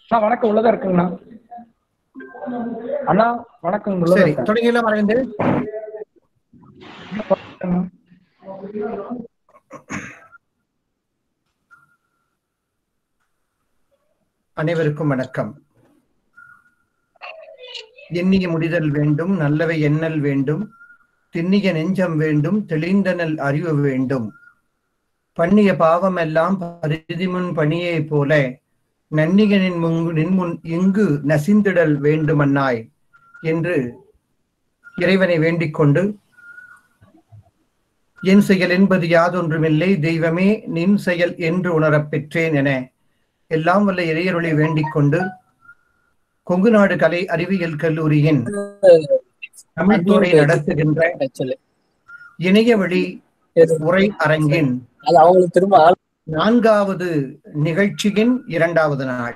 அண்ணா வணக்கம் உள்ளதா இருக்குங்கண்ணா அண்ணா வணக்கம் உள்ளதா சரி இருக்கேன். தொடங்கிடலாம் மறைந்து அண்ணா. அனைவருக்கும் வணக்கம் எண்ணிய முடிதல் வேண்டும் நல்லவை எண்ணல் வேண்டும் திண்ணிய நெஞ்சம் வேண்டும் தெளிந்தனல் அறிவு வேண்டும் பண்ணிய பாவமெல்லாம் பரிதிமுன் பணியைப் போல நன்னிகனின் முன் நின்முன் இங்கு நசிந்திடல் வேண்டுமன்னாய் என்று இறைவனை வேண்டிக் கொண்டு என் செயல் என்பது யாதொன்றுமில்லை தெய்வமே நின் செயல் என்று உணரப் பெற்றேன் என எல்லாம் வல்ல இறையருளை வேண்டிக் கொண்டு கொங்கு நாடு கலை அறிவியல் கல்லூரியின் தமிழ்துறை நடத்துகின்ற ஆக்சுவலி இணைய வழி உரை அரங்கின் அது அவங்களுக்கு திரும்ப ஆள் நான்காவது நிகழ்ச்சியின் இரண்டாவது நாள்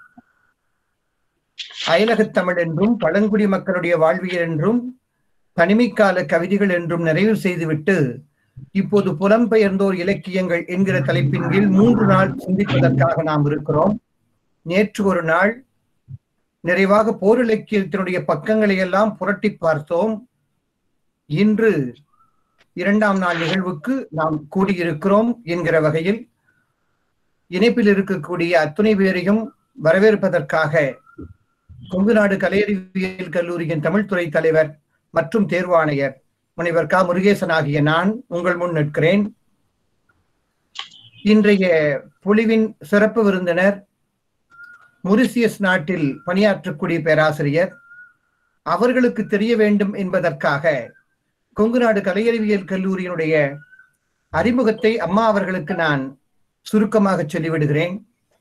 அயலகத் தமிழ் என்றும் பழங்குடி மக்களுடைய வாழ்வியல் என்றும் தனிமைக்கால கவிதைகள் என்றும் நிறைவு செய்துவிட்டு இப்போது புலம்பெயர்ந்தோர் இலக்கியங்கள் என்கிற தலைப்பின் கீழ் மூன்று நாள் சிந்திப்பதற்காக நாம் இருக்கிறோம் நேற்று ஒரு நாள் நிறைவாக போர் இலக்கியத்தினுடைய பக்கங்களை எல்லாம் புரட்டி பார்த்தோம் இன்று இரண்டாம் நாள் நிகழ்வுக்கு நாம் கூடியிருக்கிறோம் என்கிற வகையில் இணைப்பில் இருக்கக்கூடிய அத்துணை பேரையும் வரவேற்பதற்காக கொங்கு நாடு கலையறிவியல் கல்லூரியின் தமிழ்துறை தலைவர் மற்றும் தேர்வாணையர் முனைவர் க முருகேசன் ஆகிய நான் உங்கள் முன் நிற்கிறேன் இன்றைய பொழிவின் சிறப்பு விருந்தினர் மொரிசியஸ் நாட்டில் பணியாற்றக்கூடிய பேராசிரியர் அவர்களுக்கு தெரிய வேண்டும் என்பதற்காக கொங்கு நாடு கலையறிவியல் கல்லூரியினுடைய அறிமுகத்தை அம்மா அவர்களுக்கு நான் சுருக்கமாக சொல்லிவிடுகிறேன்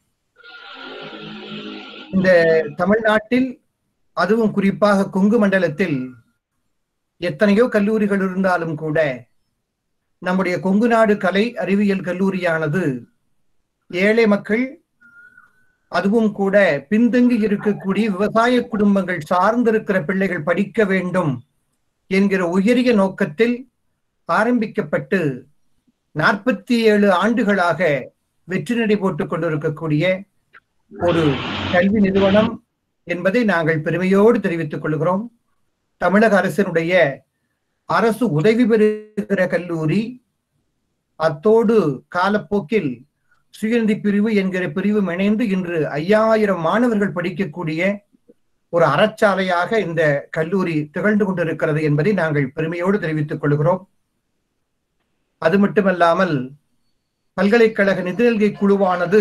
இந்த தமிழ்நாட்டில் அதுவும் குறிப்பாக கொங்கு மண்டலத்தில் எத்தனையோ கல்லூரிகள் இருந்தாலும் கூட நம்முடைய கொங்கு நாடு கலை அறிவியல் கல்லூரியானது ஏழை மக்கள் அதுவும் கூட பின்தங்கி இருக்கக்கூடிய விவசாய குடும்பங்கள் சார்ந்திருக்கிற பிள்ளைகள் படிக்க வேண்டும் என்கிற உயரிய நோக்கத்தில் ஆரம்பிக்கப்பட்டு நாற்பத்தி ஏழு ஆண்டுகளாக வெற்றி நடை போட்டுக் கொண்டிருக்கக்கூடிய ஒரு கல்வி நிறுவனம் என்பதை நாங்கள் பெருமையோடு தெரிவித்துக் கொள்கிறோம் தமிழக அரசினுடைய அரசு உதவி பெறுகிற கல்லூரி அத்தோடு காலப்போக்கில் சுயநிதி பிரிவு என்கிற பிரிவு இணைந்து இன்று ஐயாயிரம் மாணவர்கள் படிக்கக்கூடிய ஒரு அறச்சாலையாக இந்த கல்லூரி திகழ்ந்து கொண்டிருக்கிறது என்பதை நாங்கள் பெருமையோடு தெரிவித்துக் கொள்கிறோம் அது மட்டுமல்லாமல் பல்கலைக்கழக நிதிநல்கை குழுவானது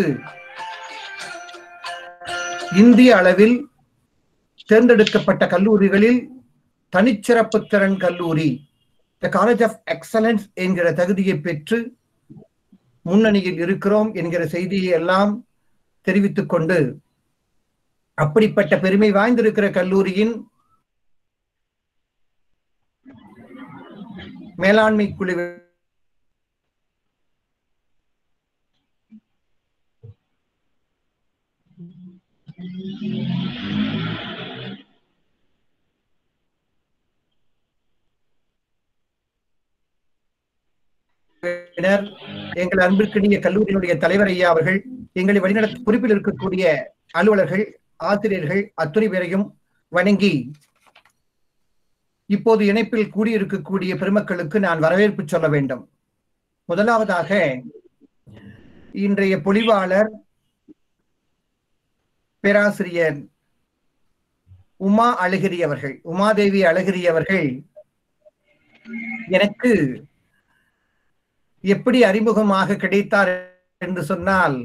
இந்திய அளவில் தேர்ந்தெடுக்கப்பட்ட கல்லூரிகளில் தனிச்சிறப்பு திறன் கல்லூரி த காலேஜ் ஆஃப் எக்ஸலன்ஸ் என்கிற தகுதியை பெற்று முன்னணியில் இருக்கிறோம் என்கிற செய்தியை எல்லாம் தெரிவித்துக் கொண்டு அப்படிப்பட்ட பெருமை வாய்ந்திருக்கிற கல்லூரியின் மேலாண்மை குழு பின்னர் எங்கள் அன்பிற்கினிய கல்லூரியினுடைய தலைவர் ஐயா அவர்கள் எங்களை வழிநடத்த குறிப்பில் இருக்கக்கூடிய அலுவலர்கள் ஆசிரியர்கள் அத்துணை பேரையும் வணங்கி இப்போது இணைப்பில் கூடியிருக்கக்கூடிய பெருமக்களுக்கு நான் வரவேற்பு சொல்ல வேண்டும் முதலாவதாக இன்றைய பொழிவாளர் பேராசிரியர் உமா அழகிரி அவர்கள் உமாதேவி அழகிரி அவர்கள் எனக்கு எப்படி அறிமுகமாக கிடைத்தார் என்று சொன்னால்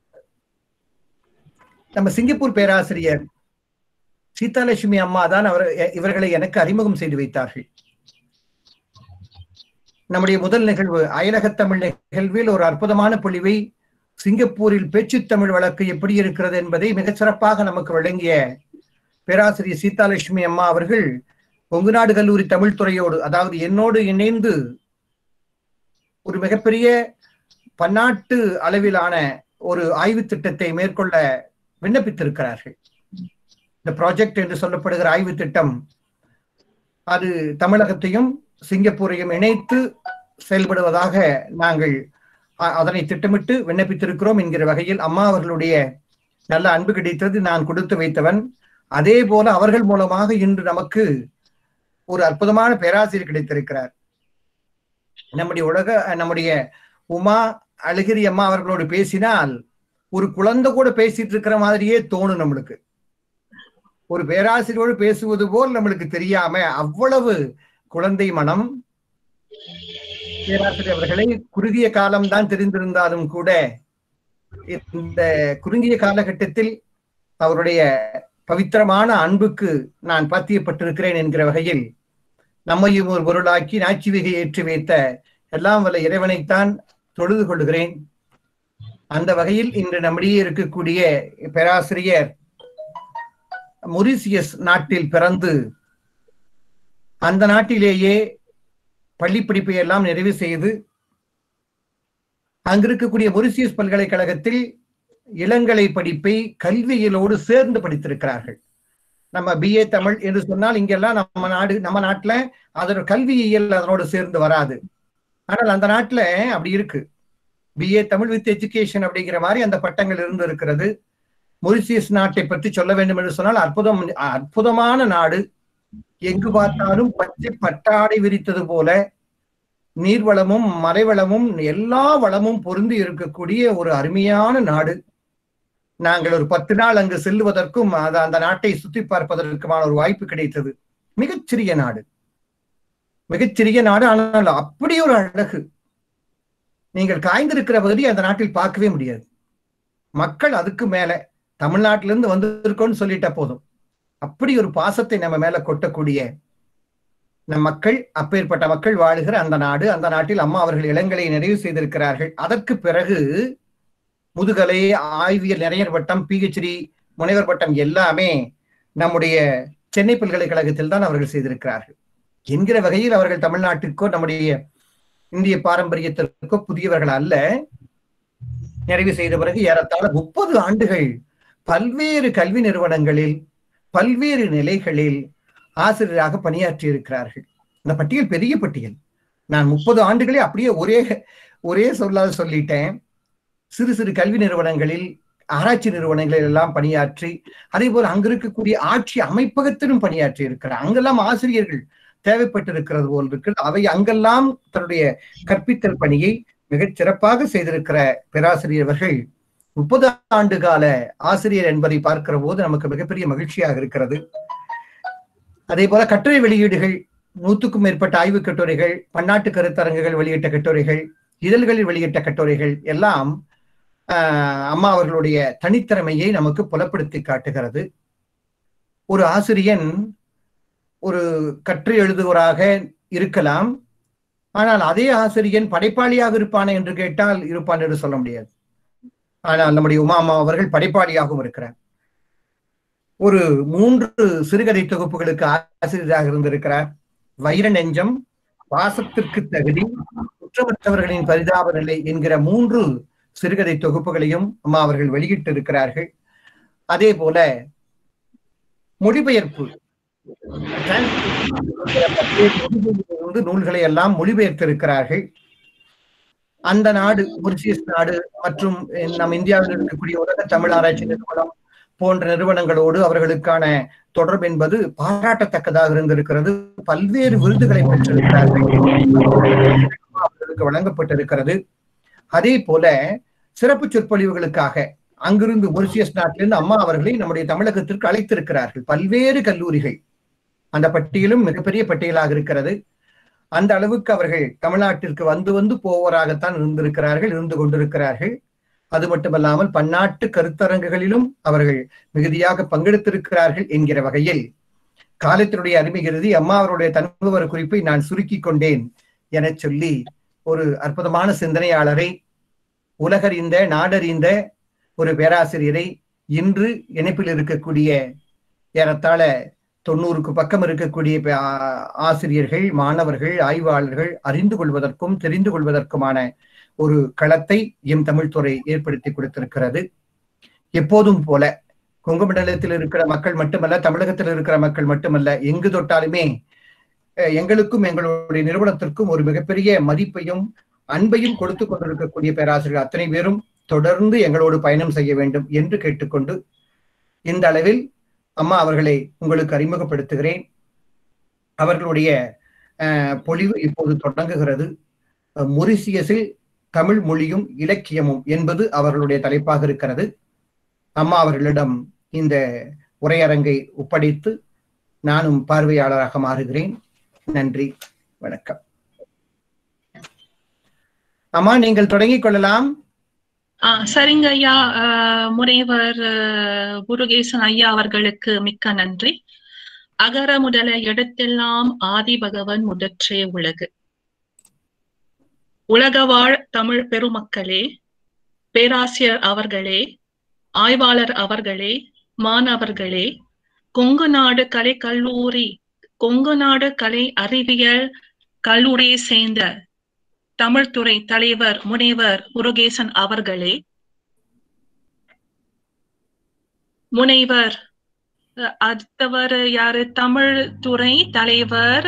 நம்ம சிங்கப்பூர் பேராசிரியர் சீதாலட்சுமி அம்மா தான் அவர் இவர்களை எனக்கு அறிமுகம் செய்து வைத்தார்கள் நம்முடைய முதல் நிகழ்வு அயலகத் தமிழ் நிகழ்வில் ஒரு அற்புதமான பொழிவை சிங்கப்பூரில் பேச்சுத் தமிழ் வழக்கு எப்படி இருக்கிறது என்பதை மிகச் சிறப்பாக நமக்கு வழங்கிய பேராசிரியர் சீதாலட்சுமி அம்மா அவர்கள் கொங்கு நாடு கல்லூரி தமிழ் துறையோடு அதாவது என்னோடு இணைந்து ஒரு மிகப்பெரிய பன்னாட்டு அளவிலான ஒரு ஆய்வு திட்டத்தை மேற்கொள்ள விண்ணப்பித்திருக்கிறார்கள் இந்த ப்ராஜெக்ட் என்று சொல்லப்படுகிற ஆய்வு திட்டம் அது தமிழகத்தையும் சிங்கப்பூரையும் இணைத்து செயல்படுவதாக நாங்கள் அ- அதனை திட்டமிட்டு விண்ணப்பித்திருக்கிறோம் என்கிற வகையில் அம்மா அவர்களுடைய நல்ல அன்பு கிடைத்தது நான் கொடுத்து வைத்தவன் அதே போல அவர்கள் மூலமாக இன்று நமக்கு ஒரு அற்புதமான பேராசிரியர் கிடைத்திருக்கிறார் நம்முடைய உலக நம்முடைய உமா அழகிரி அம்மா அவர்களோடு பேசினால் ஒரு குழந்தை கூட பேசிட்டு இருக்கிற மாதிரியே தோணும் நம்மளுக்கு ஒரு பேராசிரியரோடு பேசுவது போல் நம்மளுக்கு தெரியாம அவ்வளவு குழந்தை மனம் பேராசிரியர் அவர்களை குறுகிய காலம்தான் தெரிந்திருந்தாலும் கூட இந்த குறுகிய காலகட்டத்தில் அவருடைய பவித்திரமான அன்புக்கு நான் பாத்தியப்பட்டிருக்கிறேன் என்கிற வகையில் நம்மையும் ஒரு பொருளாக்கி நாச்சிவிகை ஏற்றி வைத்த எல்லாம் வல்ல இறைவனைத்தான் தொழுது கொள்கிறேன் அந்த வகையில் இன்று நம்மிடையே இருக்கக்கூடிய பேராசிரியர் மொரிசியஸ் நாட்டில் பிறந்து அந்த நாட்டிலேயே பள்ளி படிப்பை எல்லாம் நிறைவு செய்து அங்க இருக்கக்கூடிய மொரிசியஸ் பல்கலைக்கழகத்தில் இளங்கலை படிப்பை கல்வியிலோடு சேர்ந்து படித்திருக்கிறார்கள் நம்ம பிஏ தமிழ் என்று சொன்னால் இங்கெல்லாம் நம்ம நாடு நம்ம நாட்டுல அதோட கல்வியியல் அதனோடு சேர்ந்து வராது ஆனால் அந்த நாட்டுல அப்படி இருக்கு பிஏ தமிழ் வித் எஜுகேஷன் அப்படிங்கிற மாதிரி அந்த பட்டங்கள் இருந்து இருக்கிறது மொரிசியஸ் நாட்டை பற்றி சொல்ல வேண்டும் என்று சொன்னால் அற்புதம் அற்புதமான நாடு எங்கு பார்த்தாலும் பச்சை பட்டாடை விரித்தது போல நீர்வளமும் மலைவளமும் எல்லா வளமும் பொருந்தி இருக்கக்கூடிய ஒரு அருமையான நாடு நாங்கள் ஒரு பத்து நாள் அங்கு செல்லுவதற்கும் அது அந்த நாட்டை சுத்தி பார்ப்பதற்குமான ஒரு வாய்ப்பு கிடைத்தது மிகச்சிறிய நாடு மிகச்சிறிய நாடு ஆனால் அப்படி ஒரு அழகு நீங்கள் காய்ந்திருக்கிற பகுதி அந்த நாட்டில் பார்க்கவே முடியாது மக்கள் அதுக்கு மேல தமிழ்நாட்டிலிருந்து வந்திருக்கோம்னு சொல்லிட்டா போதும் அப்படி ஒரு பாசத்தை நம்ம மேல கொட்டக்கூடிய நம் மக்கள் அப்பேற்பட்ட மக்கள் வாழுகிற அந்த நாடு அந்த நாட்டில் அம்மா அவர்கள் இளங்கலை நிறைவு செய்திருக்கிறார்கள் அதற்கு பிறகு முதுகலை ஆய்வியல் நிறையர் பட்டம் பிஹெச்டி முனைவர் பட்டம் எல்லாமே நம்முடைய சென்னை பல்கலைக்கழகத்தில் தான் அவர்கள் செய்திருக்கிறார்கள் என்கிற வகையில் அவர்கள் தமிழ்நாட்டிற்கோ நம்முடைய இந்திய பாரம்பரியத்திற்கோ புதியவர்கள் அல்ல நிறைவு செய்த பிறகு ஏறத்தாழ முப்பது ஆண்டுகள் பல்வேறு கல்வி நிறுவனங்களில் பல்வேறு நிலைகளில் ஆசிரியராக பணியாற்றி இருக்கிறார்கள் இந்த பட்டியல் பெரிய பட்டியல் நான் முப்பது ஆண்டுகளே அப்படியே ஒரே ஒரே சொல்லாத சொல்லிட்டேன் சிறு சிறு கல்வி நிறுவனங்களில் ஆராய்ச்சி நிறுவனங்களில் எல்லாம் பணியாற்றி அதே போல அங்க இருக்கக்கூடிய ஆட்சி அமைப்பகத்திலும் பணியாற்றி இருக்கிறார் அங்கெல்லாம் ஆசிரியர்கள் தேவைப்பட்டிருக்கிறது போல் இருக்கிறது அவை அங்கெல்லாம் தன்னுடைய கற்பித்தல் பணியை மிகச் சிறப்பாக செய்திருக்கிற பேராசிரியர்கள் முப்பது ஆண்டு கால ஆசிரியர் என்பதை பார்க்கிற போது நமக்கு மிகப்பெரிய மகிழ்ச்சியாக இருக்கிறது அதே போல கட்டுரை வெளியீடுகள் நூற்றுக்கும் மேற்பட்ட ஆய்வுக் கட்டுரைகள் பன்னாட்டு கருத்தரங்குகள் வெளியிட்ட கட்டுரைகள் இதழ்களில் வெளியிட்ட கட்டுரைகள் எல்லாம் அம்மா அவர்களுடைய தனித்திறமையை நமக்கு புலப்படுத்தி காட்டுகிறது ஒரு ஆசிரியன் ஒரு கற்று எழுதுவராக இருக்கலாம் ஆனால் அதே ஆசிரியன் படைப்பாளியாக இருப்பானே என்று கேட்டால் இருப்பான் என்று சொல்ல முடியாது ஆனால் நம்முடைய உமா அம்மா அவர்கள் படைப்பாளியாகவும் இருக்கிறார் ஒரு மூன்று சிறுகதை தொகுப்புகளுக்கு ஆசிரியராக இருந்திருக்கிறார் வைர நெஞ்சம் பாசத்திற்கு தகுதி குற்றமற்றவர்களின் பரிதாப நிலை என்கிற மூன்று சிறுகதை தொகுப்புகளையும் அம்மா அவர்கள் வெளியிட்டு இருக்கிறார்கள் அதே போல மொழிபெயர்ப்பு வந்து நூல்களை எல்லாம் மொழிபெயர்த்திருக்கிறார்கள் அந்த நாடு மொரிசியஸ் நாடு மற்றும் நம் இந்தியாவில் இருக்கக்கூடிய உலக தமிழ் ஆராய்ச்சி நிறுவனம் போன்ற நிறுவனங்களோடு அவர்களுக்கான தொடர்பு என்பது பாராட்டத்தக்கதாக இருந்திருக்கிறது பல்வேறு விருதுகளை பெற்றிருக்கிறார்கள் அவர்களுக்கு வழங்கப்பட்டிருக்கிறது அதே போல சிறப்பு சொற்பொழிவுகளுக்காக அங்கிருந்து மொரிசியஸ் நாட்டிலிருந்து அம்மா அவர்களை நம்முடைய தமிழகத்திற்கு அழைத்திருக்கிறார்கள் பல்வேறு கல்லூரிகள் அந்த பட்டியலும் மிகப்பெரிய பட்டியலாக இருக்கிறது அந்த அளவுக்கு அவர்கள் தமிழ்நாட்டிற்கு வந்து வந்து போவராகத்தான் இருந்திருக்கிறார்கள் இருந்து கொண்டிருக்கிறார்கள் அது மட்டுமல்லாமல் பன்னாட்டு கருத்தரங்குகளிலும் அவர்கள் மிகுதியாக பங்கெடுத்திருக்கிறார்கள் என்கிற வகையில் காலத்தினுடைய அருமை கருதி அம்மா அவருடைய தனுபவர குறிப்பை நான் சுருக்கி கொண்டேன் என சொல்லி ஒரு அற்புதமான சிந்தனையாளரை உலகறிந்த நாடறிந்த ஒரு பேராசிரியரை இன்று இணைப்பில் இருக்கக்கூடிய ஏறத்தாழ தொண்ணூறுக்கு பக்கம் இருக்கக்கூடிய ஆசிரியர்கள் மாணவர்கள் ஆய்வாளர்கள் அறிந்து கொள்வதற்கும் தெரிந்து கொள்வதற்குமான ஒரு களத்தை எம் தமிழ்துறை ஏற்படுத்தி கொடுத்திருக்கிறது எப்போதும் போல கொங்கு மண்டலத்தில் இருக்கிற மக்கள் மட்டுமல்ல தமிழகத்தில் இருக்கிற மக்கள் மட்டுமல்ல எங்கு தொட்டாலுமே எங்களுக்கும் எங்களுடைய நிறுவனத்திற்கும் ஒரு மிகப்பெரிய மதிப்பையும் அன்பையும் கொடுத்து கொண்டிருக்கக்கூடிய பேராசிரியர்கள் அத்தனை பேரும் தொடர்ந்து எங்களோடு பயணம் செய்ய வேண்டும் என்று கேட்டுக்கொண்டு இந்த அளவில் அம்மா அவர்களை உங்களுக்கு அறிமுகப்படுத்துகிறேன் அவர்களுடைய அஹ், பொழிவு இப்போது தொடங்குகிறது அஹ், மொரிசியஸில் தமிழ் மொழியும் இலக்கியமும் என்பது அவர்களுடைய தலைப்பாக இருக்கிறது அம்மா அவர்களிடம் இந்த உரையரங்கை ஒப்படைத்து நானும் பார்வையாளராக மாறுகிறேன் நன்றி வணக்கம் அம்மா நீங்கள் தொடங்கிக் கொள்ளலாம் ஆ சரிங்க ஐயா அஹ், முனைவர் அஹ், முருகேசன் ஐயா அவர்களுக்கு மிக்க நன்றி அகர முதல எடுத்தெல்லாம் ஆதி பகவன் முதற்றே உலகு உலகவாழ் தமிழ் பெருமக்களே பேராசிரியர் அவர்களே ஆய்வாளர் அவர்களே மாணவர்களே கொங்கு நாடு கலை கல்லூரி கொங்கு நாடு கலை அறிவியல் கல்லூரியை சேர்ந்த தமிழ்துறை தலைவர் முனைவர் முருகேசன் அவர்களே முனைவர் அஹ், அடுத்தவர் யாரு தமிழ் துறை தலைவர்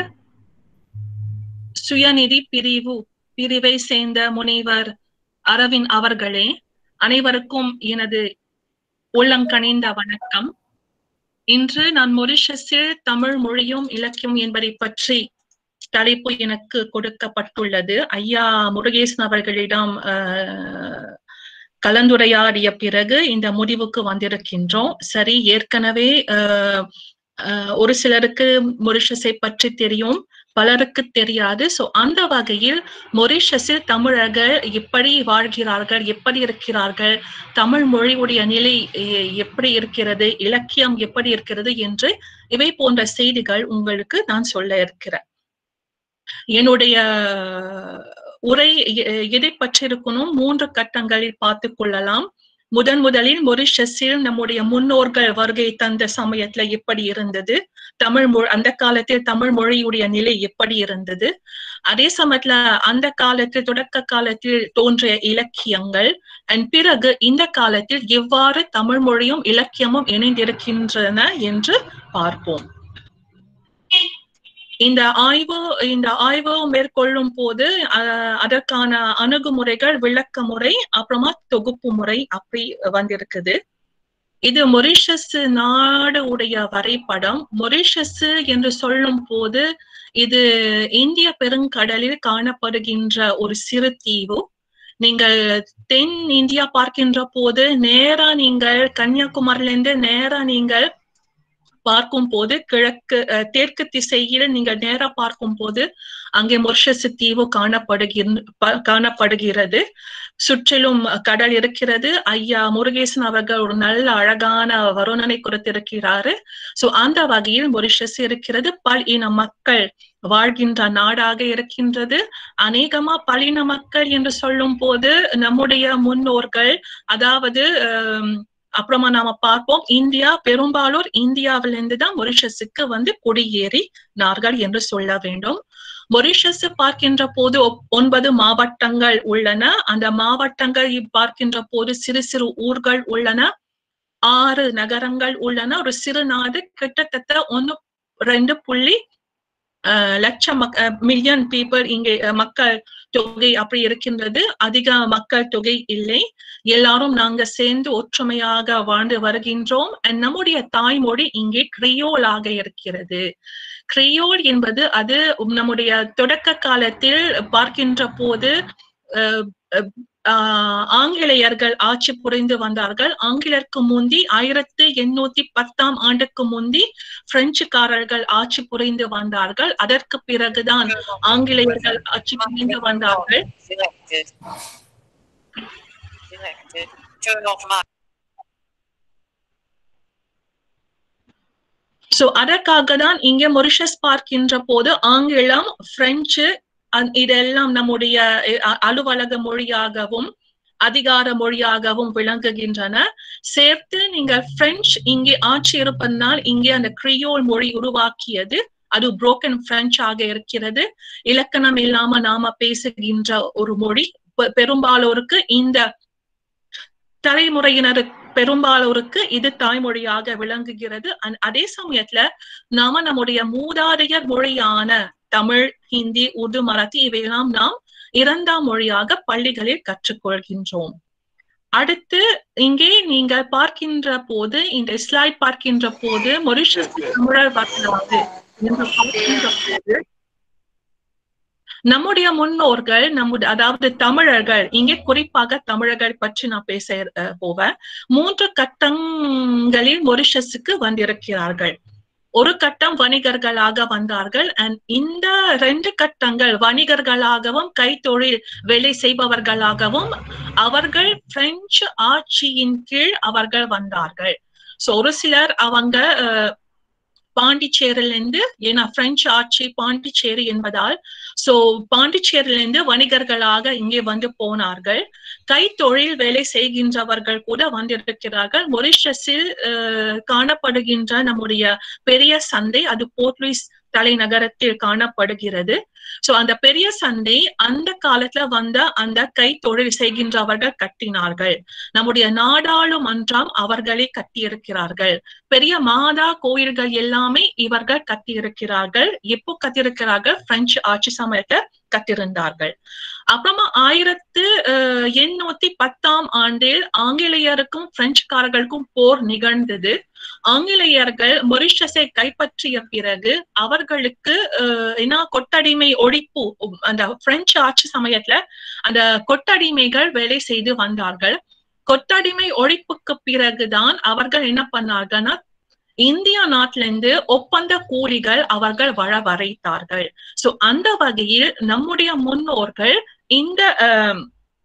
சுயநிதி பிரிவு பிரிவை சேர்ந்த முனைவர் அரவிந்த் அவர்களே அனைவருக்கும் எனது உள்ளங்கனிந்த வணக்கம் இன்று நான் மொரிஷஸில் தமிழ் மொழியும் இலக்கியம் என்பதை பற்றி தலைப்பு எனக்கு கொடுக்கப்பட்டுள்ளது ஐயா முருகேசன் அவர்களிடம் அஹ், கலந்துரையாடிய பிறகு இந்த முடிவுக்கு வந்திருக்கின்றோம் சரி ஏற்கனவே அஹ், அஹ், ஒரு சிலருக்கு மொரிஷஸை பற்றி தெரியும் பலருக்கு தெரியாது சோ அந்த வகையில் மொரிஷஸில் தமிழர்கள் எப்படி வாழ்கிறார்கள் எப்படி இருக்கிறார்கள் தமிழ் மொழியுடைய நிலை எ- எப்படி இருக்கிறது இலக்கியம் எப்படி இருக்கிறது என்று இவை போன்ற செய்திகள் உங்களுக்கு நான் சொல்ல இருக்கிறேன் என்னுடைய உரை எ- எதை பற்றி இருக்கணும் மூன்று கட்டங்களில் பார்த்து கொள்ளலாம் முதன் முதலில் மொரிஷஸில் நம்முடைய முன்னோர்கள் வருகை தந்த சமயத்துல எப்படி இருந்தது தமிழ் மொழி அந்த காலத்தில் தமிழ் மொழியுடைய நிலை எப்படி இருந்தது அதே சமயத்துல அந்த காலத்தில் தொடக்க காலத்தில் தோன்றிய இலக்கியங்கள் அண்ட் பிறகு இந்த காலத்தில் எவ்வாறு தமிழ் மொழியும் இலக்கியமும் இணைந்திருக்கின்றன என்று பார்ப்போம் இந்த ஆய்வு இந்த ஆய்வு மேற்கொள்ளும் போது அஹ், அதற்கான அணுகுமுறைகள் விளக்க முறை அப்புறமா தொகுப்பு முறை அப்படி வந்திருக்குது இது மொரிஷஸ் நாடு உடைய வரைபடம் மொரிஷஸ் என்று சொல்லும் போது இது இந்திய பெருங்கடலில் காணப்படுகின்ற ஒரு சிறு தீவு நீங்கள் தென் இந்தியா பார்க்கின்ற போது நேரா நீங்கள் கன்னியாகுமரியில இருந்து நேரா நீங்கள் பார்க்கும் போது கிழக்கு அஹ், தெற்கு திசையில் நீங்கள் நேரா பார்க்கும் போது அங்கே மொரிஷஸ் தீவு காணப்படுகிற ப- காணப்படுகிறது சுற்றிலும் கடல் இருக்கிறது ஐயா முருகேசன் அவர்கள் ஒரு நல்ல அழகான வருணனை கொடுத்திருக்கிறாரு சோ அந்த வகையில் மொரிஷஸ் இருக்கிறது பல் இன மக்கள் வாழ்கின்ற நாடாக இருக்கின்றது அநேகமா பலின மக்கள் என்று சொல்லும் போது நம்முடைய முன்னோர்கள் அதாவது ஆம், அப்புறமா நாம பார்ப்போம் இந்தியா பெரும்பாலோர் இந்தியாவிலிருந்து தான் மொரிஷஸுக்கு வந்து குடியேறினார்கள் என்று சொல்ல வேண்டும் மொரிஷஸ் பார்க்கின்ற போது ஒப்- ஒன்பது மாவட்டங்கள் உள்ளன அந்த மாவட்டங்கள் பார்க்கின்ற போது சிறு சிறு ஊர்கள் உள்ளன ஆறு நகரங்கள் உள்ளன ஒரு சிறு நாடு கிட்டத்தட்ட ஒன்னு ரெண்டு புள்ளி அஹ், லட்சம் மக் மில்லியன் பீப்புள் இங்கே அஹ், மக்கள் தொகை அப்படி இருக்கின்றது அதிக மக்கள் தொகை இல்லை எல்லாரும் நாங்க சேர்ந்து ஒற்றுமையாக வாழ்ந்து வருகின்றோம் And நம்முடைய தாய்மொழி இங்கே கிரியோலாக இருக்கிறது கிரியோல் என்பது அது நம்முடைய தொடக்க காலத்தில் பார்க்கின்ற போது அஹ், அஹ், ஆஹ், ஆங்கிலேயர்கள் ஆட்சி புரிந்து வந்தார்கள் ஆங்கிலருக்கு முந்தி ஆயிரத்து எண்ணூத்தி பத்தாம் ஆண்டுக்கு முந்தி பிரெஞ்சுக்காரர்கள் ஆட்சி புரிந்து வந்தார்கள் அதற்கு பிறகுதான் ஆங்கிலேயர்கள் ஆட்சி புரிந்து வந்தார்கள் Selected. Selected. Turn off mic. So அதற்காக தான் இங்கே மொரிஷஸ் பார்க்கின்ற போது ஆங்கிலம் பிரெஞ்சு அ- இதெல்லாம் நம்முடைய அ- அலுவலக மொழியாகவும் அதிகார மொழியாகவும் விளங்குகின்றன சேர்த்து நீங்கள் பிரெஞ்சு இங்கே ஆட்சி இருப்பதனால் இங்கே அந்த கிரியோல் மொழி உருவாக்கியது அது புரோக்கன் பிரெஞ்சு ஆக இருக்கிறது இலக்கணம் இல்லாம நாம பேசுகின்ற ஒரு மொழி பெ- பெரும்பாலோருக்கு இந்த தலைமுறையினருக்கு பெரும்பாலோருக்கு இது தாய்மொழியாக விளங்குகிறது அந்- அதே சமயத்துல நாம நம்முடைய மூதாதையர் மொழியான தமிழ் ஹிந்தி உருது மராத்தி இவையெல்லாம் நாம் இரண்டாம் மொழியாக பள்ளிகளில் கற்றுக்கொள்கின்றோம் அடுத்து இங்கே நீங்கள் பார்க்கின்ற போது இந்த ஸ்லைட் பார்க்கின்ற போது மொரிஷஸ் தமிழர் வரலாறு என்று பார்க்கின்ற போது நம்முடைய முன்னோர்கள் நம்முடைய அதாவது தமிழர்கள் இங்கே குறிப்பாக தமிழர்கள் பற்றி நான் பேச அஹ், போவேன் மூன்று கட்டங்களில் மொரிஷஸுக்கு வந்திருக்கிறார்கள் ஒரு கட்டம் வணிகர்களாக வந்தார்கள் அண்ட் இந்த ரெண்டு கட்டங்கள் வணிகர்களாகவும் கைத்தொழில் வேலை செய்பவர்களாகவும் அவர்கள் பிரெஞ்சு ஆட்சியின் கீழ் அவர்கள் வந்தார்கள் சோ ஒரு சிலர் அவங்க அஹ், பாண்டிச்சேரியிலிருந்து ஏன்னா பிரெஞ்சு ஆட்சி பாண்டிச்சேரி என்பதால் சோ பாண்டிச்சேரியிலிருந்து வணிகர்களாக இங்கே வந்து போனார்கள் கைத்தொழில் வேலை செய்கின்றவர்கள் கூட வந்திருக்கிறார்கள் மொரிஷஸில் அஹ், காணப்படுகின்ற நம்முடைய பெரிய சந்தை அது போர்ட்லூயிஸ் தலைநகரத்தில் காணப்படுகிறது சோ அந்த பெரிய சந்தை அந்த காலத்துல வந்த அந்த கைத்தொழில் செய்கின்றவர்கள் கட்டினார்கள் நம்முடைய நாடாளுமன்றம் அவர்களே கட்டியிருக்கிறார்கள் பெரிய மாதா கோயில்கள் எல்லாமே இவர்கள் கட்டியிருக்கிறார்கள் எப்போ கட்டியிருக்கிறார்கள் பிரெஞ்சு ஆட்சி சமயத்தை கட்டியிருந்தார்கள் அப்புறமா ஆயிரத்து அஹ், எண்ணூத்தி பத்தாம் ஆண்டில் ஆங்கிலேயருக்கும் பிரெஞ்சுக்காரர்களுக்கும் போர் நிகழ்ந்தது ஆங்கிலேயர்கள் மொரிஷஸை கைப்பற்றிய பிறகு அவர்களுக்கு அஹ், என்ன கொத்தடிமை ஒழிப்பு அந்த பிரெஞ்சு ஆட்சி சமயத்துல அந்த கொத்தடிமைகள் வேலை செய்து வந்தார்கள் கொத்தடிமை ஒழிப்புக்கு பிறகுதான் அவர்கள் என்ன பண்ணார்கள்னா இந்தியா நாட்டில இருந்து ஒப்பந்த கூலிகள் அவர்கள் வர வரைத்தார்கள் சோ அந்த வகையில் நம்முடைய முன்னோர்கள் இந்த அஹ்,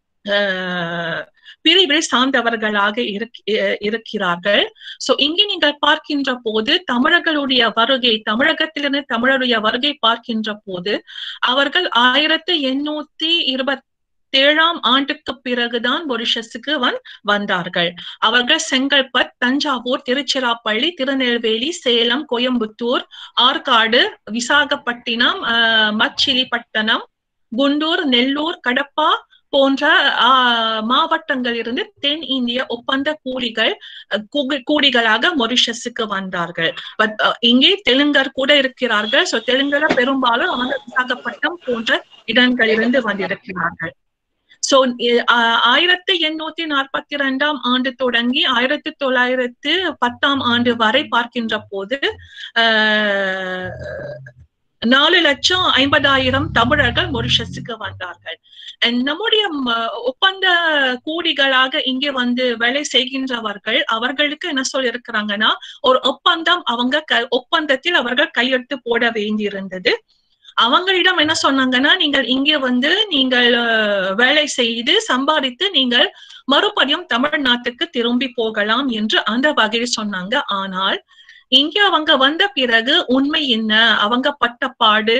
அஹ், பிரிவில் சார்ந்தவர்களாக இருக்- அஹ் இருக்கிறார்கள் சோ இங்கே நீங்கள் பார்க்கின்ற போது தமிழர்களுடைய வருகை தமிழகத்திலிருந்து தமிழருடைய வருகை பார்க்கின்ற போது அவர்கள் ஆயிரத்தி எண்ணூத்தி இருபத்தி ஏழாம் ஆண்டுக்கு பிறகுதான் மொரிஷஸுக்கு வந் வந்தார்கள் அவர்கள் செங்கல்பட் தஞ்சாவூர் திருச்சிராப்பள்ளி திருநெல்வேலி சேலம் கோயம்புத்தூர் ஆற்காடு விசாகப்பட்டினம் அஹ், மச்சிலிப்பட்டினம் குண்டூர் நெல்லூர் கடப்பா போன்ற ஆஹ், மாவட்டங்களிலிருந்து தென் இந்திய ஒப்பந்த கூலிகள் அஹ், கூகு- கூலிகளாக மொரிஷஸுக்கு வந்தார்கள் பட் இங்கே தெலுங்கர் கூட இருக்கிறார்கள் சோ தெலுங்குல பெரும்பாலும் அவங்க விசாகப்பட்டினம் போன்ற இடங்களிலிருந்து வந்திருக்கிறார்கள் சோ ஆயிரத்தி எண்ணூத்தி நாற்பத்தி இரண்டாம் ஆண்டு தொடங்கி ஆயிரத்தி தொள்ளாயிரத்து பத்தாம் ஆண்டு வரை பார்க்கின்ற போது ஆஹ், நாலு லட்சம் ஐம்பதாயிரம் தமிழர்கள் மொரிஷஸுக்கு வந்தார்கள் And நம்முடைய ம- ஒப்பந்த கூலிகளாக இங்கே வந்து வேலை செய்கின்றவர்கள் அவர்களுக்கு என்ன சொல்லியிருக்கிறாங்கன்னா ஒரு ஒப்பந்தம் அவங்க க- ஒப்பந்தத்தில் அவர்கள் கையெழுத்து போட வேண்டியிருந்தது அவங்களிடம் என்ன சொன்னாங்கன்னா நீங்கள் இங்கே வந்து நீங்கள் அஹ், வேலை செய்து சம்பாதித்து நீங்கள் மறுபடியும் தமிழ்நாட்டுக்கு திரும்பி போகலாம் என்று அந்த வகையில் சொன்னாங்க ஆனால் இங்கே அவங்க வந்த பிறகு உண்மை என்ன அவங்க பட்ட பாடு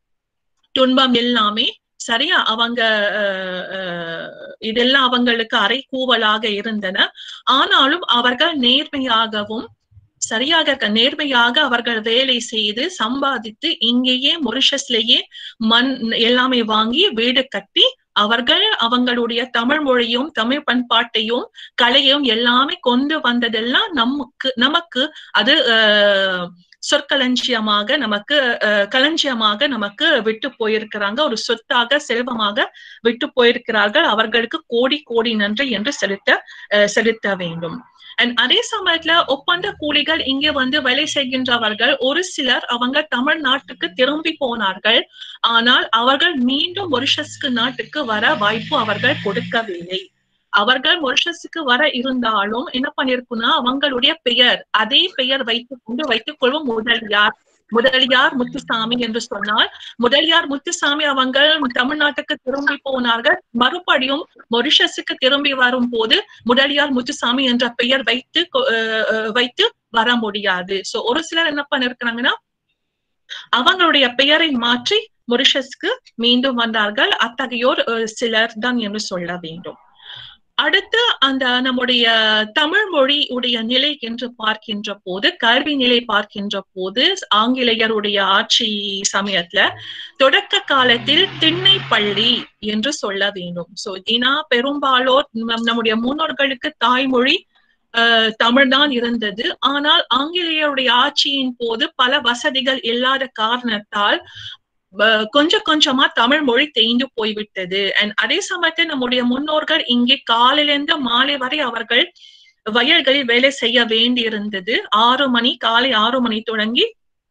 துன்பம் எல்லாமே சரியா அவங்க அஹ், அஹ், இதெல்லாம் அவங்களுக்கு அரைக்கூவலாக இருந்தன ஆனாலும் அவர்கள் நேர்மையாகவும் சரியாக க- நேர்மையாக அவர்கள் வேலை செய்து சம்பாதித்து இங்கேயே மொரிஷஸ்லயே மண் எல்லாமே வாங்கி வீடு கட்டி அவர்கள் அவங்களுடைய தமிழ் மொழியும் தமிழ் பண்பாட்டையும் கலையும் எல்லாமே கொண்டு வந்ததெல்லாம் நமக்கு நமக்கு அது அஹ், சொற்களஞ்சியமாக நமக்கு அஹ், களஞ்சியமாக நமக்கு விட்டு போயிருக்கிறாங்க ஒரு சொத்தாக செல்வமாக விட்டு போயிருக்கிறார்கள் அவர்களுக்கு கோடி கோடி நன்றி என்று செலுத்த அஹ், செலுத்த வேண்டும் அண்ட் அதே சமயத்துல ஒப்பந்த கூலிகள் இங்கே வந்து வேலை செய்கின்றவர்கள் ஒரு சிலர் அவங்க தமிழ்நாட்டுக்கு திரும்பி போனார்கள் ஆனால் அவர்கள் மீண்டும் மொரிஷஸ்க்கு நாட்டுக்கு வர வாய்ப்பு அவர்கள் கொடுக்கவில்லை அவர்கள் மொரிஷஸுக்கு வர இருந்தாலும் என்ன பண்ணிருக்குன்னா அவங்களுடைய பெயர் அதே பெயர் வைத்துக் கொண்டு வைத்துக் கொள்வோம் முதலியார் முதலியார் முத்துசாமி என்று சொன்னால் முதலியார் முத்துசாமி அவங்க தமிழ்நாட்டுக்கு திரும்பி போனார்கள் மறுபடியும் மொரிஷஸுக்கு திரும்பி வரும் போது முதலியார் முத்துசாமி என்ற பெயர் வைத்து கொ- அஹ் அஹ் வைத்து வர முடியாது சோ ஒரு சிலர் என்ன பண்ணிருக்கிறாங்கன்னா அவங்களுடைய பெயரை மாற்றி மொரிஷஸ்க்கு மீண்டும் வந்தார்கள் அத்தகையோர் அஹ், சிலர் தான் என்று சொல்ல வேண்டும் அடுத்து அந்த நம்முடைய தமிழ் மொழி உடைய நிலை என்று பார்க்கின்ற போது கல்வி நிலை பார்க்கின்ற போது ஆங்கிலேயருடைய ஆட்சி சமயத்துல தொடக்க காலத்தில் திண்ணை பள்ளி என்று சொல்ல வேண்டும் சோ ஏன்னா பெரும்பாலோர் நம்- நம்முடைய முன்னோர்களுக்கு தாய்மொழி அஹ், தமிழ்தான் இருந்தது ஆனால் ஆங்கிலேயருடைய ஆட்சியின் போது பல வசதிகள் இல்லாத காரணத்தால் அஹ், கொஞ்சம் கொஞ்சமா தமிழ் மொழி தேய்ந்து போய்விட்டது அண்ட் அதே சமயத்தில் நம்முடைய முன்னோர்கள் இங்கே காலையிலிருந்து மாலை வரை அவர்கள் வயல்களில் வேலை செய்ய வேண்டியிருந்தது ஆறு மணி காலை ஆறு மணி தொடங்கி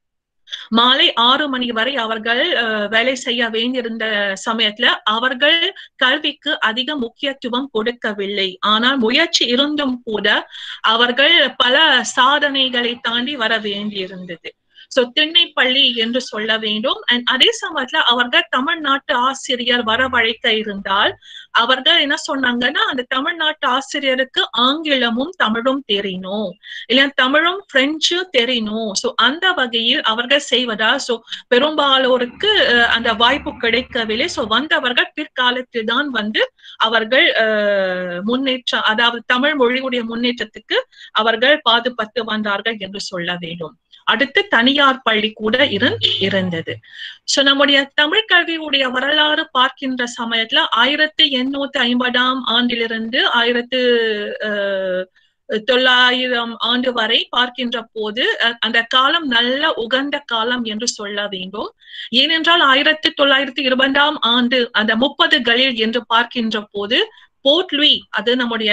மாலை ஆறு மணி வரை அவர்கள் அஹ், வேலை செய்ய வேண்டியிருந்த சமயத்துல அவர்கள் கல்விக்கு அதிக முக்கியத்துவம் கொடுக்கவில்லை ஆனால் முயற்சி இருந்தும் கூட அவர்கள் பல சாதனைகளை தாண்டி வர வேண்டியிருந்தது சோ திண்ணைப்பள்ளி என்று சொல்ல வேண்டும் அண்ட் அதே சமயத்துல அவர்கள் தமிழ்நாட்டு ஆசிரியர் வரவழைக்க இருந்தால் அவர்கள் என்ன சொன்னாங்கன்னா அந்த தமிழ்நாட்டு ஆசிரியருக்கு ஆங்கிலமும் தமிழும் தெரியணும் இல்ல தமிழும் பிரெஞ்சும் தெரியணும் சோ அந்த வகையில் அவர்கள் செய்வதா சோ பெரும்பாலோருக்கு அஹ், அந்த வாய்ப்பு கிடைக்கவில்லை சோ வந்தவர்கள் பிற்காலத்தில் தான் வந்து அவர்கள் அஹ், முன்னேற்றம் அதாவது தமிழ் மொழியுடைய முன்னேற்றத்துக்கு அவர்கள் பாதுபட்டு வந்தார்கள் என்று சொல்ல வேண்டும் அடுத்து தனியார் பள்ளி கூட இருந் இருந்தது சோ நம்முடைய தமிழ் கல்வியுடைய வரலாறு பார்க்கின்ற சமயத்துல ஆயிரத்தி எண்ணூத்தி ஐம்பதாம் ஆண்டிலிருந்து ஆயிரத்து அஹ், தொள்ளாயிரம் ஆண்டு வரை பார்க்கின்ற போது அஹ், அந்த காலம் நல்ல உகந்த காலம் என்று சொல்ல வேண்டும் ஏனென்றால் ஆயிரத்தி தொள்ளாயிரத்தி இருபதாம் ஆண்டு அந்த முப்பதுகளில் என்று பார்க்கின்ற போது போர்ட் லூயி அது நம்முடைய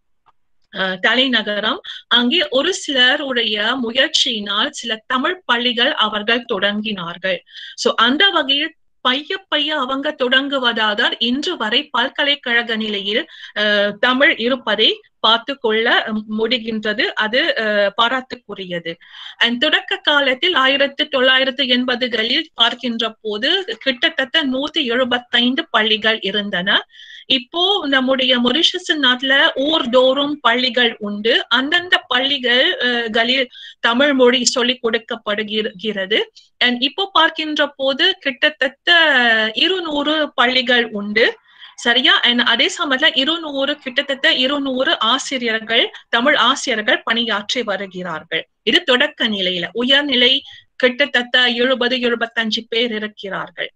அஹ், தலைநகரம் அங்கே ஒரு சிலருடைய முயற்சியினால் சில தமிழ் பள்ளிகள் அவர்கள் தொடங்கினார்கள் சோ அந்த வகையில் பைய பைய அவங்க தொடங்குவதாதான் இன்று வரை பல்கலைக்கழக நிலையில் அஹ், தமிழ் இருப்பதை பார்த்து கொள்ள முடிகின்றது அது அஹ், பாராட்டுக்குரியது அண்ட் தொடக்க காலத்தில் ஆயிரத்தி தொள்ளாயிரத்தி எண்பதுகளில் பார்க்கின்ற போது கிட்டத்தட்ட நூத்தி எழுபத்தைந்து பள்ளிகள் இருந்தன இப்போ நம்முடைய மொரிஷஸ் நாட்டுல ஊர்தோறும் பள்ளிகள் உண்டு அந்தந்த பள்ளிகள் அஹ், களில் தமிழ் மொழி சொல்லிக் கொடுக்கப்படுகிறது அண்ட் இப்போ பார்க்கின்ற போது கிட்டத்தட்ட இருநூறு பள்ளிகள் உண்டு சரியா அண்ட் அதே சமயத்துல இருநூறு கிட்டத்தட்ட இருநூறு ஆசிரியர்கள் தமிழ் ஆசிரியர்கள் பணியாற்றி வருகிறார்கள் இது தொடக்க நிலையில உயர்நிலை கிட்டத்தட்ட எழுபது எழுபத்தஞ்சு பேர் இருக்கிறார்கள்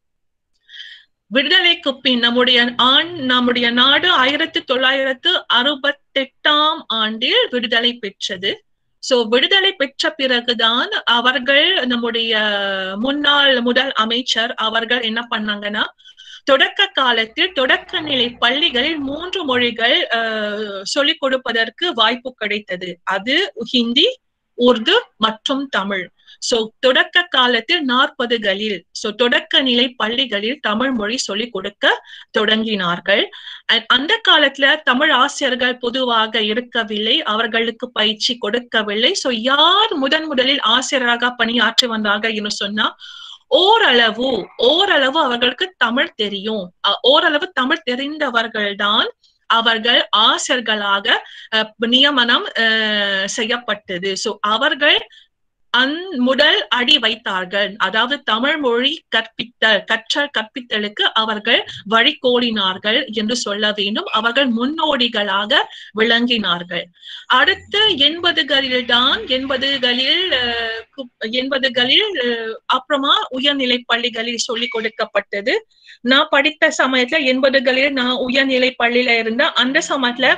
விடுதலைக்கு பின் நம்முடைய ஆண் நம்முடைய நாடு ஆயிரத்தி தொள்ளாயிரத்து அறுபத்தெட்டாம் ஆண்டில் விடுதலை பெற்றது சோ விடுதலை பெற்ற பிறகுதான் அவர்கள் நம்முடைய முன்னாள் முதல் அமைச்சர் அவர்கள் என்ன பண்ணாங்கன்னா தொடக்க காலத்தில் தொடக்க நிலை பள்ளிகளில் மூன்று மொழிகள் அஹ், சொல்லிக் கொடுப்பதற்கு வாய்ப்பு கிடைத்தது அது ஹிந்தி உருது மற்றும் தமிழ் சோ தொடக்க காலத்தில் நாற்பதுகளில் சோ தொடக்க நிலை பள்ளிகளில் தமிழ் மொழி சொல்லிக் கொடுக்க தொடங்கினார்கள் And அந்த காலத்துல தமிழ் ஆசிரியர்கள் பொதுவாக இருக்கவில்லை அவர்களுக்கு பயிற்சி கொடுக்கவில்லை சோ யார் முதன் முதலில் ஆசிரியராக பணியாற்றி வந்தார்கள் என்று சொன்னா ஓரளவு ஓரளவு அவர்களுக்கு தமிழ் தெரியும் அஹ் ஓரளவு தமிழ் தெரிந்தவர்கள்தான் அவர்கள் ஆசிரியர்களாக அஹ், நியமனம் அஹ், செய்யப்பட்டது சோ அவர்கள் அந் முதல் அடி வைத்தார்கள் அதாவது தமிழ் மொழி கற்பித்தல் கற்றல் கற்பித்தலுக்கு அவர்கள் வழிகோலினார்கள் என்று சொல்ல வேண்டும் அவர்கள் முன்னோடிகளாக விளங்கினார்கள் அடுத்து எண்பதுகளில் தான் எண்பதுகளில் அஹ், கு- எண்பதுகளில் அஹ், அப்புறமா உயர்நிலை பள்ளிகளில் சொல்லிக் கொடுக்கப்பட்டது நான் படித்த சமயத்துல எண்பதுகளில் நான் உயர்நிலை பள்ளியில இருந்த அந்த சமயத்துல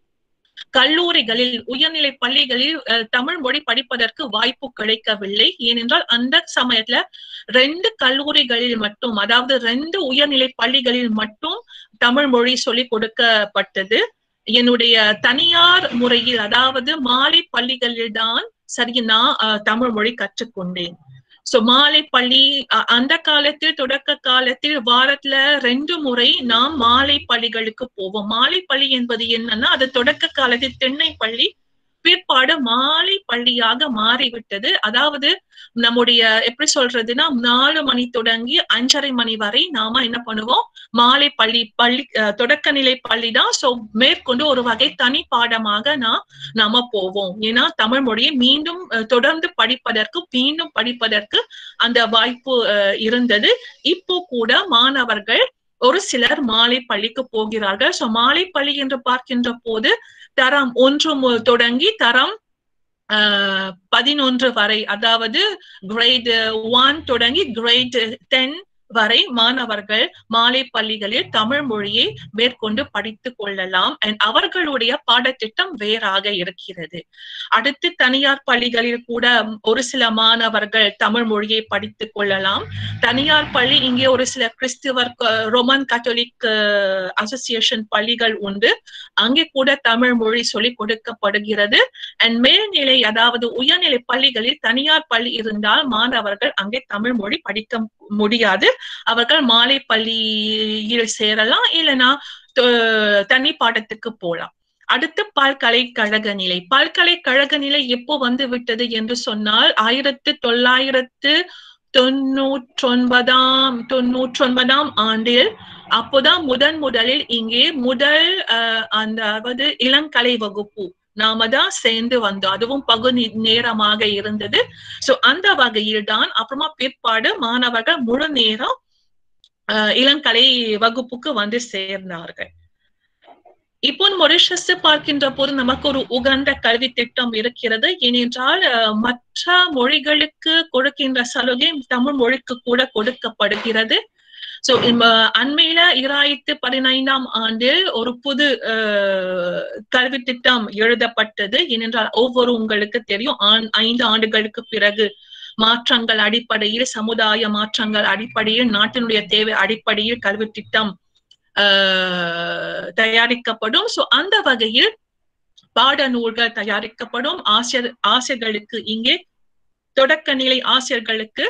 கல்லூரிகளில் உயர்நிலை பள்ளிகளில் அஹ், தமிழ் மொழி படிப்பதற்கு வாய்ப்பு கிடைக்கவில்லை ஏனென்றால் அந்த சமயத்துல ரெண்டு கல்லூரிகளில் மட்டும் அதாவது ரெண்டு உயர்நிலை பள்ளிகளில் மட்டும் தமிழ் மொழி சொல்லிக் கொடுக்கப்பட்டது என்னுடைய தனியார் முறையில் அதாவது மாலை பள்ளிகளில் தான் சரி நான் அஹ், தமிழ் மொழி கற்றுக்கொண்டேன் சோ மாலை பள்ளி அ- அந்த காலத்தில் தொடக்க காலத்தில் வாரத்துல ரெண்டு முறை நாம் மாலை பள்ளிகளுக்கு போவோம் மாலை பள்ளி என்பது என்னன்னா அது தொடக்க காலத்தில் தென்னை பள்ளி பிற்பாடு மாலை பள்ளியாக மாறிவிட்டது அதாவது நம்முடைய எப்படி சொல்றதுன்னா நாலு மணி தொடங்கி அஞ்சரை மணி வரை நாம என்ன பண்ணுவோம் மாலை பள்ளி பள்ளி அஹ், தொடக்க நிலை பள்ளி தான் சோ மேற்கொண்டு ஒரு வகை தனி பாடமாக நான் நாம போவோம் ஏன்னா தமிழ் மொழியை மீண்டும் அஹ், தொடர்ந்து படிப்பதற்கு மீண்டும் படிப்பதற்கு அந்த வாய்ப்பு அஹ், இருந்தது இப்போ கூட மாணவர்கள் ஒரு சிலர் மாலை பள்ளிக்கு போகிறார்கள் சோ மாலை பள்ளி என்று பார்க்கின்ற போது தரம் ஒன்று மு- தொடங்கி தரம் ஆஹ், பதினொன்று வரை அதாவது கிரேட் ஒன் தொடங்கி கிரேட் டென் வரை மாணவர்கள் மாலை பள்ளிகளில் தமிழ் மொழியை மேற்கொண்டு படித்துக் கொள்ளலாம் and அவர்களுடைய பாடத்திட்டம் வேறாக இருக்கிறது அடுத்து தனியார் பள்ளிகளில் கூட ஒரு சில மாணவர்கள் தமிழ் மொழியை படித்துக் கொள்ளலாம் தனியார் பள்ளி இங்கே ஒரு சில கிறிஸ்துவர் அஹ், ரோமன் கத்தோலிக் அசோசியேஷன் பள்ளிகள் உண்டு அங்கே கூட தமிழ் மொழி சொல்லிக் கொடுக்கப்படுகிறது அண்ட் மேல்நிலை அதாவது உயர்நிலை பள்ளிகளில் தனியார் பள்ளி இருந்தால் மாணவர்கள் அங்கே தமிழ் மொழி படிக்க முடியாது அவர்கள் மாலை பள்ளியில் சேரலாம் இல்லைன்னா த- தனி பாடத்துக்கு போலாம் அடுத்து பல்கலைக்கழக நிலை பல்கலைக்கழக நிலை எப்போ வந்து விட்டது என்று சொன்னால் ஆயிரத்து தொள்ளாயிரத்து தொண்ணூற்றொன்பதாம் தொண்ணூற்றொன்பதாம் ஆண்டில் அப்போதான் முதன் முதலில் இங்கே முதல் அஹ், அந்த அதாவது இளங்கலை வகுப்பு நாம தான் சேர்ந்து வந்தோம் அதுவும் பகுதி நேரமாக இருந்தது சோ அந்த வகையில் தான் அப்புறமா பிற்பாடு மாணவர்கள் முழு நேரம் அஹ், இளங்கலை வகுப்புக்கு வந்து சேர்ந்தார்கள் இப்போ மொரிஷஸ் பார்க்கின்ற போது நமக்கு ஒரு உகந்த கல்வி திட்டம் இருக்கிறது ஏனென்றால் அஹ், மற்ற மொழிகளுக்கு கொடுக்கின்ற சலுகை தமிழ் மொழிக்கு கூட கொடுக்கப்படுகிறது சோ அண்மையில இராயிரத்து பதினைந்தாம் ஆண்டில் ஒரு புது அஹ், கல்வி திட்டம் எழுதப்பட்டது ஏனென்றால் ஒவ்வொரு உங்களுக்கு தெரியும் ஆண்- ஐந்து ஆண்டுகளுக்கு பிறகு மாற்றங்கள் அடிப்படையில் சமுதாய மாற்றங்கள் அடிப்படையில் நாட்டினுடைய தேவை அடிப்படையில் கல்வி திட்டம் ஆஹ் தயாரிக்கப்படும் சோ அந்த வகையில் பாட நூல்கள் தயாரிக்கப்படும் ஆசிரியர் ஆசிரியர்களுக்கு இங்கே தொடக்க நிலை ஆசிரியர்களுக்கு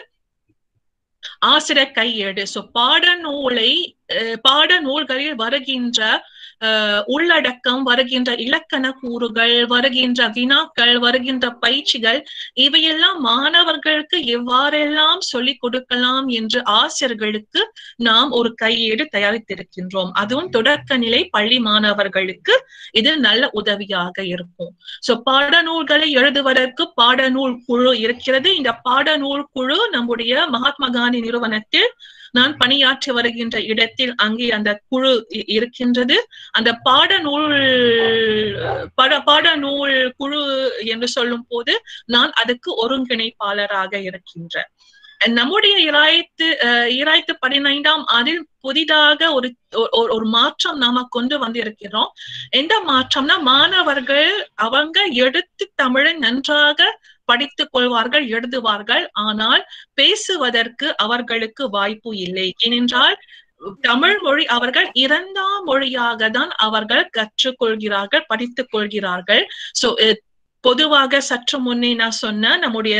ஆசிரியர் கையேடு சோ பாட நூலை அஹ், பாட நூல்களில் வருகின்ற அஹ், உள்ளடக்கம் வருகின்ற இலக்கண கூறுகள் வருகின்ற வினாக்கள் வருகின்ற பயிற்சிகள் இவையெல்லாம் மாணவர்களுக்கு எவ்வாறெல்லாம் சொல்லிக் கொடுக்கலாம் என்று ஆசிரியர்களுக்கு நாம் ஒரு கையேடு தயாரித்திருக்கின்றோம் அதுவும் தொடக்க நிலை பள்ளி மாணவர்களுக்கு இது நல்ல உதவியாக இருக்கும் சோ பாடநூல்களை எழுதுவதற்கு பாடநூல் குழு இருக்கிறது இந்த பாடநூல் குழு நம்முடைய மகாத்மா காந்தி நிறுவனத்தில் நான் பணியாற்றி வருகின்ற இடத்தில் அங்கே அந்த குழு இ- இருக்கின்றது அந்த பாடநூல் பட பாடநூல் குழு என்று சொல்லும் போது நான் அதுக்கு ஒருங்கிணைப்பாளராக இருக்கின்றேன் நம்முடைய இராயிரத்து அஹ், இராயிரத்து பதினைந்தாம் ஆண்டில் புதிதாக ஒரு ஒரு- ஒரு மாற்றம் நாம கொண்டு வந்திருக்கிறோம் எந்த மாற்றம்னா மாணவர்கள் அவங்க எடுத்து தமிழை நன்றாக படித்துக் கொள்வார்கள் எழுதுவார்கள் ஆனால் பேசுவதற்கு அவர்களுக்கு வாய்ப்பு இல்லை ஏனென்றால் தமிழ் மொழி அவர்கள் இரண்டாம் மொழியாக தான் அவர்கள் கற்றுக்கொள்கிறார்கள் படித்துக் கொள்கிறார்கள் சோ பொதுவாக சற்று முன்னே நான் சொன்ன நம்முடைய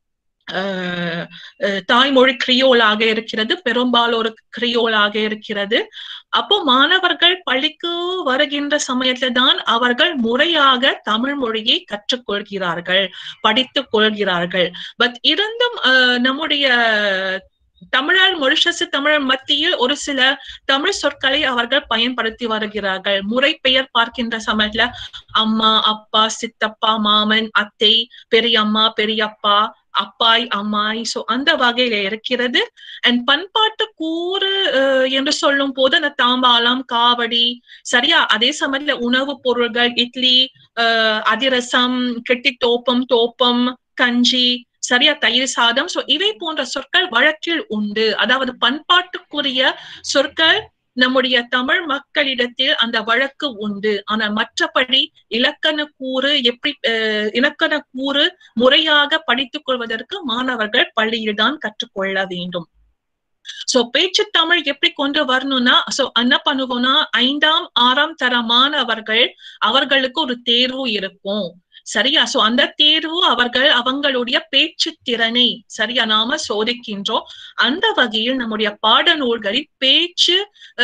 அஹ், அஹ், தாய்மொழி கிரியோலாக இருக்கிறது பெரும்பாலோர் கிரியோலாக இருக்கிறது அப்போ மாணவர்கள் பள்ளிக்கு வருகின்ற சமயத்துல தான் அவர்கள் முறையாக தமிழ் மொழியை கற்றுக்கொள்கிறார்கள் படித்துக் கொள்கிறார்கள் பட் இருந்தும் அஹ், நம்முடைய தமிழர் மொரிஷஸ் தமிழர் மத்தியில் ஒரு சில தமிழ் சொற்களை அவர்கள் பயன்படுத்தி வருகிறார்கள் முறை பெயர் பார்க்கின்ற சமயத்துல அம்மா அப்பா சித்தப்பா மாமன் அத்தை பெரியம்மா பெரியப்பா அப்பாய் அம்மாய் சோ அந்த வகையில இருக்கிறது அண்ட் பண்பாட்டு கூறு அஹ், என்று சொல்லும் போது அந்த தாம்பாலம் காவடி சரியா அதே சமயத்துல உணவுப் பொருள்கள் இட்லி அஹ், அதிரசம் கெட்டி தோப்பம் தோப்பம் கஞ்சி சரியா தயிர் சாதம் சோ இவை போன்ற சொற்கள் வழக்கில் உண்டு அதாவது பண்பாட்டுக்குரிய சொற்கள் நம்முடைய தமிழ் மக்களிடத்தில் அந்த வழக்கு உண்டு ஆனால் மற்றபடி இலக்கண கூறு எப்படி அஹ், இலக்கண கூறு முறையாக படித்துக் கொள்வதற்கு மாணவர்கள் பள்ளியில்தான் கற்றுக்கொள்ள வேண்டும் சோ பேச்சு தமிழ் எப்படி கொண்டு வரணும்னா சோ என்ன பண்ணுவோம்னா ஐந்தாம் ஆறாம் தர மாணவர்கள் அவர்களுக்கு ஒரு தேர்வு இருக்கும் சரியா சோ அந்த தேர்வு அவர்கள் அவங்களுடைய பேச்சு திறனை சரியா நாம சோதிக்கின்றோம் அந்த வகையில் நம்முடைய பாடநூல்களில் பேச்சு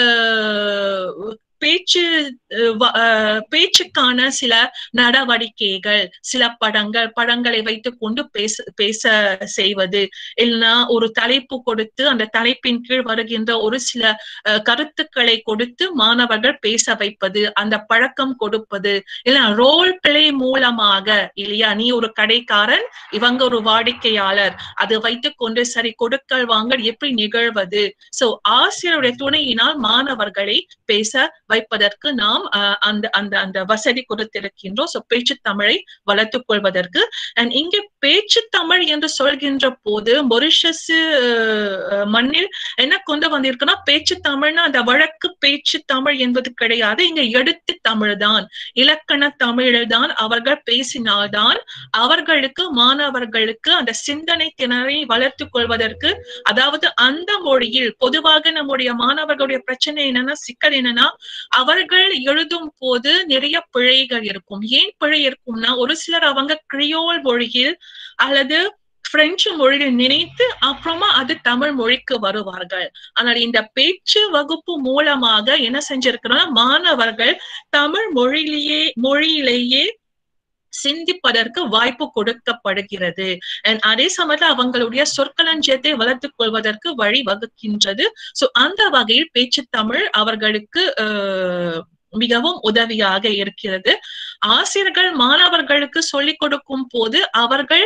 ஆஹ், பேச்சு அஹ், வ- ஆஹ், பேச்சுக்கான சில நடவடிக்கைகள் சில படங்கள் படங்களை வைத்துக் கொண்டு பேச பேச செய்வது இல்லைன்னா ஒரு தலைப்பு கொடுத்து அந்த தலைப்பின் கீழ் வருகின்ற ஒரு சில அஹ், கருத்துக்களை கொடுத்து மாணவர்கள் பேச வைப்பது அந்த பழக்கம் கொடுப்பது இல்ல ரோல் பிளே மூலமாக இல்லையா நீ ஒரு கடைக்காரன் இவங்க ஒரு வாடிக்கையாளர் அது வைத்துக் கொண்டு சரி கொடுக்கல் வாங்கல் எப்படி நிகழ்வது சோ ஆசிரியருடைய துணையினால் மாணவர்களை பேச வைப்பதற்கு நாம் அஹ், அந்த அந்த அந்த வசதி கொடுத்திருக்கின்றோம் ஸோ பேச்சு தமிழை வளர்த்துக் கொள்வதற்கு அண்ட் இங்கே பேச்சு தமிழ் என்று சொல்கின்ற போது மொரிஷஸ் அஹ், மண்ணில் என்ன கொண்டு வந்திருக்குன்னா பேச்சு தமிழ்னா அந்த வழக்கு பேச்சு தமிழ் என்பது கிடையாது இங்க எடுத்து தமிழ் தான் இலக்கண தமிழ் தான் அவர்கள் பேசினால்தான் அவர்களுக்கு மாணவர்களுக்கு அந்த சிந்தனை திறனை வளர்த்துக் கொள்வதற்கு அதாவது அந்த மொழியில் பொதுவாக நம்முடைய மாணவர்களுடைய பிரச்சனை என்னன்னா சிக்கல் என்னன்னா அவர்கள் எழுதும் போது நிறைய பிழைகள் இருக்கும் ஏன் பிழை இருக்கும்னா ஒரு சிலர் அவங்க கிரியோல் மொழியில் அல்லது பிரெஞ்சு மொழியில் நினைத்து அப்புறமா அது தமிழ் மொழிக்கு வருவார்கள் ஆனால் இந்த பேச்சு வகுப்பு மூலமாக என்ன செஞ்சிருக்கிறோம்னா மாணவர்கள் தமிழ் மொழியிலேயே மொழியிலேயே சிந்திப்பதற்கு வாய்ப்பு கொடுக்கப்படுகிறது And அதே சமயத்துல அவங்களுடைய சொற்களஞ்சியத்தை வளர்த்துக் கொள்வதற்கு வழி வகுக்கின்றது சோ அந்த வகையில் பேச்சு தமிழ் அவர்களுக்கு அஹ், மிகவும் உதவியாக இருக்கிறது ஆசிரியர்கள் மாணவர்களுக்கு சொல்லிக் கொடுக்கும் போது அவர்கள்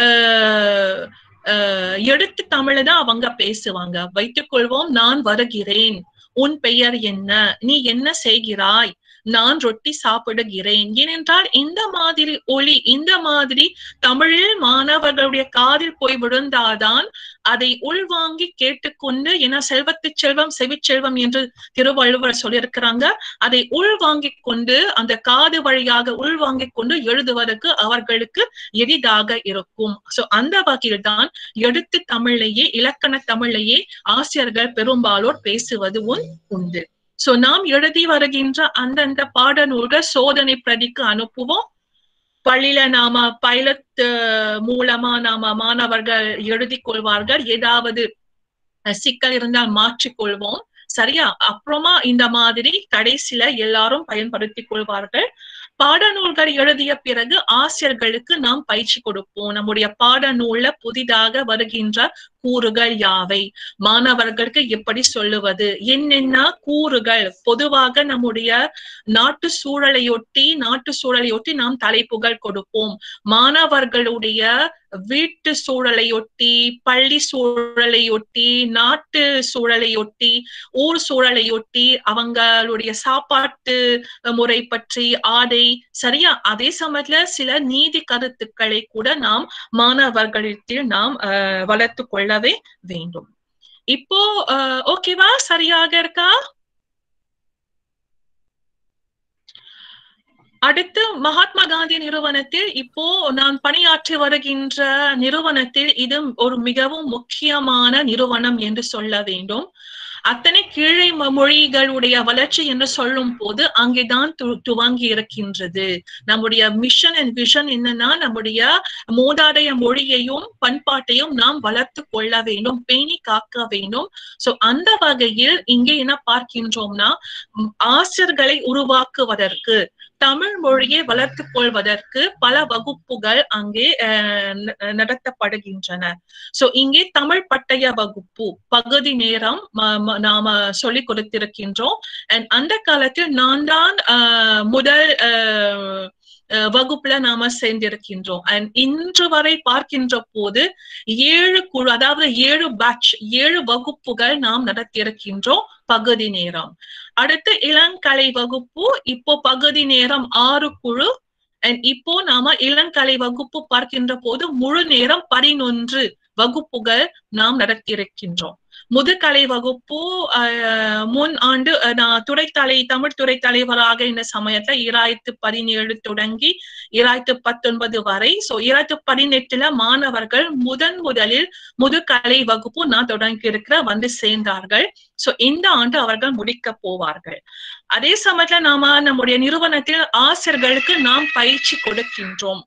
அஹ், அஹ், எடுத்து தமிழை தான் அவங்க பேசுவாங்க வைத்துக் கொள்வோம் நான் வருகிறேன் உன் பெயர் என்ன நீ என்ன செய்கிறாய் நான் ரொட்டி சாப்பிடுகிறேன் ஏனென்றால் இந்த மாதிரி ஒளி இந்த மாதிரி தமிழில் மாணவர்களுடைய காதில் போய் விழுந்தால்தான் அதை உள்வாங்கி கேட்டுக்கொண்டு என செல்வத்து செல்வம் செவிச்செல்வம் என்று திருவள்ளுவர் சொல்லியிருக்கிறாங்க அதை உள்வாங்கிக் கொண்டு அந்த காது வழியாக உள்வாங்கிக் கொண்டு எழுதுவதற்கு அவர்களுக்கு எளிதாக இருக்கும் சோ அந்த வகையில்தான் எடுத்து தமிழையே இலக்கண தமிழையே ஆசிரியர்கள் பெரும்பாலோர் பேசுவது உண் உண்டு சோ நாம் எழுதி வருகின்ற அந்தந்த பாடநூல்கள் சோதனை பிரதிக்கு அனுப்புவோம் பள்ளியில நாம பைலட் மூலமா நாம மாணவர்கள் எழுதி கொள்வார்கள் ஏதாவது அஹ், சிக்கல் இருந்தால் மாற்றிக்கொள்வோம் சரியா அப்புறமா இந்த மாதிரி கடைசியில எல்லாரும் பயன்படுத்திக் கொள்வார்கள் பாடநூல்கள் எழுதிய பிறகு ஆசிரியர்களுக்கு நாம் பயிற்சி கொடுப்போம் நம்முடைய பாடநூல்ல புதிதாக வருகின்ற கூறுகள் யாவை மாணவர்களுக்கு எப்படி சொல்லுவது என்னென்ன கூறுகள் பொதுவாக நம்முடைய நாட்டு சூழலையொட்டி நாட்டு சூழலையொட்டி நாம் தலைப்புகள் கொடுப்போம் மாணவர்களுடைய வீட்டு சூழலையொட்டி பள்ளி சூழலையொட்டி நாட்டு சூழலையொட்டி ஊர் சூழலையொட்டி அவங்களுடைய சாப்பாட்டு முறை பற்றி ஆடை சரியா அதே சமயத்துல சில நீதி கருத்துக்களை கூட நாம் மாணவர்களிடத்தில் நாம் அஹ், வளர்த்து கொள்ளவே வேண்டும் இப்போ அஹ், ஓகேவா சரியாக இருக்கா அடுத்து மகாத்மா காந்தி நிறுவனத்தில் இப்போ நான் பணியாற்றி வருகின்ற நிறுவனத்தில் இது ஒரு மிகவும் முக்கியமான நிறுவனம் என்று சொல்ல வேண்டும் அத்தனை கீழே ம- மொழிகளுடைய வளர்ச்சி என்று சொல்லும் போது அங்கேதான் து- துவங்கி இருக்கின்றது நம்முடைய மிஷன் அண்ட் விஷன் என்னன்னா நம்முடைய மூதாதைய மொழியையும் பண்பாட்டையும் நாம் வளர்த்து கொள்ள வேண்டும் பேணி காக்க வேண்டும் சோ அந்த வகையில் இங்கே என்ன பார்க்கின்றோம்னா ம், ஆசிரியர்களை உருவாக்குவதற்கு தமிழ் மொழியை வளர்த்துக் கொள்வதற்கு பல வகுப்புகள் அங்கே அஹ், ந- நடத்தப்படுகின்றன சோ இங்கே தமிழ் பட்டய வகுப்பு பகுதி நேரம் ம- ம- நாம சொல்லிக் கொடுத்திருக்கின்றோம் அண்ட் அந்த காலத்தில் நான் தான் அஹ், முதல் அஹ், அஹ், வகுப்புல நாம சேர்ந்திருக்கின்றோம் அண்ட் இன்று வரை பார்க்கின்ற போது ஏழு குழு அதாவது ஏழு பேட்ச் ஏழு வகுப்புகள் நாம் நடத்தியிருக்கின்றோம் பகுதி நேரம் அடுத்து இளங்கலை வகுப்பு இப்போ பகுதி நேரம் ஆறு குழு அண்ட் இப்போ நாம இளங்கலை வகுப்பு பார்க்கின்ற போது முழு நேரம் பதினொன்று வகுப்புகள் நாம் நடத்தியிருக்கின்றோம் முதுகலை வகுப்பு அஹ், முன் ஆண்டு அஹ், நான் துறைத்தலை தமிழ் துறை தலைவராக இந்த சமயத்துல இராயிரத்து பதினேழு தொடங்கி இராயிரத்து பத்தொன்பது வரை சோ இராயிரத்து பதினெட்டுல மாணவர்கள் முதன் முதலில் முதுகலை வகுப்பு நான் தொடங்கி இருக்கிற வந்து சேர்ந்தார்கள் சோ இந்த ஆண்டு அவர்கள் முடிக்க போவார்கள் அதே சமயத்துல நாம நம்முடைய நிறுவனத்தில் ஆசிரியர்களுக்கு நாம் பயிற்சி கொடுக்கின்றோம்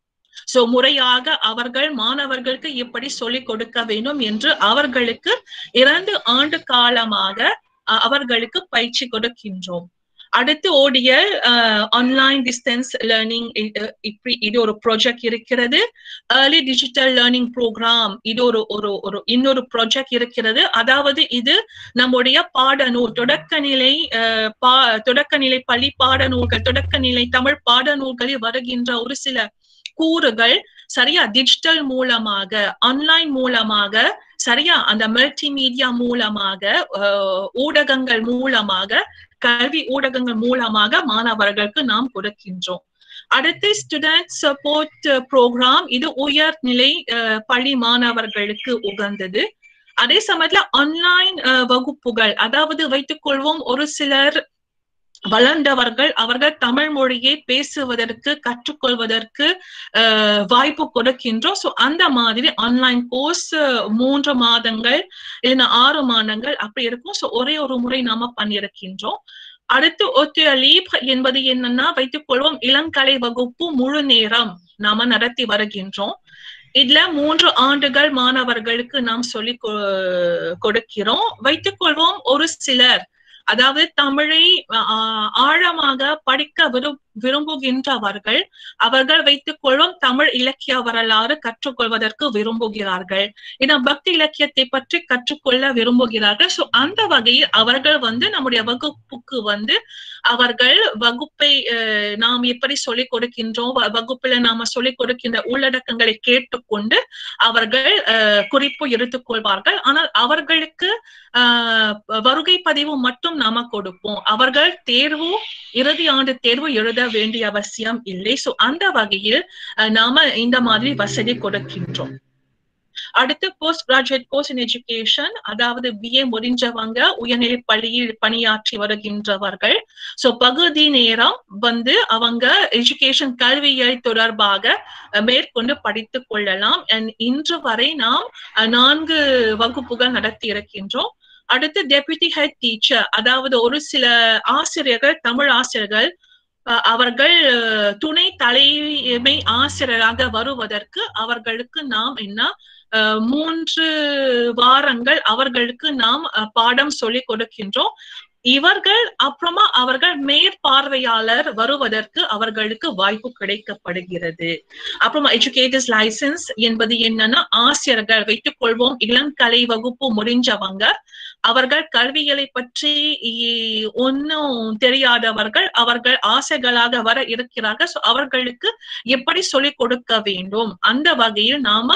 சோ முறையாக அவர்கள் மாணவர்களுக்கு எப்படி சொல்லிக் கொடுக்க வேண்டும் என்று அவர்களுக்கு இரண்டு ஆண்டு காலமாக அஹ், அவர்களுக்கு பயிற்சி கொடுக்கின்றோம் அடுத்து ஓடிஎல் ஆன்லைன் டிஸ்டன்ஸ் லேர்னிங் இப்படி இது ஒரு ப்ராஜெக்ட் இருக்கிறது ஏர்லி டிஜிட்டல் லேர்னிங் ப்ரோக்ராம் இது ஒரு ஒரு ஒரு இன்னொரு ப்ராஜெக்ட் இருக்கிறது அதாவது இது நம்முடைய பாடநூல் தொடக்கநிலை அஹ், பா தொடக்கநிலை பள்ளி பாடநூல்கள் தொடக்கநிலை தமிழ் பாடநூல்களில் வருகின்ற ஒரு சில கூறுகள் சரியா டிஜிட்டல் மூலமாக ஆன்லைன் மூலமாக சரியா அந்த மல்டிமீடியா மூலமாக அஹ், ஊடகங்கள் மூலமாக கல்வி ஊடகங்கள் மூலமாக மாணவர்களுக்கு நாம் கொடுக்கின்றோம் அடுத்து ஸ்டூடெண்ட் சப்போர்ட் ப்ரோக்ராம் இது உயர்நிலை அஹ், பள்ளி மாணவர்களுக்கு உகந்தது அதே சமயத்துல ஆன்லைன் வகுப்புகள் அதாவது வைத்துக் கொள்வோம் ஒரு சிலர் வளர்ந்தவர்கள் அவர்கள் தமிழ் மொழியை பேசுவதற்கு கற்றுக்கொள்வதற்கு அஹ், வாய்ப்பு கொடுக்கின்றோம் ஸோ அந்த மாதிரி ஆன்லைன் கோர்ஸ் மூன்று மாதங்கள் இல்லைன்னா ஆறு மாதங்கள் அப்படி இருக்கும் ஸோ ஒரே ஒரு முறை நாம பண்ணியிருக்கின்றோம் அடுத்து ஒத்திய லீப் என்பது என்னன்னா வைத்துக் கொள்வோம் இளங்கலை வகுப்பு முழு நேரம் நாம நடத்தி வருகின்றோம் இதுல மூன்று ஆண்டுகள் மாணவர்களுக்கு நாம் சொல்லி கொ- கொடுக்கிறோம் வைத்துக் கொள்வோம் ஒரு சிலர் அதாவது தமிழை ஆஹ், ஆழமாக படிக்க விரும் விரும்புகின்றவர்கள் அவர்கள் வைத்துக் கொள்வோம் தமிழ் இலக்கிய வரலாறு கற்றுக்கொள்வதற்கு விரும்புகிறார்கள் ஏன்னா பக்தி இலக்கியத்தை பற்றி கற்றுக்கொள்ள விரும்புகிறார்கள் சோ அந்த வகையில் அவர்கள் வந்து நம்முடைய வகுப்புக்கு வந்து அவர்கள் வகுப்பை அஹ், நாம் எப்படி சொல்லிக் கொடுக்கின்றோம் வ- வகுப்புல நாம சொல்லிக் கொடுக்கின்ற உள்ளடக்கங்களை கேட்டுக்கொண்டு அவர்கள் அஹ், குறிப்பு எடுத்துக் கொள்வார்கள் ஆனால் அவர்களுக்கு ஆஹ், வருகை பதிவு மட்டும் நாம கொடுப்போம் அவர்கள் தேர்வு இறுதி ஆண்டு தேர்வு எழுத வேண்டிய அவசியம் இல்லை சோ அந்த வகையில் அஹ், நாம இந்த மாதிரி வசதி கொடுக்கின்றோம் அடுத்து post graduate course in education அதாவது பிஏ முடிஞ்சவங்க உயர்நிலை பள்ளியில் பணியாற்றி வருகின்றவர்கள் சோ பகுதி நேரம் வந்து அவங்க எஜுகேஷன் கல்வியியல் தொடர்பாக அஹ், மேற்கொண்டு படித்துக் கொள்ளலாம் And இன்று வரை நாம் அஹ், நான்கு வகுப்புகள் நடத்தி இருக்கின்றோம் அடுத்து டெபுட்டி ஹெட் டீச்சர் அதாவது ஒரு சில ஆசிரியர்கள் தமிழ் ஆசிரியர்கள் அஹ், அவர்கள் அஹ், துணை தலைமை ஆசிரியராக வருவதற்கு அவர்களுக்கு நாம் என்ன அஹ், மூன்று வாரங்கள் அவர்களுக்கு நாம் அஹ், பாடம் சொல்லிக் கொடுக்கின்றோம் இவர்கள் அப்புறமா அவர்கள் மேற்பார்வையாளர் வருவதற்கு அவர்களுக்கு வாய்ப்பு கிடைக்கப்படுகிறது அப்புறமா எஜுகேட்டர்ஸ் லைசன்ஸ் என்பது என்னன்னா ஆசிரியர்கள் வைத்துக் கொள்வோம் இளங்கலை வகுப்பு முடிஞ்சவங்க அவர்கள் கல்விகளை பற்றி இ- ஒன்னும் தெரியாதவர்கள் அவர்கள் ஆசைகளாக வர இருக்கிறார்கள் So, அவர்களுக்கு எப்படி சொல்லிக் கொடுக்க வேண்டும் அந்த வகையில் நாம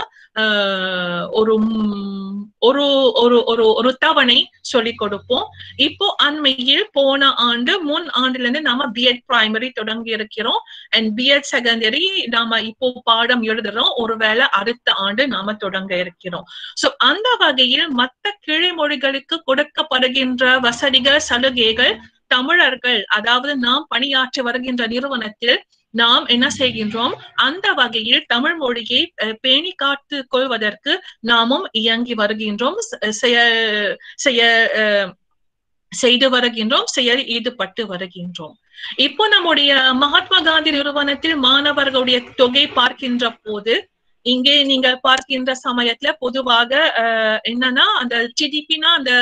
ஆஹ், ஒரு ம், ஒரு ஒரு ஒரு ஒரு தவணை சொல்லிக் கொடுப்போம் இப்போ அண்மையில் போன ஆண்டு முன் ஆண்டுல இருந்து நாம பிஎட் பிரைமரி தொடங்கி இருக்கிறோம் அண்ட் பிஎட் செகண்டரி நாம இப்போ பாடம் எழுதுறோம் ஒருவேளை அடுத்த ஆண்டு நாம தொடங்க இருக்கிறோம் சோ அந்த வகையில் மத்த கிளை மொழிகளுக்கு கொடுக்கப்படுகின்ற வசதிகள் சலுகைகள் தமிழர்கள் அதாவது நாம் பணியாற்றி வருகின்ற நிறுவனத்தில் நாம் என்ன செய்கின்றோம் அந்த வகையில் தமிழ் மொழியை அஹ், பேணி காத்து கொள்வதற்கு நாமும் இயங்கி வருகின்றோம் செ- செய்ய செய்ய அஹ், செய்து வருகின்றோம் செயல் ஈடுபட்டு வருகின்றோம் இப்போ நம்முடைய மகாத்மா காந்தி நிறுவனத்தில் மாணவர்களுடைய தொகை பார்க்கின்ற போது இங்கே நீங்கள் பார்க்கின்ற சமயத்துல பொதுவாக அஹ், என்னன்னா அந்த டிடிபினா அந்த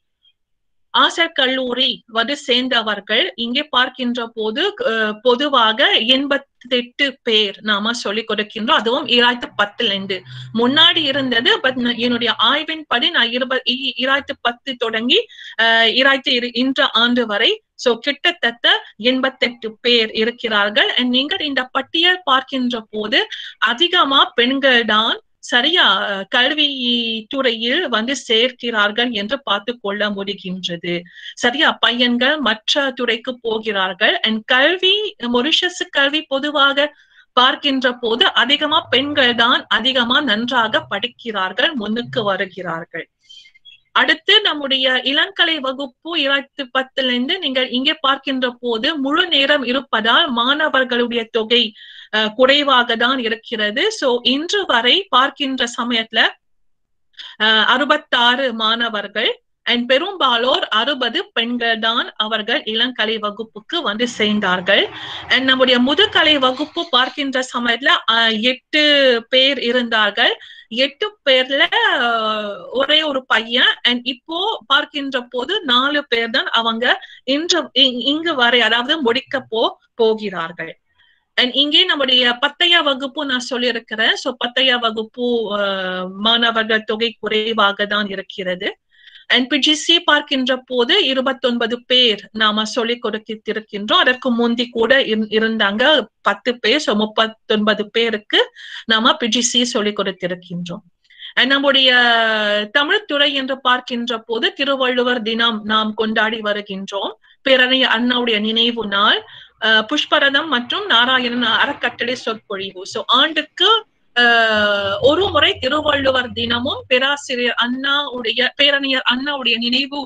ஆசர் கல்லூரி வந்து சேர்ந்தவர்கள் இங்கே பார்க்கின்ற போது அஹ், பொதுவாக எண்பத்தி எட்டு பேர் நாம சொல்லிக் கொடுக்கின்றோம் அதுவும் ஈராயிரத்தி பத்துல இருந்து முன்னாடி இருந்தது பட் என்னுடைய ஆய்வின்படி நான் இருபது ஈராயிரத்தி பத்து தொடங்கி அஹ், ஈராயிரத்தி இரு- இன்ற ஆண்டு வரை சோ கிட்டத்தட்ட எண்பத்தெட்டு பேர் இருக்கிறார்கள் And நீங்கள் இந்த பட்டியல் பார்க்கின்ற போது அதிகமா பெண்கள் தான் சரியா அஹ், கல்வி துறையில் வந்து சேர்க்கிறார்கள் என்று பார்த்து கொள்ள முடிகின்றது சரியா பையன்கள் மற்ற துறைக்கு போகிறார்கள் அண்ட் கல்வி மொரிஷஸ் கல்வி பொதுவாக பார்க்கின்ற போது அதிகமா பெண்கள் தான் அதிகமா நன்றாக படிக்கிறார்கள் முன்னுக்கு வருகிறார்கள் அடுத்து நம்முடைய இளங்கலை வகுப்பு இரண்டாயிரத்தி பத்துல இருந்து நீங்கள் இங்கே பார்க்கின்ற போது முழு நேரம் இருப்பதால் மாணவர்களுடைய தொகை அஹ், குறைவாக தான் இருக்கிறது சோ இன்று வரை பார்க்கின்ற சமயத்துல அஹ், அறுபத்தாறு மாணவர்கள் அண்ட் பெரும்பாலோர் அறுபது பெண்கள் தான் அவர்கள் இளங்கலை வகுப்புக்கு வந்து சேர்ந்தார்கள் அண்ட் நம்முடைய முதுகலை வகுப்பு பார்க்கின்ற சமயத்துல அஹ், எட்டு பேர் இருந்தார்கள் எட்டு பேர்ல அஹ், ஒரே ஒரு பையன் அண்ட் இப்போ பார்க்கின்ற போது நாலு பேர் தான் அவங்க இன்று இ- இங்கு வரை அதாவது முடிக்க போ போகிறார்கள் அண்ட் இங்கே நம்முடைய பத்தைய வகுப்பு நான் சொல்லியிருக்கிறேன் சோ பத்தைய வகுப்பு அஹ், மாணவர்கள் தொகை குறைவாக தான் இருக்கிறது அண்ட் பிஜிசி பார்க்கின்ற போது இருபத்தொன்பது பேர் நாம சொல்லிக் கொடுத்திருக்கின்றோம் அதற்கு முந்தி கூட இரு- இருந்தாங்க பத்து பேர் ஸோ முப்பத்தொன்பது பேருக்கு நாம பிஜிசி சொல்லிக் கொடுத்திருக்கின்றோம் அஹ் நம்முடைய தமிழ்துறை என்று பார்க்கின்ற போது திருவள்ளுவர் தினம் நாம் கொண்டாடி வருகின்றோம் பேரறிஞர் அண்ணாவுடைய நினைவு நாள் அஹ் புஷ்பரதம் மற்றும் நாராயணன் அறக்கட்டளை சொற்பொழிவு சோ ஆண்டுக்கு அஹ் ஒரு முறை திருவள்ளுவர் தினமும் பேராசிரியர் அண்ணாவுடைய பேரறிஞர் அண்ணாவுடைய நினைவு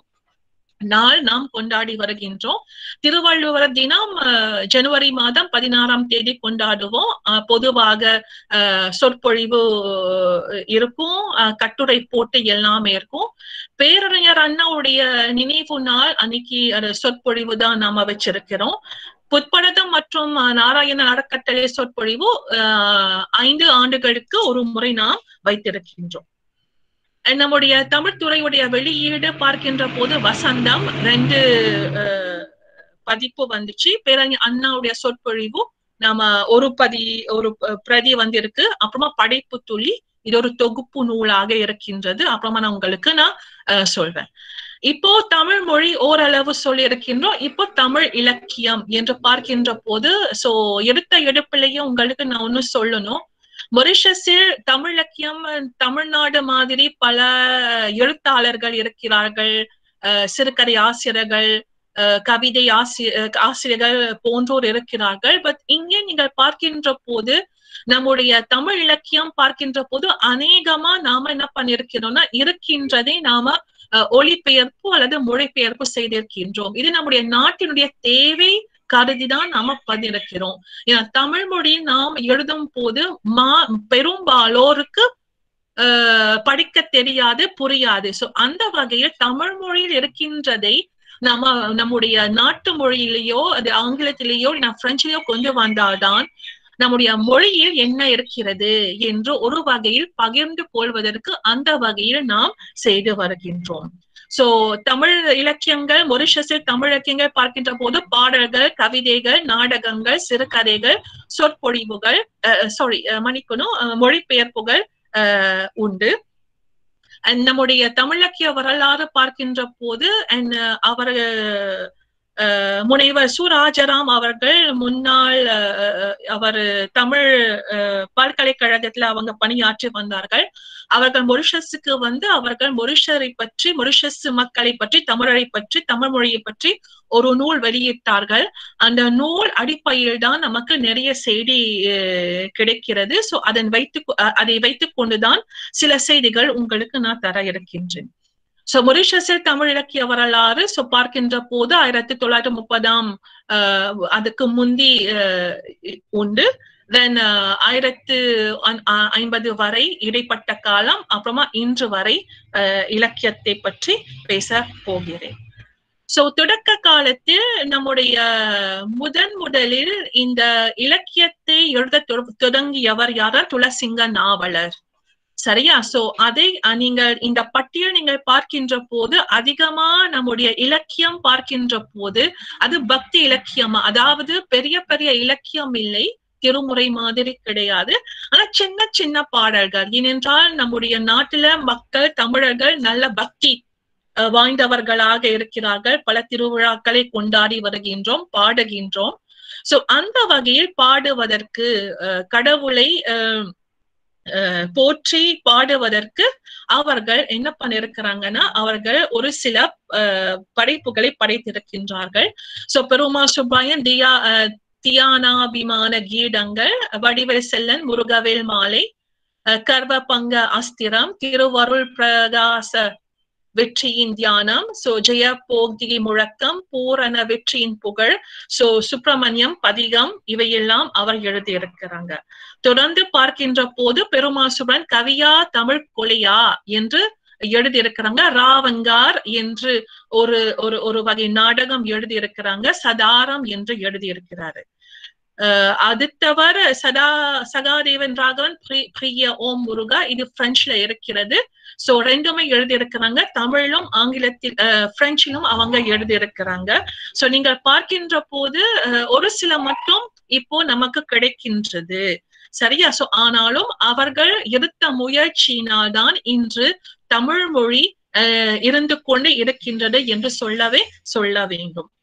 நாள் நாம் கொண்டாடி வருகின்றோம் திருவள்ளுவர் தினம் அஹ், ஜனவரி மாதம் பதினாறாம் தேதி கொண்டாடுவோம் அஹ், பொதுவாக அஹ், சொற்பொழிவு அஹ், இருக்கும் அஹ், கட்டுரை போட்டு எல்லாமே இருக்கும் பேரறிஞர் அண்ணாவுடைய நினைவு நாள் அன்னைக்கு அது சொற்பொழிவு தான் நாம வச்சிருக்கிறோம் புத்பரதம் மற்றும் அஹ், நாராயண அறக்கட்டளை சொற்பொழிவு அஹ், ஐந்து ஆண்டுகளுக்கு ஒரு முறை நாம் வைத்திருக்கின்றோம் அஹ் நம்முடைய தமிழ் துறையுடைய வெளியீடு பார்க்கின்ற போது வசந்தம் ரெண்டு அஹ், பதிப்பு வந்துச்சு பேரறிஞர் அண்ணாவுடைய சொற்பொழிவு நாம ஒரு பதி ஒரு ப- பிரதி வந்திருக்கு அப்புறமா படைப்பு துளி இது ஒரு தொகுப்பு நூலாக இருக்கின்றது அப்புறமா நான் உங்களுக்கு நான் அஹ், சொல்வேன் இப்போ தமிழ் மொழி ஓரளவு சொல்லி இருக்கின்றோம் இப்போ தமிழ் இலக்கியம் என்று பார்க்கின்ற போது சோ எடுத்த எடுப்பிலேயே உங்களுக்கு நான் ஒண்ணு சொல்லணும் மொரிஷஸில் தமிழ் இலக்கியம் தமிழ்நாடு மாதிரி பல எழுத்தாளர்கள் இருக்கிறார்கள் அஹ் சிறுகதை ஆசிரியர்கள் அஹ் கவிதை ஆசி அஹ் ஆசிரியர்கள் போன்றோர் இருக்கிறார்கள் பட் இங்கே நீங்கள் பார்க்கின்ற போது நம்முடைய தமிழ் இலக்கியம் பார்க்கின்ற போது அநேகமா நாம என்ன பண்ணிருக்கிறோம்னா இருக்கின்றதை நாம அஹ், ஒளிபெயர்ப்பு அல்லது மொழிபெயர்ப்பு செய்திருக்கின்றோம் இது நம்முடைய நாட்டினுடைய தேவை கருதிதான் நாம பண்ணிருக்கிறோம் ஏன்னா தமிழ் மொழி நாம் எழுதும் போது மா பெரும்பாலோருக்கு அஹ், படிக்க தெரியாது புரியாது சோ அந்த வகையில் தமிழ் மொழியில் இருக்கின்றதை நம்ம நம்முடைய நாட்டு மொழியிலேயோ அது ஆங்கிலத்திலேயோ நான் பிரெஞ்சிலேயோ கொண்டு வந்தால்தான் நம்முடைய மொழியில் என்ன இருக்கிறது என்று ஒரு வகையில் பகிர்ந்து கொள்வதற்கு அந்த வகையில் நாம் செய்து வருகின்றோம் சோ தமிழ் இலக்கியங்கள் மொரிஷஸில் தமிழ் இலக்கியங்கள் பார்க்கின்ற போது பாடல்கள் கவிதைகள் நாடகங்கள் சிறுகதைகள் சொற்பொழிவுகள் சாரி மன்னிக்கணும் அஹ், மொழிபெயர்ப்புகள் அஹ், உண்டு And நம்முடைய தமிழக்கிய வரலாறு பார்க்கின்ற போது and அவர் அஹ், முனைவர் சு ராஜராம் அவர்கள் முன்னாள் அஹ், அவர் தமிழ் அஹ், பல்கலைக்கழகத்துல அவங்க பணியாற்றி வந்தார்கள் அவர்கள் மொரிஷஸுக்கு வந்து அவர்கள் மொரிஷரை பற்றி மொரிஷஸ் மக்களை பற்றி தமிழரை பற்றி தமிழ் மொழியை பற்றி ஒரு நூல் வெளியிட்டார்கள் அந்த நூல் அடிப்படையில் தான் நமக்கு நிறைய செய்தி அஹ், கிடைக்கிறது சோ அதன் வைத்து அதை வைத்துக் கொண்டுதான் சில செய்திகள் உங்களுக்கு நான் தர இருக்கின்றேன் சோ மொரிஷஸில் தமிழ் இலக்கிய வரலாறு சோ பார்க்கின்ற போது ஆயிரத்தி தொள்ளாயிரத்தி முப்பதாம் அஹ், அதுக்கு முந்தி அஹ், உண்டு தென் ஆயிரத்து ஐ- ஐ- ஐம்பது வரை இடைப்பட்ட காலம் அப்புறமா இன்று வரை அஹ், இலக்கியத்தை பற்றி பேச போகிறேன் சோ தொடக்க காலத்தில் நம்முடைய முதன் முதலில் இந்த இலக்கியத்தை எழுத தொ- தொடங்கியவர் யாரா துளசிங்க நாவலர் சரியா சோ அதை அஹ், நீங்கள் இந்த பட்டியல் நீங்கள் பார்க்கின்ற போது அதிகமா நம்முடைய இலக்கியம் பார்க்கின்ற போது அது பக்தி இலக்கியமா அதாவது பெரிய பெரிய இலக்கியம் இல்லை திருமுறை மாதிரி கிடையாது ஆனா சின்ன சின்ன பாடல்கள் ஏனென்றால் நம்முடைய நாட்டுல மக்கள் தமிழர்கள் நல்ல பக்தி அஹ், வாய்ந்தவர்களாக இருக்கிறார்கள் பல திருவிழாக்களை கொண்டாடி வருகின்றோம் பாடுகின்றோம் சோ அந்த வகையில் பாடுவதற்கு அஹ், கடவுளை அஹ், அஹ், போற்றி பாடுவதற்கு அவர்கள் என்ன பண்ணிருக்கிறாங்கன்னா அவர்கள் ஒரு சில அஹ், படைப்புகளை படைத்திருக்கின்றார்கள் சோ பெருமா சுப்பாயன் தியா அஹ், தியானாபிமான கீதங்கள் வடிவேல் செல்லன் முருகவேல் மாலை அஹ், கர்வ பங்க அஸ்திரம் திருவருள் பிரகாச வெற்றியின் தியானம் சோ ஜெய போக்தி முழக்கம் பூரண வெற்றியின் புகழ் சோ சுப்பிரமணியம் பதிகம் இவையெல்லாம் அவர் எழுதியிருக்கிறாங்க தொடர்ந்து பார்க்கின்ற போது பெருமாசுரன் கவியா தமிழ் கொலையா என்று எழுதியிருக்கிறாங்க ராவங்கார் என்று ஒரு ஒரு ஒரு வகை நாடகம் எழுதியிருக்கிறாங்க சதாரம் என்று எழுதியிருக்கிறாரு அஹ் அது தவிர சதா சகாதேவன் ராகவன் பிரி- பிரிய ஓம் முருகா இது பிரெஞ்சுல இருக்கிறது சோ ரெண்டுமே எழுதியிருக்கிறாங்க தமிழிலும் ஆங்கிலத்தில் அஹ், பிரெஞ்சிலும் அவங்க எழுதியிருக்கிறாங்க சோ நீங்கள் பார்க்கின்ற போது அஹ், ஒரு சில மட்டும் இப்போ நமக்கு கிடைக்கின்றது சரியா சோ ஆனாலும் அவர்கள் எடுத்த முயற்சியினால்தான் இன்று தமிழ் மொழி அஹ், இருந்து கொண்டு இருக்கின்றது என்று சொல்லவே சொல்ல வேண்டும்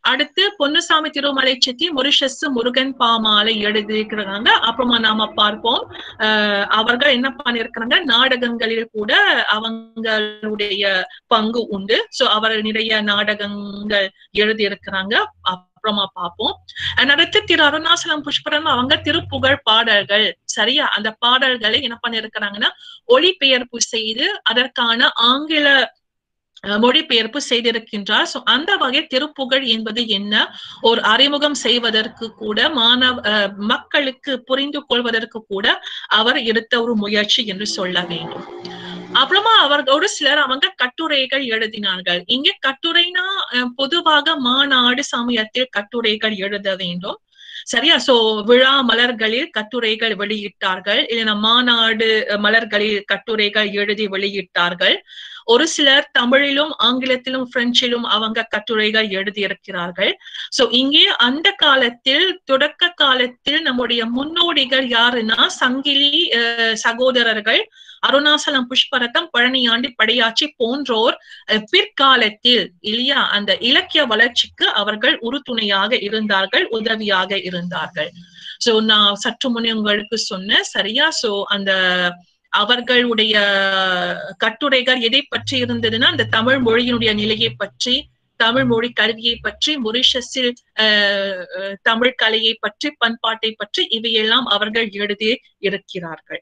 அடுத்து பொன்னுசாமி திருமலை செட்டி மொரிஷஸ் முருகன் பாமாலை எழுதியிருக்கிறாங்க அப்புறமா நாம பார்ப்போம் அஹ் அவர்கள் என்ன பண்ணிருக்கிறாங்க நாடகங்களில் கூட அவங்களுடைய பங்கு உண்டு சோ அவர் நிறைய நாடகங்கள் எழுதியிருக்கிறாங்க அப்புறமா பார்ப்போம் And அடுத்து திரு அருணாசலம் புஷ்பரன் அவங்க திருப்புகழ் பாடல்கள் சரியா அந்த பாடல்களை என்ன பண்ணிருக்கிறாங்கன்னா ஒளிபெயர்ப்பு செய்து அதற்கான ஆங்கில அஹ், மொழிபெயர்ப்பு செய்திருக்கின்றார் சோ அந்த வகை திருப்புகழ் என்பது என்ன ஒரு அறிமுகம் செய்வதற்கு கூட மாணவ அஹ், மக்களுக்கு புரிந்து கொள்வதற்கு கூட அவர் எடுத்த ஒரு முயற்சி என்று சொல்ல வேண்டும் அப்புறமா அவர் ஒரு சிலர் அவங்க கட்டுரைகள் எழுதினார்கள் இங்க கட்டுரைனா அஹ், பொதுவாக மாநாடு சமயத்தில் கட்டுரைகள் எழுத வேண்டும் சரியா சோ விழா மலர்களில் கட்டுரைகள் வெளியிட்டார்கள் இல்லைன்னா மாநாடு அஹ், மலர்களில் கட்டுரைகள் எழுதி வெளியிட்டார்கள் ஒரு சிலர் தமிழிலும் ஆங்கிலத்திலும் பிரெஞ்சிலும் அவங்க கட்டுரைகள் எழுதியிருக்கிறார்கள் சோ இங்கே அந்த காலத்தில் தொடக்க காலத்தில் நம்முடைய முன்னோடிகள் யாருன்னா சங்கிலி அஹ், சகோதரர்கள் அருணாசலம் புஷ்பரத்தம் பழனியாண்டி படையாச்சி போன்றோர் அஹ், பிற்காலத்தில் இல்லையா அந்த இலக்கிய வளர்ச்சிக்கு அவர்கள் உறுதுணையாக இருந்தார்கள் உதவியாக இருந்தார்கள் சோ நான் சற்று முன்னே உங்களுக்கு சொன்னேன் சரியா சோ அந்த அவர்களுடைய கட்டுரைகள் எதை பற்றி இருந்ததுன்னா அந்த தமிழ் மொழியினுடைய நிலையை பற்றி தமிழ் மொழி கல்வியை பற்றி மொரிஷஸில் அஹ், அஹ், தமிழ் கலையை பற்றி பண்பாட்டை பற்றி இவையெல்லாம் அவர்கள் எழுதி இருக்கிறார்கள்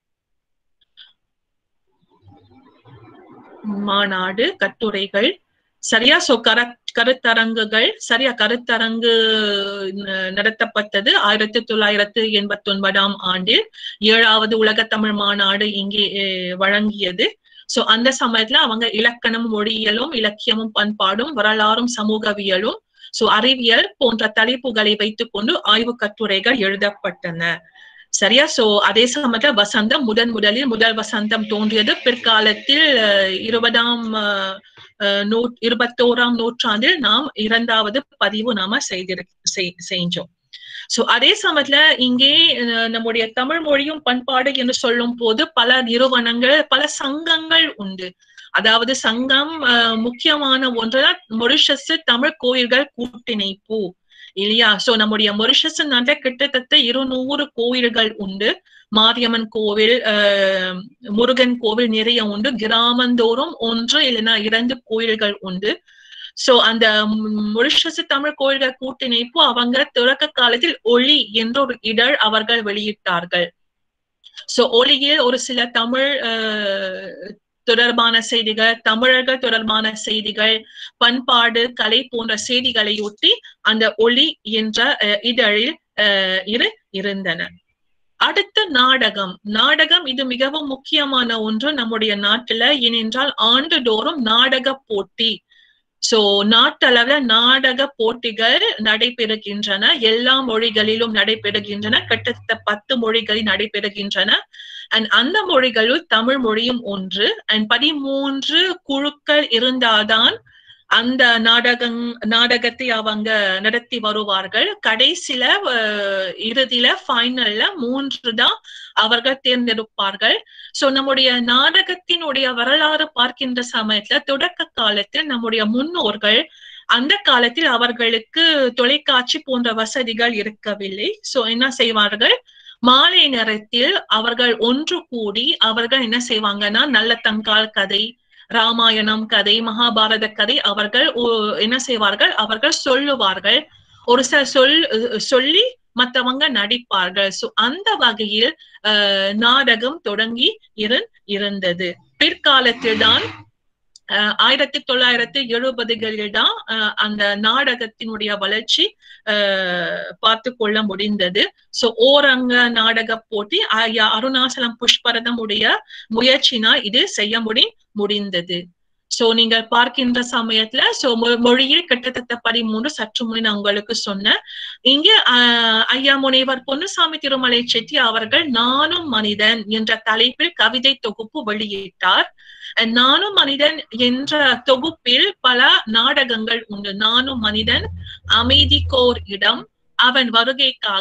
மாநாடு கட்டுரைகள் சரியா சோ கர கருத்தரங்குகள் சரியா கருத்தரங்கு ந- நடத்தப்பட்டது ஆயிரத்தி தொள்ளாயிரத்து எண்பத்தி ஒன்பதாம் ஆண்டில் ஏழாவது உலக தமிழ் மாநாடு இங்கே அஹ், வழங்கியது சோ அந்த சமயத்துல அவங்க இலக்கணம் மொழியியலும் இலக்கியமும் பண்பாடும் வரலாறும் சமூகவியலும் சோ அறிவியல் போன்ற தலைப்புகளை வைத்துக்கொண்டு ஆய்வு கட்டுரைகள் எழுதப்பட்டன சரியா சோ அதே சமயத்துல வசந்தம் முதன் முதலில் முதல் வசந்தம் தோன்றியது பிற்காலத்தில் அஹ், இருபதாம் அஹ், அஹ், நூ இருபத்தோராம் நூற்றாண்டில் நாம் இரண்டாவது பதிவு நாம செய்திரு செய்- செஞ்சோம் சோ அதே சமயத்துல இங்கே அஹ், நம்முடைய தமிழ் மொழியும் பண்பாடு என்று சொல்லும் போது பல நிறுவனங்கள் பல சங்கங்கள் உண்டு அதாவது சங்கம் அஹ், முக்கியமான ஒன்றுதான் மொரிஷஸ் தமிழ் கோயில்கள் கூட்டிணைப்பு இல்லையா சோ நம்முடைய மொரிஷஸ் நாட்டுல கிட்டத்தட்ட இருநூறு கோயில்கள் உண்டு மாரியம்மன் கோவில் அஹ், முருகன் கோவில் நிறைய உண்டு கிராமந்தோறும் ஒன்று இல்லைன்னா இரண்டு கோயில்கள் உண்டு சோ அந்த மொரிஷஸ் தமிழ் கோயில்கள் கூட்டிணைப்பு அவங்க தொடக்க காலத்தில் ஒளி என்ற ஒரு இதழ் அவர்கள் வெளியிட்டார்கள் சோ ஒளியில் ஒரு சில தமிழ் அஹ், தொடர்பான செய்திகள் தமிழர்கள் தொடர்பான செய்திகள் பண்பாடு கலை போன்ற செய்திகளை ஒட்டி அந்த ஒளி என்ற அஹ், இதழில் அஹ், இரு இருந்தன அடுத்த நாடகம் நாடகம் இது மிகவும் முக்கியமான ஒன்று நம்முடைய நாட்டுல ஏனென்றால் ஆண்டுதோறும் நாடக போட்டி சோ நாட்டளவுல நாடக போட்டிகள் நடைபெறுகின்றன எல்லா மொழிகளிலும் நடைபெறுகின்றன கிட்டத்தட்ட பத்து மொழிகளில் நடைபெறுகின்றன அண்ட் அந்த மொழிகளுள் தமிழ் மொழியும் ஒன்று அண்ட் பதிமூன்று குழுக்கள் இருந்தால்தான் அந்த நாடகம் நாடகத்தை அவங்க நடத்தி வருவார்கள் கடைசியில அஹ், இறுதியில ஃபைனல்ல மூன்று தான் அவர்கள் தேர்ந்தெடுப்பார்கள் சோ நம்முடைய நாடகத்தினுடைய வரலாறு பார்க்கின்ற சமயத்துல தொடக்க காலத்தில் நம்முடைய முன்னோர்கள் அந்த காலத்தில் அவர்களுக்கு தொலைக்காட்சி போன்ற வசதிகள் இருக்கவில்லை சோ என்ன செய்வார்கள் மாலை நேரத்தில் அவர்கள் ஒன்று கூடி அவர்கள் என்ன செய்வாங்கன்னா நல்ல தங்கால் கதை ராமாயணம் கதை மகாபாரத கதை அவர்கள் ஒ- என்ன செய்வார்கள் அவர்கள் சொல்லுவார்கள் ஒரு சில சொல் சொல்லி மத்தவங்க நடிப்பார்கள் சோ அந்த வகையில் அஹ், நாடகம் தொடங்கி இருந் இருந்தது பிற்காலத்தில் தான் அஹ், ஆயிரத்தி தொள்ளாயிரத்தி எழுபதுகளில் தான் அஹ், அந்த நாடகத்தினுடைய வளர்ச்சி அஹ், பார்த்து கொள்ள முடிந்தது சோ ஓரங்க நாடக போட்டி ஐயா அருணாசலம் புஷ்பரதம் உடைய முயற்சினா இது செய்ய முடி முடிந்தது சோ நீங்க பார்க்கின்ற சமயத்துல சோ மொ- மொழியில் கிட்டத்தட்ட பதிமூன்று சற்று முன்னே நான் உங்களுக்கு சொன்னேன் இங்க ஆஹ், ஐயா முனைவர் பொன்னுசாமி திருமலை செட்டி அவர்கள் நானும் மனிதன் என்ற தலைப்பில் கவிதை தொகுப்பு வெளியிட்டார் அஹ் நானும் மனிதன் என்ற தொகுப்பில் பல நாடகங்கள் உண்டு நானும் மனிதன் அமைதிக்கோர் இடம் அவன் வருகைக்காக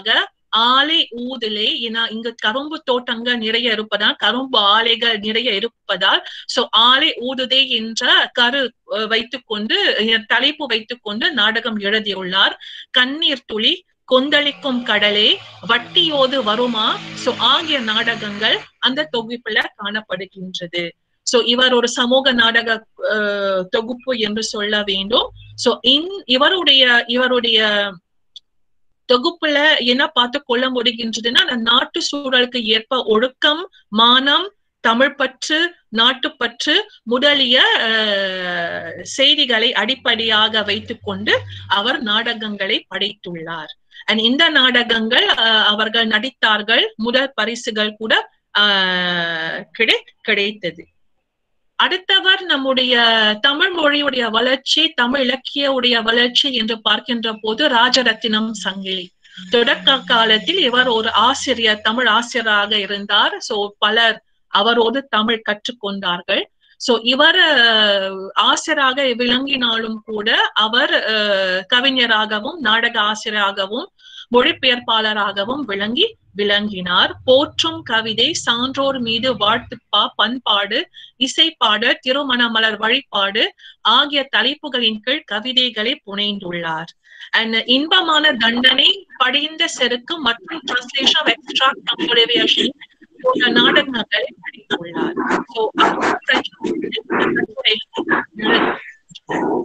ஆலை ஊதலே ஏன்னா இங்க கரும்பு தோட்டங்கள் நிறைய இருப்பதால் கரும்பு ஆலைகள் நிறைய இருப்பதால் சோ ஆலை ஊதுதே என்ற கரு அஹ், வைத்துக்கொண்டு அஹ், தலைப்பு வைத்துக்கொண்டு நாடகம் எழுதியுள்ளார் கண்ணீர் துளி கொந்தளிக்கும் கடலே வட்டியோது வருமா சோ ஆகிய நாடகங்கள் அந்த தொகுப்புல காணப்படுகின்றது சோ இவர் ஒரு சமூக நாடக அஹ், தொகுப்பு என்று சொல்ல வேண்டும் சோ இன் இவருடைய இவருடைய தொகுப்புல என்ன பார்த்து கொள்ள முடிகின்றதுன்னா அந்த நாட்டு சூழலுக்கு ஏற்ப ஒழுக்கம் மானம் தமிழ் பற்று நாட்டுப்பற்று முதலிய அஹ், செய்திகளை அடிப்படையாக வைத்துக்கொண்டு அவர் நாடகங்களை படைத்துள்ளார் அண்ட் இந்த நாடகங்கள் அஹ், அவர்கள் நடித்தார்கள் முதல் பரிசுகள் கூட ஆஹ் கிடை கிடைத்தது அடுத்தவர் நம்முடைய தமிழ் மொழியுடைய வளர்ச்சி தமிழ் இலக்கிய வளர்ச்சி என்று பார்க்கின்ற போது ராஜரத்தினம் சங்கிலி தொடக்க காலத்தில் இவர் ஒரு ஆசிரியர் தமிழ் ஆசிரியராக இருந்தார் சோ பலர் அவரோடு தமிழ் கற்றுக்கொண்டார்கள் சோ இவர் அஹ், ஆசிரியராக விளங்கினாலும் கூட அவர் அஹ், கவிஞராகவும் நாடக ஆசிரியராகவும் மொழிபெயர்ப்பாளராகவும் விளங்கி விளங்கினார் போற்றும் கவிதை சான்றோர் மீது வாழ்த்துப்பா பண்பாடு இசைப்பாடு திருமண மலர் வழிபாடு ஆகிய தலைப்புகளின் கீழ் கவிதைகளை புனைந்துள்ளார் அண்ட் இன்பமான தண்டனை படிந்த செருக்கு மற்றும் டிரான்ஸ்லேஷன் ஆஃப் எக்ஸ்ட்ராக்ட் கம்பொலிவேஷன் போன்ற நாடகங்களை படித்துள்ளார் So, அவர் பிரெஞ்சு மொழியில் இந்த கட்டுரைகளை எழுதினார்.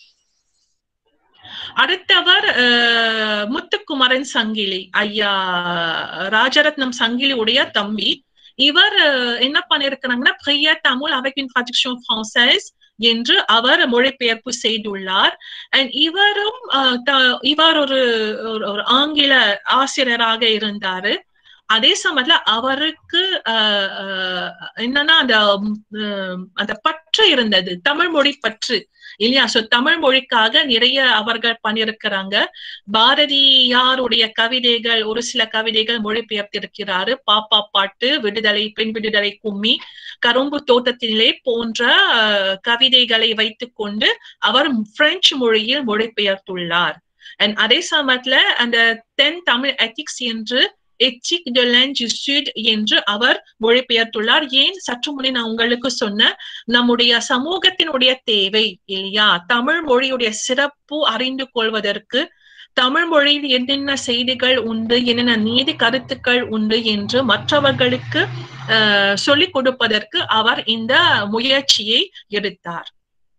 அடுத்தவர் அஹ், முத்துக்குமரன் சங்கிலி ஐயா ராஜரத்னம் சங்கிலி உடைய தம்பி இவர் அஹ், என்ன பண்ணிருக்கிறாங்கன்னா பிரிய Tamil avec une traduction française என்று அவர் மொழிபெயர்ப்பு செய்துள்ளார் அண்ட் இவரும் அஹ், த- இவர் ஒரு ஒரு- ஒரு ஆங்கில ஆசிரியராக இருந்தாரு அதே சமயத்துல அவருக்கு அஹ், அஹ், என்னன்னா அந்த உம், அந்த பற்று இருந்தது தமிழ் மொழி பற்று இல்லையா சோ தமிழ் மொழிக்காக நிறைய அவர்கள் பண்ணியிருக்கிறாங்க பாரதியாருடைய கவிதைகள் ஒரு சில கவிதைகள் மொழிபெயர்த்திருக்கிறாரு பாப்பா பாட்டு விடுதலை பெண் விடுதலை கும்மி கரும்பு தோட்டத்திலே போன்ற அஹ், கவிதைகளை வைத்துக்கொண்டு அவர் பிரெஞ்சு மொழியில் மொழிபெயர்த்துள்ளார் And அதே சமயத்துல அந்த தென் தமிழ் எத்திக்ஸ் என்று எச்சிக் de l'Inde du Sud என்று அவர் மொழிபெயர்த்துள்ளார் ஏன் சற்று முன்னே நான் உங்களுக்கு சொன்ன நம்முடைய சமூகத்தினுடைய தேவை இல்லையா தமிழ் மொழியுடைய சிறப்பு அறிந்து கொள்வதற்கு தமிழ் மொழியில் என்னென்ன செய்திகள் உண்டு என்னென்ன நீதி கருத்துக்கள் உண்டு என்று மற்றவர்களுக்கு அஹ், சொல்லிக் கொடுப்பதற்கு அவர் இந்த முயற்சியை எடுத்தார்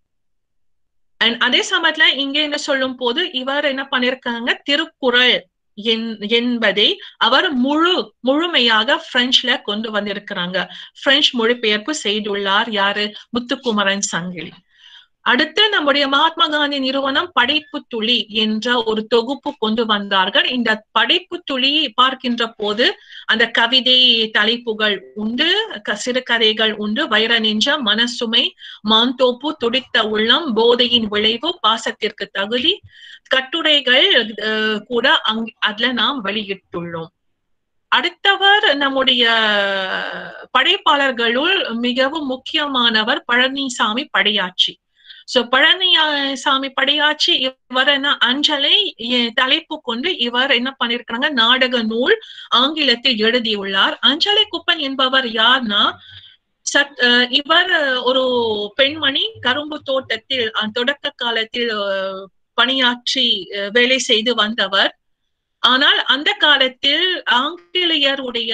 அண்ட் அதே சமயத்துல இங்க என்ன சொல்லும் போது இவர் என்ன பண்ணிருக்காங்க திருக்குறள் என்- என்பதை அவர் முழு முழுமையாக பிரெஞ்சுல கொண்டு வந்திருக்கிறாங்க பிரெஞ்சு மொழிபெயர்ப்பு செய்துள்ளார் யாரு முத்துக்குமரன் சங்கிலி அடுத்து நம்முடைய மகாத்மா காந்தி நிறுவனம் படைப்பு துளி என்ற ஒரு தொகுப்பு கொண்டு வந்தார்கள் இந்த படைப்பு துளி பார்க்கின்ற போது அந்த கவிதை தலைப்புகள் உண்டு க- சிறுகதைகள் உண்டு வைர நெஞ்சம் மனசுமை மாந்தோப்பு துடித்த உள்ளம் போதையின் விளைவு பாசத்திற்கு தகுதி கட்டுரைகள் அஹ், கூட அங் அதுல நாம் வெளியிட்டுள்ளோம் அடுத்தவர் நம்முடைய படைப்பாளர்களுள் மிகவும் முக்கியமானவர் பழனிசாமி படையாச்சி சோ பழனிசாமி படையாச்சி இவர் என்ன அஞ்சலை எ- தலைப்பு கொண்டு இவர் என்ன பண்ணிருக்கிறாங்க நாடக நூல் ஆங்கிலத்தில் எழுதியுள்ளார் அஞ்சலை குப்பன் என்பவர் யார்னா சட் அஹ் இவர் ஒரு பெண்மணி கரும்பு தோட்டத்தில் அஹ், தொடக்க காலத்தில் அஹ், பணியாற்றி அஹ், வேலை செய்து வந்தவர் ஆனால் அந்த காலத்தில் ஆங்கிலேயருடைய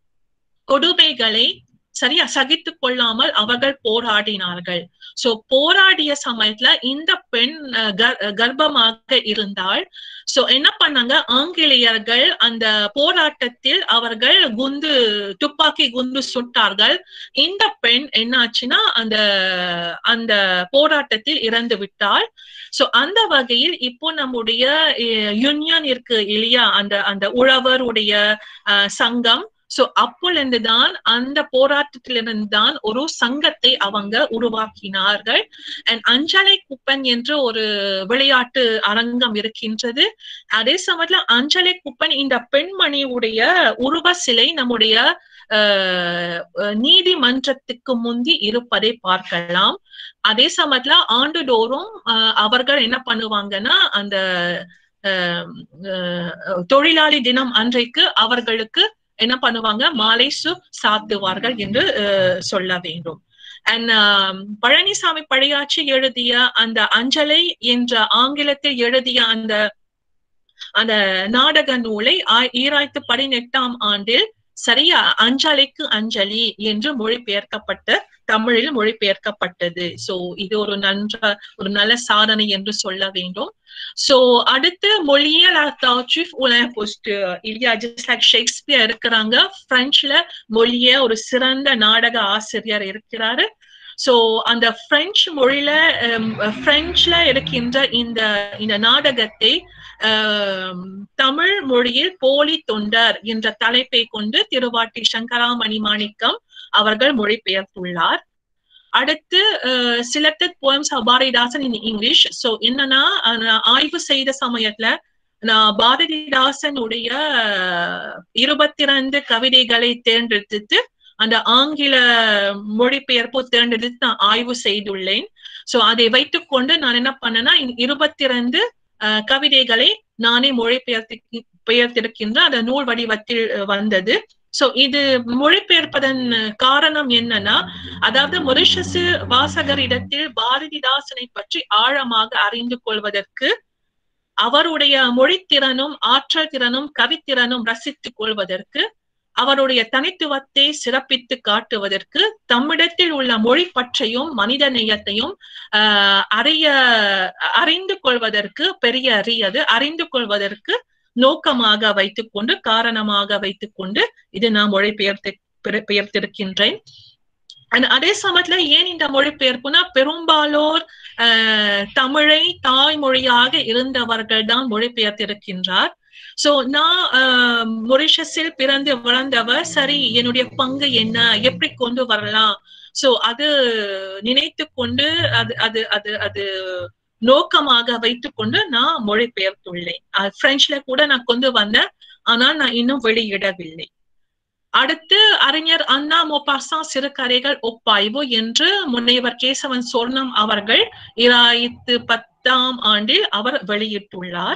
கொடுமைகளை சரியா சகித்துக் கொள்ளாமல் அவர்கள் போராடினார்கள் சோ போராடிய சமயத்துல இந்த பெண் அஹ், கர்- கர்ப்பமாக இருந்தால் சோ என்ன பண்ணாங்க ஆங்கிலேயர்கள் அந்த போராட்டத்தில் அவர்கள் குண்டு துப்பாக்கி குண்டு சுட்டார்கள் இந்த பெண் என்னாச்சுன்னா அந்த அந்த போராட்டத்தில் இறந்து விட்டாள் சோ அந்த வகையில் இப்போ நம்முடைய யூனியன் இருக்கு இல்லையா அந்த அந்த உழவருடைய அஹ், சங்கம் சோ அப்பொழுது தான் அந்த போராட்டத்திலிருந்து தான் ஒரு சங்கத்தை அவங்க உருவாக்கினார்கள் அண்ட் அஞ்சலை குப்பன் என்று ஒரு விளையாட்டு அரங்கம் இருக்கின்றது அதே சமயத்துல அஞ்சலை குப்பன் இந்த பெண்மணியுடைய உருவ சிலை நம்முடைய அஹ், அஹ், நீதிமன்றத்துக்கு முந்தி இருப்பதை பார்க்கலாம் அதே சமயத்துல ஆண்டுதோறும் அஹ், அவர்கள் என்ன பண்ணுவாங்கன்னா அந்த அஹ், அஹ், தொழிலாளி தினம் அன்றைக்கு அவர்களுக்கு என்ன பண்ணுவாங்க மாலை சு சாத்துவார்கள் என்று அஹ், சொல்ல வேண்டும் அண்ட் பழனிசாமி பழையாச்சி எழுதிய அந்த அஞ்சலை என்ற ஆங்கிலத்தில் எழுதிய அந்த அந்த நாடக நூலை ஆ- ஈராயிரத்து பதினெட்டாம் ஆண்டில் சரியா அஞ்சலிக்கு அஞ்சலி என்று மொழிபெயர்க்கப்பட்ட தமிழில் மொழிபெயர்க்கப்பட்டது சோ இது ஒரு நன்ற ஒரு நல்ல சாதனை என்று சொல்ல வேண்டும் சோ அடுத்து மொழியியல் ஆர்த்தாச்சுஃப் உலக போஸ்ட் இல்லையா ஜஸ்ட் லைக் ஷேக்ஸ்பியர் இருக்கிறாங்க பிரெஞ்சுல மொழிய ஒரு சிறந்த நாடக ஆசிரியர் இருக்கிறாரு சோ அந்த பிரெஞ்சு மொழியில ஹம், பிரெஞ்சுல இருக்கின்ற இந்த இந்த நாடகத்தை ஆம், தமிழ் மொழியில் போலி தொண்டர் என்ற தலைப்பை கொண்டு திருவாட்டி சங்கராமணி மாணிக்கம் அவர்கள் மொழிபெயர்த்துள்ளார் அடுத்து selected poems Bharathidasan in English so என்னன்னா அஹ், நான் ஆய்வு செய்த சமயத்துல நான் பாரதிதாசனுடைய இருபத்தி ரெண்டு கவிதைகளை தேர்ந்தெடுத்து அந்த ஆங்கில மொழிபெயர்ப்பு தேர்ந்தெடுத்து நான் ஆய்வு செய்துள்ளேன் சோ அதை வைத்துக்கொண்டு நான் என்ன பண்ணேன்னா இருபத்தி ரெண்டு கவிதைகளை நானே மொழிபெயர்த்து பெயர்த்திருக்கின்ற அந்த நூல் வடிவத்தில் அஹ், வந்தது சோ இது மொழிபெயர்ப்பதன் காரணம் என்னன்னா அதாவது மொரிஷஸ் வாசகரிடத்தில் பாரதிதாசனை பற்றி ஆழமாக அறிந்து கொள்வதற்கு அவருடைய மொழித்திறனும் ஆற்றல் திறனும் கவித்திறனும் ரசித்துக் கொள்வதற்கு அவருடைய தனித்துவத்தை சிறப்பித்து காட்டுவதற்கு தம்மிடத்தில் உள்ள மொழி பற்றையும் மனித நேயத்தையும் ஆஹ் அறிய அறிந்து கொள்வதற்கு பெரிய அறியது அறிந்து கொள்வதற்கு நோக்கமாக வைத்துக்கொண்டு காரணமாக வைத்துக்கொண்டு இது நான் மொழிபெயர்த்து பெயர்- பெயர்த்திருக்கின்றேன் And அதே சமயத்துல ஏன் இந்த மொழிபெயர்ப்புனா பெரும்பாலோர் ஆஹ் தமிழை தாய்மொழியாக இருந்தவர்கள் தான் மொழிபெயர்த்திருக்கின்றார் சோ நான் ஆஹ் மொரிஷஸில் பிறந்து வளர்ந்தவர் சரி என்னுடைய பங்கு என்ன எப்படி கொண்டு வரலாம் சோ அது நினைத்து கொண்டு அது அது அது அது நோக்கமாக வைத்துக்கொண்டு நான் மொழிபெயர்த்துள்ளேன் அஹ் பிரெஞ்சுல கூட நான் கொண்டு வந்தேன் ஆனால் நான் இன்னும் வெளியிடவில்லை அடுத்து அறிஞர் அண்ணா மோபாசா சிறுகதைகள் ஒப்பாய்வு என்று முனைவர் கேசவன் சொர்ணம் அவர்கள் இராயிரத்து பத்தாம் ஆண்டில் அவர் வெளியிட்டுள்ளார்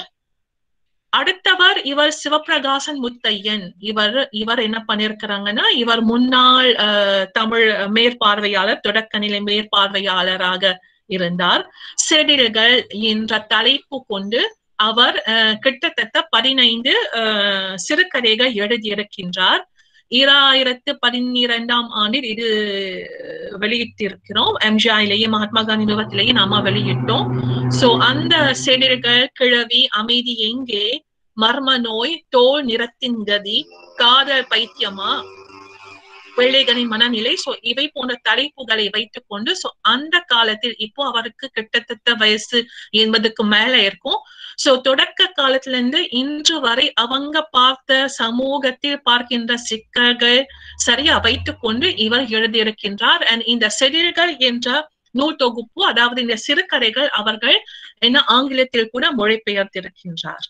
அடுத்தவர் இவர் சிவபிரகாசன் முத்தையன் இவர் இவர் என்ன பண்ணிருக்கிறாங்கன்னா இவர் முன்னாள் அஹ், தமிழ் மேற்பார்வையாளர் தொடக்கநிலை மேற்பார்வையாளராக இருந்தார் செடில்கள் என்ற தலைப்பு கொண்டு அவர் அஹ், கிட்டத்தட்ட பதினைந்து அஹ், சிறுகதைகள் எழுதியிருக்கின்றார் ஈராயிரத்து பதினிரெண்டாம் ஆண்டில் இது வெளியிட்டிருக்கிறோம் எம்ஜிஆரிலேயே மகாத்மா காந்தி நிறுவனத்திலேயே நாம வெளியிட்டோம் சோ அந்த செடில்கள் கிழவி அமைதி எங்கே மர்ம நோய் தோல் நிறத்தின் கதி காதல் பைத்தியமா பிள்ளைகளின் மனநிலை சோ இவை போன்ற தலைப்புகளை வைத்துக் கொண்டு சோ அந்த காலத்தில் இப்போ அவருக்கு கிட்டத்தட்ட வயசு எண்பதுக்கு மேல இருக்கும் சோ தொடக்க காலத்துல இருந்து இன்று வரை அவங்க பார்த்த சமூகத்தில் பார்க்கின்ற சிக்கல்கள் சரியா வைத்துக் கொண்டு இவர் எழுதியிருக்கின்றார் அண்ட் இந்த செடில்கள் என்ற நூல் தொகுப்பு அதாவது இந்த சிறுகதைகள் அவர்கள் என்ன ஆங்கிலத்தில் கூட மொழிபெயர்த்திருக்கின்றார்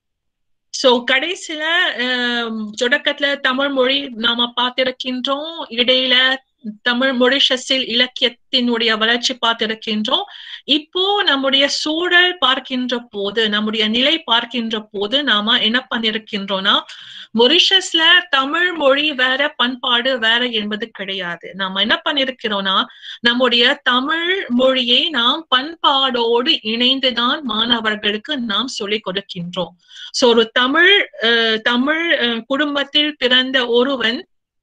சோ கடைசியில ஆம், தொடக்கத்துல தமிழ் மொழி நாம பார்த்திருக்கின்றோம் இடையில தமிழ் மொரிஷஸில் இலக்கியத்தினுடைய வளர்ச்சி பார்த்திருக்கின்றோம் இப்போ நம்முடைய சூழல் பார்க்கின்ற போது நம்முடைய நிலை பார்க்கின்ற போது நாம என்ன பண்ணிருக்கின்றோம்னா மொரிஷஸ்ல தமிழ் மொழி வேற பண்பாடு வேற என்பது கிடையாது நாம என்ன பண்ணிருக்கிறோம்னா நம்முடைய தமிழ் மொழியை நாம் பண்பாடோடு இணைந்துதான் மாணவர்களுக்கு நாம் சொல்லிக் கொடுக்கின்றோம் சோ ஒரு தமிழ் அஹ், தமிழ் அஹ், குடும்பத்தில் பிறந்த ஒருவன்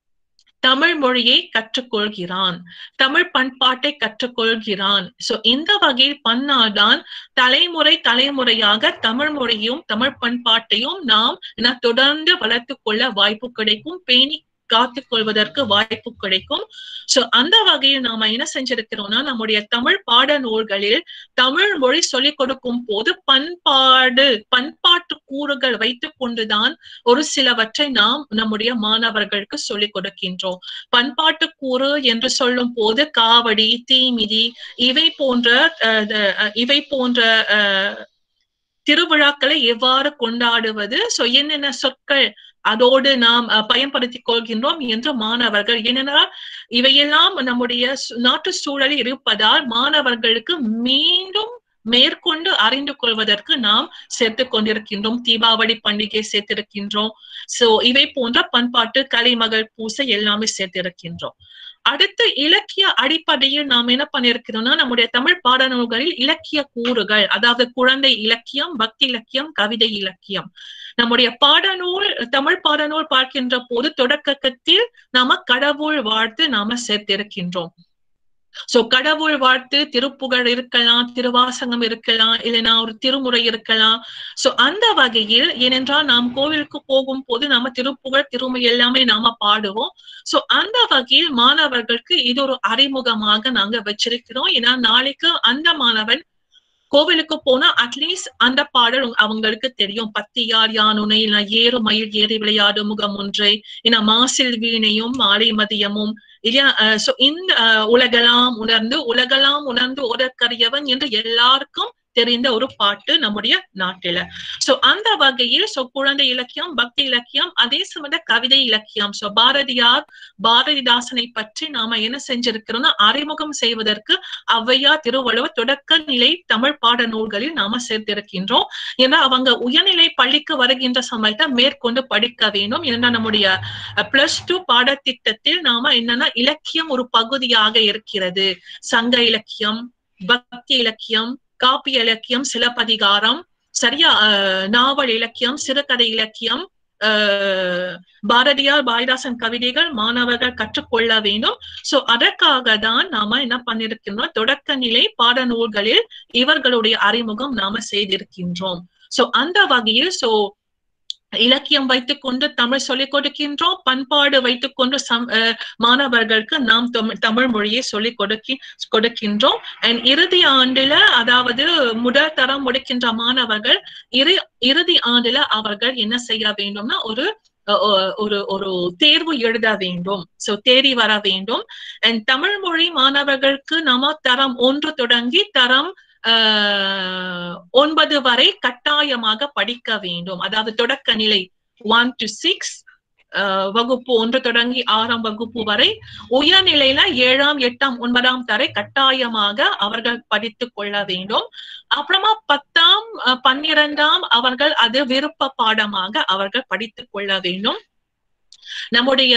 தமிழ் மொழியை கற்றுக்கொள்கிறான் தமிழ் பண்பாட்டை கற்றுக்கொள்கிறான் சோ இந்த வகையில் பண்ணாதான் தலைமுறை தலைமுறையாக தமிழ் மொழியும் தமிழ் பண்பாட்டையும் நாம் என்ன தொடர்ந்து வளர்த்து கொள்ள வாய்ப்பு கிடைக்கும் பேணி காத்துக் கொள்வதற்கு வாய்ப்பு கிடைக்கும் சோ அந்த வகையில் நாம என்ன செஞ்சிருக்கிறோம்னா நம்முடைய தமிழ் பாட நூல்களில் தமிழ் மொழி சொல்லிக் கொடுக்கும் போது பண்பாடு பண்பாட்டு கூறுகள் வைத்துக் கொண்டுதான் ஒரு சிலவற்றை நாம் நம்முடைய மாணவர்களுக்கு சொல்லிக் கொடுக்கின்றோம் பண்பாட்டு கூறு என்று சொல்லும் போது காவடி தீமிதி இவை போன்ற அஹ், அஹ், இவை போன்ற அஹ், திருவிழாக்களை எவ்வாறு கொண்டாடுவது சோ என்னென்ன சொற்கள் அதோடு நாம் அஹ், பயன்படுத்திக் கொள்கின்றோம் என்று மாணவர்கள் ஏனென்றால் இவையெல்லாம் நம்முடைய சு- நாட்டு சூழலில் இருப்பதால் மாணவர்களுக்கு மீண்டும் மேற்கொண்டு அறிந்து கொள்வதற்கு நாம் சேர்த்து கொண்டிருக்கின்றோம் தீபாவளி பண்டிகை சேர்த்திருக்கின்றோம் சோ இவை போன்ற பண்பாட்டு கலைமகள் பூசை எல்லாமே சேர்த்திருக்கின்றோம் அடுத்து இலக்கிய அடிப்படையில் நாம் என்ன பண்ணிருக்கிறோம்னா நம்முடைய தமிழ் பாடநூல்களில் இலக்கிய கூறுகள் அதாவது குழந்தை இலக்கியம் பக்தி இலக்கியம் கவிதை இலக்கியம் நம்முடைய பாடநூல் தமிழ் பாடநூல் பார்க்கின்ற போது தொடக்கத்தில் நாம கடவுள் வாழ்த்து நாம சேர்த்திருக்கின்றோம் சோ கடவுள் வாழ்த்து திருப்புகழ் இருக்கலாம் திருவாசகம் இருக்கலாம் இல்லைன்னா ஒரு திருமுறை இருக்கலாம் சோ அந்த வகையில் ஏனென்றால் நாம் கோவிலுக்கு போகும் போது நாம திருப்புகழ் திருமுறை எல்லாமே நாம பாடுவோம் சோ அந்த வகையில் மாணவர்களுக்கு இது ஒரு அறிமுகமாக நாங்க வச்சிருக்கிறோம் ஏன்னா நாளைக்கு அந்த மாணவன் கோவிலுக்கு போனா அட்லீஸ்ட் அந்த பாடல் உங்க- அவங்களுக்கு தெரியும் பத்தியார் யானுனை இல்ல ஏறு மயில் ஏறி விளையாடும் முகம் ஒன்றை ஏன்னா மாசில் வீணையும் மாலை மதியமும் இல்லையா சோ இந்த அஹ், உலகெல்லாம் உணர்ந்து உலகெல்லாம் உணர்ந்து உடற்கரியவன் என்று எல்லாருக்கும் தெரிந்த ஒரு பாட்டு நம்முடைய நாட்டில சோ அந்த வகையில் சோ குழந்தை இலக்கியம் பக்தி இலக்கியம் அதே சமய கவிதை இலக்கியம் சோ பாரதியார் பாரதிதாசனை பற்றி நாம என்ன செஞ்சிருக்கிறோம்னா அறிமுகம் செய்வதற்கு ஔவையார் திருவள்ளுவர் தொடக்க நிலை தமிழ் பாட நூல்களில் நாம சேர்த்திருக்கின்றோம் ஏன்னா அவங்க உயர்நிலை பள்ளிக்கு வருகின்ற சமயத்தை மேற்கொண்டு படிக்க வேண்டும் ஏன்னா நம்முடைய பிளஸ் டூ பாடத்திட்டத்தில் நாம என்னன்னா இலக்கியம் ஒரு பகுதியாக இருக்கிறது சங்க இலக்கியம் பக்தி இலக்கியம் காப்பிய இலக்கியம் சிலப்பதிகாரம் சரியா அஹ், நாவல் இலக்கியம் சிறுகதை இலக்கியம் அஹ், பாரதியார் பாரதிதாசன் கவிதைகள் மாணவர்கள் கற்றுக்கொள்ள வேண்டும் சோ அதற்காக தான் நாம என்ன பண்ணிருக்கின்றோம் தொடக்க நிலை பாடநூல்களில் இவர்களுடைய அறிமுகம் நாம செய்திருக்கின்றோம் சோ அந்த வகையில் சோ இலக்கியம் வைத்துக்கொண்டு தமிழ் சொல்லிக் கொடுக்கின்றோம் பண்பாடு வைத்துக்கொண்டு சம் அஹ் மாணவர்களுக்கு நாம் தமிழ் தமிழ் மொழியை சொல்லிக் கொடுக்கி கொடுக்கின்றோம் அண்ட் இறுதி ஆண்டுல அதாவது முதல் தரம் முடிக்கின்ற மாணவர்கள் இறு இறுதி ஆண்டுல அவர்கள் என்ன செய்ய வேண்டும்னா ஒரு அஹ், அஹ், ஒரு ஒரு தேர்வு எழுத வேண்டும் சோ தேறி வர வேண்டும் அண்ட் தமிழ் மொழி மாணவர்களுக்கு நாம தரம் ஒன்று தொடங்கி தரம் ஆஹ், ஒன்பது வரை கட்டாயமாக படிக்க வேண்டும் அதாவது தொடக்க நிலை ஒன் டு சிக்ஸ் வகுப்பு ஒன்று தொடங்கி ஆறாம் வகுப்பு வரை உயர்நிலையில ஏழாம் எட்டாம் ஒன்பதாம் தரை கட்டாயமாக அவர்கள் படித்துக் கொள்ள வேண்டும் அப்புறமா பத்தாம் அஹ், பன்னிரெண்டாம் அவர்கள் அது விருப்ப பாடமாக அவர்கள் படித்துக் கொள்ள வேண்டும் நம்முடைய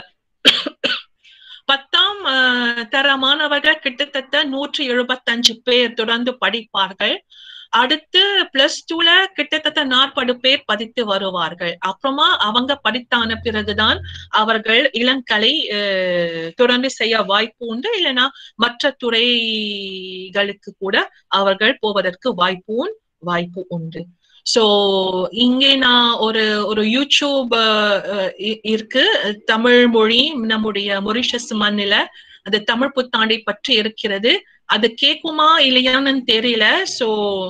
பத்தாம் அஹ், தர மாணவர்கள் கிட்டத்தட்ட நூற்றி எழுபத்தஞ்சு பேர் தொடர்ந்து படிப்பார்கள் அடுத்து பிளஸ் டூல கிட்டத்தட்ட நாற்பது பேர் படித்து வருவார்கள் அப்புறமா அவங்க படித்தான பிறகுதான் அவர்கள் இளங்கலை அஹ், தொடர்ந்து செய்ய வாய்ப்பு உண்டு இல்லைன்னா மற்ற துறைகளுக்கு கூட அவர்கள் போவதற்கு வாய்ப்பு உண்- வாய்ப்பு உண்டு சோ இங்கே நான் ஒரு ஒரு யூடியூப் அஹ், அஹ், இ- இருக்கு தமிழ் மொழி நம்முடைய மொரிஷஸ் மண்ணில அது தமிழ் புத்தாண்டை பற்றி இருக்கிறது அது கேக்குமா இல்லையான்னு தெரியல சோ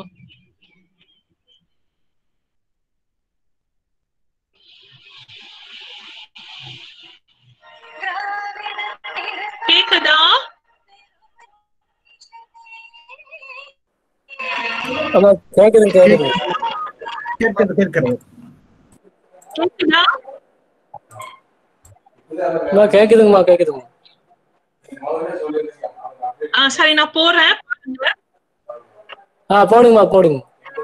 கேக்குதா ஆமா கேக்குதுங்க கேக்குது கேட்கிறது கேட்கிறது கேக்குதா அம்மா கேக்குதுங்கம்மா கேக்குதுங்க ஆ சரி நான் போறேன் பாருங்க. ஆ போடுங்கம்மா போடுங்க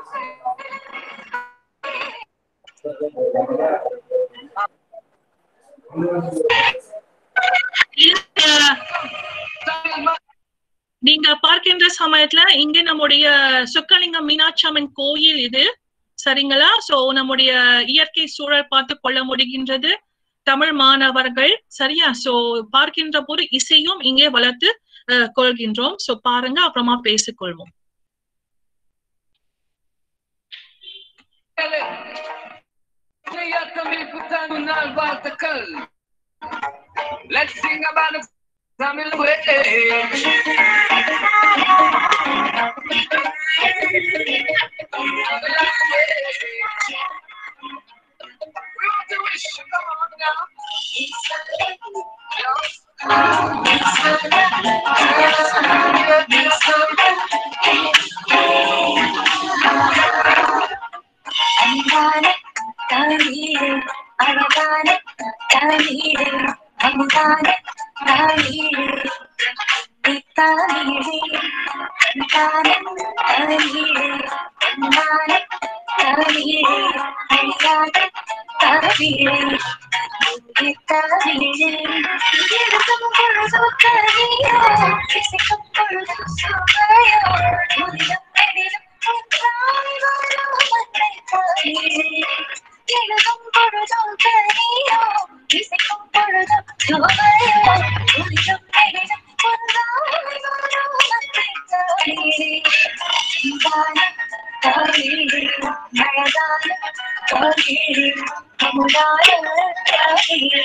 நீங்க பார்க்கின்ற சமயத்துல இங்க நம்முடைய சுக்கலிங்கம் மீனாட்சி அம்மன் கோயில் இது சரிங்களா சோ நம்முடைய இயற்கை சூழல் பார்த்து கொள்ள முடிகின்றது தமிழ் மாணவர்கள் சரியா சோ பார்க்கின்ற போது இசையும் இங்கே வளர்த்து அஹ், கொள்கின்றோம் சோ பாருங்க அப்புறமா பேசிக்கொள்வோம் Let's sing about the Tamil way. We want to wish you come on now. அன்பான தாவீரே அழகான தாவீரே அமுதான தாவீரே தாவீரே தந்தானே தவிரே தந்தானே தவிரே அழியாத தவிரே தவிரே எடுக்கும் பொழுதோ கனியோ இசைக்கும் பொழுதோ சுவையோ முதிலும் பெரிலும் ஒன்றாய் வரும் அன்னை தவிரே எழுதும் பொழுதும் கனியோ இசைக்கும் பொழுதும் சுவையோ முதிலும் பெரிலும் ஒன்றாய் வரும் அன்னை தவிரே இதான தவிரே அழகான தவிரே அமுதான தவிரே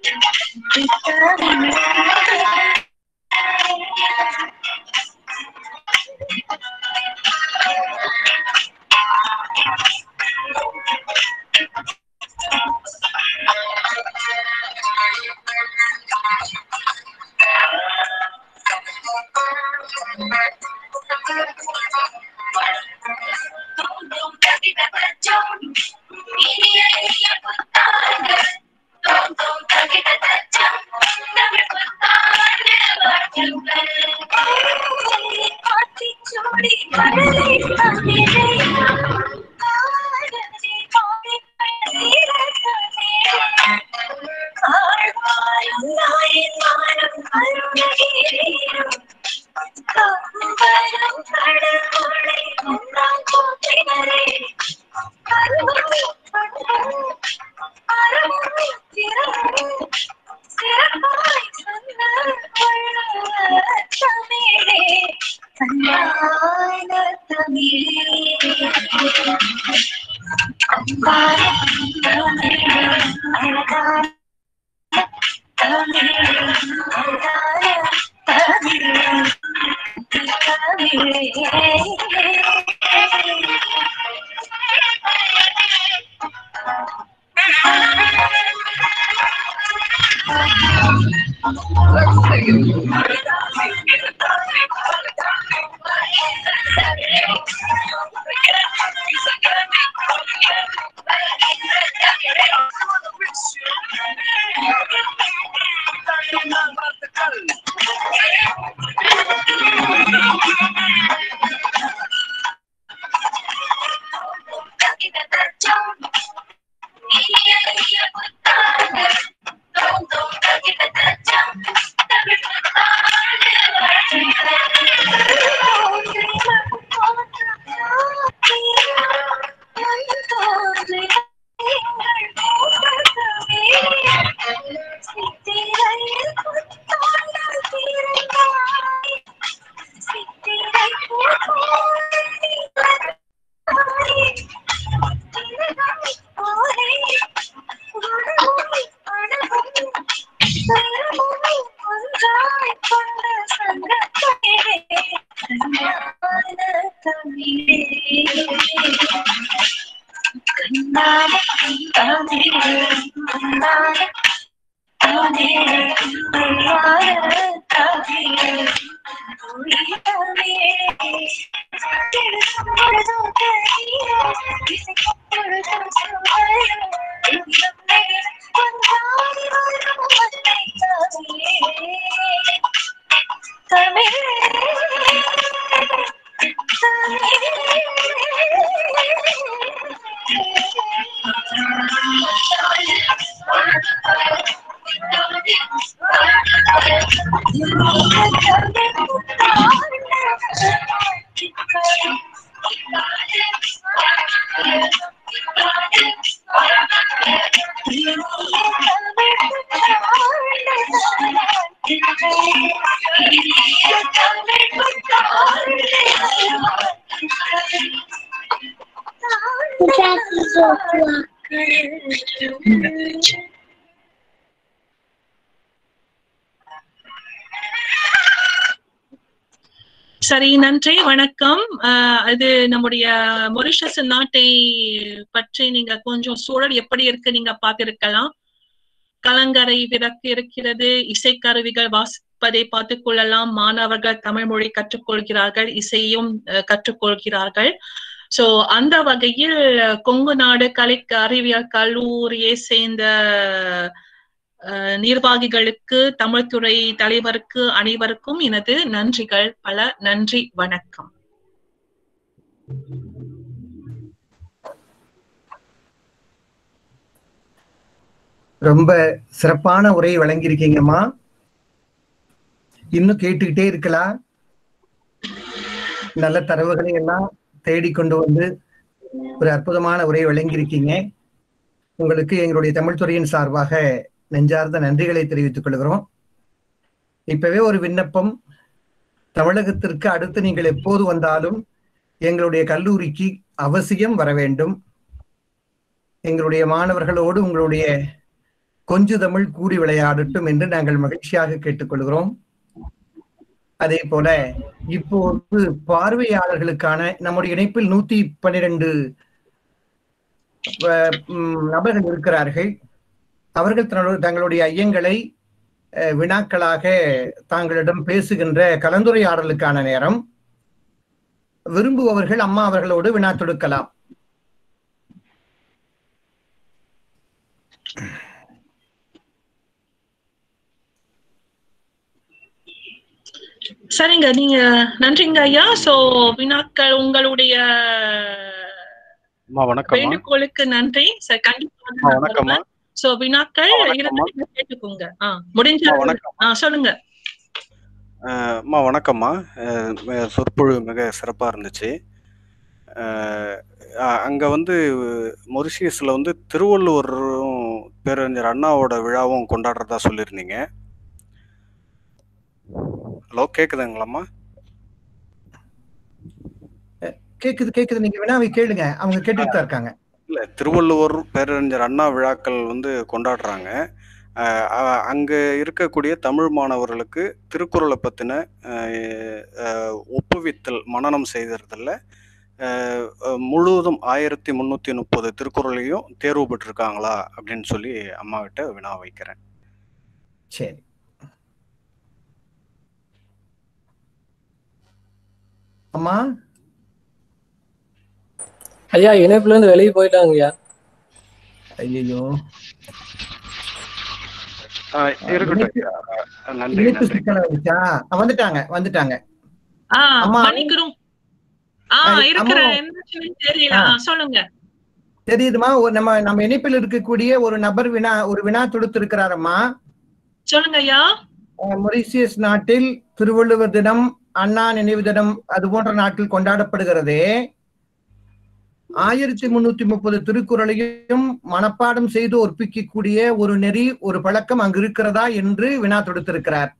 சரி நன்றி வணக்கம் அஹ் இது நம்முடைய மொரிஷஸ் நாட்டை பற்றி நீங்க கொஞ்சம் சூழல் எப்படி இருக்கு நீங்க பார்த்திருக்கலாம் கலங்கரை விளக்கு இருக்கிறது இசைக்கருவிகள் வாசிப்பதை பார்த்துக் கொள்ளலாம் மாணவர்கள் தமிழ் மொழி கற்றுக்கொள்கிறார்கள் இசையும் அஹ், கற்றுக்கொள்கிறார்கள் சோ அந்த வகையில் கொங்கு நாடு கலை அறிவியல் கல்லூரியை சேர்ந்த அஹ், நிர்வாகிகளுக்கு தமிழ்துறை தலைவருக்கு அனைவருக்கும் எனது நன்றிகள் பல நன்றி வணக்கம் ரொம்ப சிறப்பான உரை வழங்கியிருக்கீங்கம்மா இன்னும் கேட்டுக்கிட்டே இருக்கலாம் நல்ல தரவுகளை எல்லாம் தேடி கொண்டு வந்து ஒரு அற்புதமான உரை வழங்கியிருக்கீங்க உங்களுக்கு எங்களுடைய தமிழ் துறையின் சார்பாக நெஞ்சார்ந்த நன்றிகளை தெரிவித்துக் கொள்கிறோம் இப்பவே ஒரு விண்ணப்பம் தமிழகத்திற்கு அடுத்து நீங்கள் எப்போது வந்தாலும் எங்களுடைய கல்லூரிக்கு அவசியம் வர வேண்டும் எங்களுடைய மாணவர்களோடு உங்களுடைய கொஞ்சு தமிழ் கூடி விளையாடட்டும் என்று நாங்கள் மகிழ்ச்சியாக கேட்டுக்கொள்கிறோம் அதே போல இப்போது பார்வையாளர்களுக்கான நம்முடைய இணைப்பில் நூத்தி பன்னிரண்டு நபர்கள் இருக்கிறார்கள் அவர்கள் தன்னோட- தங்களுடைய ஐயங்களை அஹ், வினாக்களாக தாங்களிடம் பேசுகின்ற கலந்துரையாடலுக்கான நேரம் விரும்புபவர்கள் அம்மா அவர்களோடு வினா தொடுக்கலாம் சரிங்க நீங்க நன்றிங்க ஐயா சோ வினாக்கள் உங்களுடைய அம்மா வணக்கம்மா வேண்டுகோளுக்கு நன்றி சரி கண்டிப்பாக அம்மா நான் வணக்கம்மா வருவேன். சோ வினாக்கள் அம்மா, வணக்கம்மா. இருந்தா கேட்டுக்கோங்க ஆ முடிஞ்ச அம்மா வணக்கம் ஆ சொல்லுங்க அஹ் அம்மா வணக்கம்மா அஹ் ம- சொற்பொழிவு மிக சிறப்பாக இருந்துச்சு அஹ் அ- அங்க வந்து மொரிஷியஸ்ல வந்து திருவள்ளுவரும் பேரறிஞர் அண்ணாவோட விழாவும் கொண்டாடுறதா சொல்லியிருந்தீங்க ஹலோ கேக்குதுங்களாம்மா கேக்குது கேக்குது நீங்க வினாவை கேளுங்க அவங்க கேட்டுட்டு தான் இருக்காங்க இல்ல திருவள்ளுவர் பேரறிஞர் அண்ணா விழாக்கள் வந்து கொண்டாடுறாங்க அஹ் அ- அங்க இருக்கக்கூடிய தமிழ் மாணவர்களுக்கு திருக்குறளை பத்தின அஹ், அஹ், ஒப்புவித்தல் மனனம் செய்தறதுல அஹ், அஹ், முழுவதும் ஆயிரத்தி முன்னூத்தி முப்பது திருக்குறளையும் தேர்வு பெற்றிருக்காங்களா அப்படின்னு சொல்லி அம்மா கிட்ட வினா வைக்கிறேன் சரி அம்மா ஐயா இணைப்புல இருந்து வெளியே போயிட்டாங்க ஐயா ஐயோ அஹ், இருக்கட்டும் ஐயா. அஹ், நன்றி இணைப்பு நன்றி சிக்கல் வந்துச்சா அஹ் வந்துட்டாங்க வந்துட்டாங்க ஆ அம்மா. மன்னிக்கிறோம் ஆ அஹ், இருக்கிற அம்மா. என்ன தெரியல ஆ. ஆ, சொல்லுங்க தெரியுதுமா ஒரு நம்ம நம்ம இணைப்பில் இருக்கக்கூடிய ஒரு நபர் வினா ஒரு வினா தொடுத்திருக்கிறாரம்மா சொல்லுங்க ஐயா அஹ், மொரீசியஸ் நாட்டில் திருவள்ளுவர் தினம் அண்ணா நினைவு தினம் அது போன்ற நாட்டில் கொண்டாடப்படுகிறதே ஆயிரத்தி முன்னூத்தி முப்பது திருக்குறளையும் மனப்பாடம் செய்து ஒப்பிக்கக்கூடிய ஒரு நெறி ஒரு பழக்கம் அங்கு இருக்கிறதா என்று வினா தொடுத்திருக்கிறார்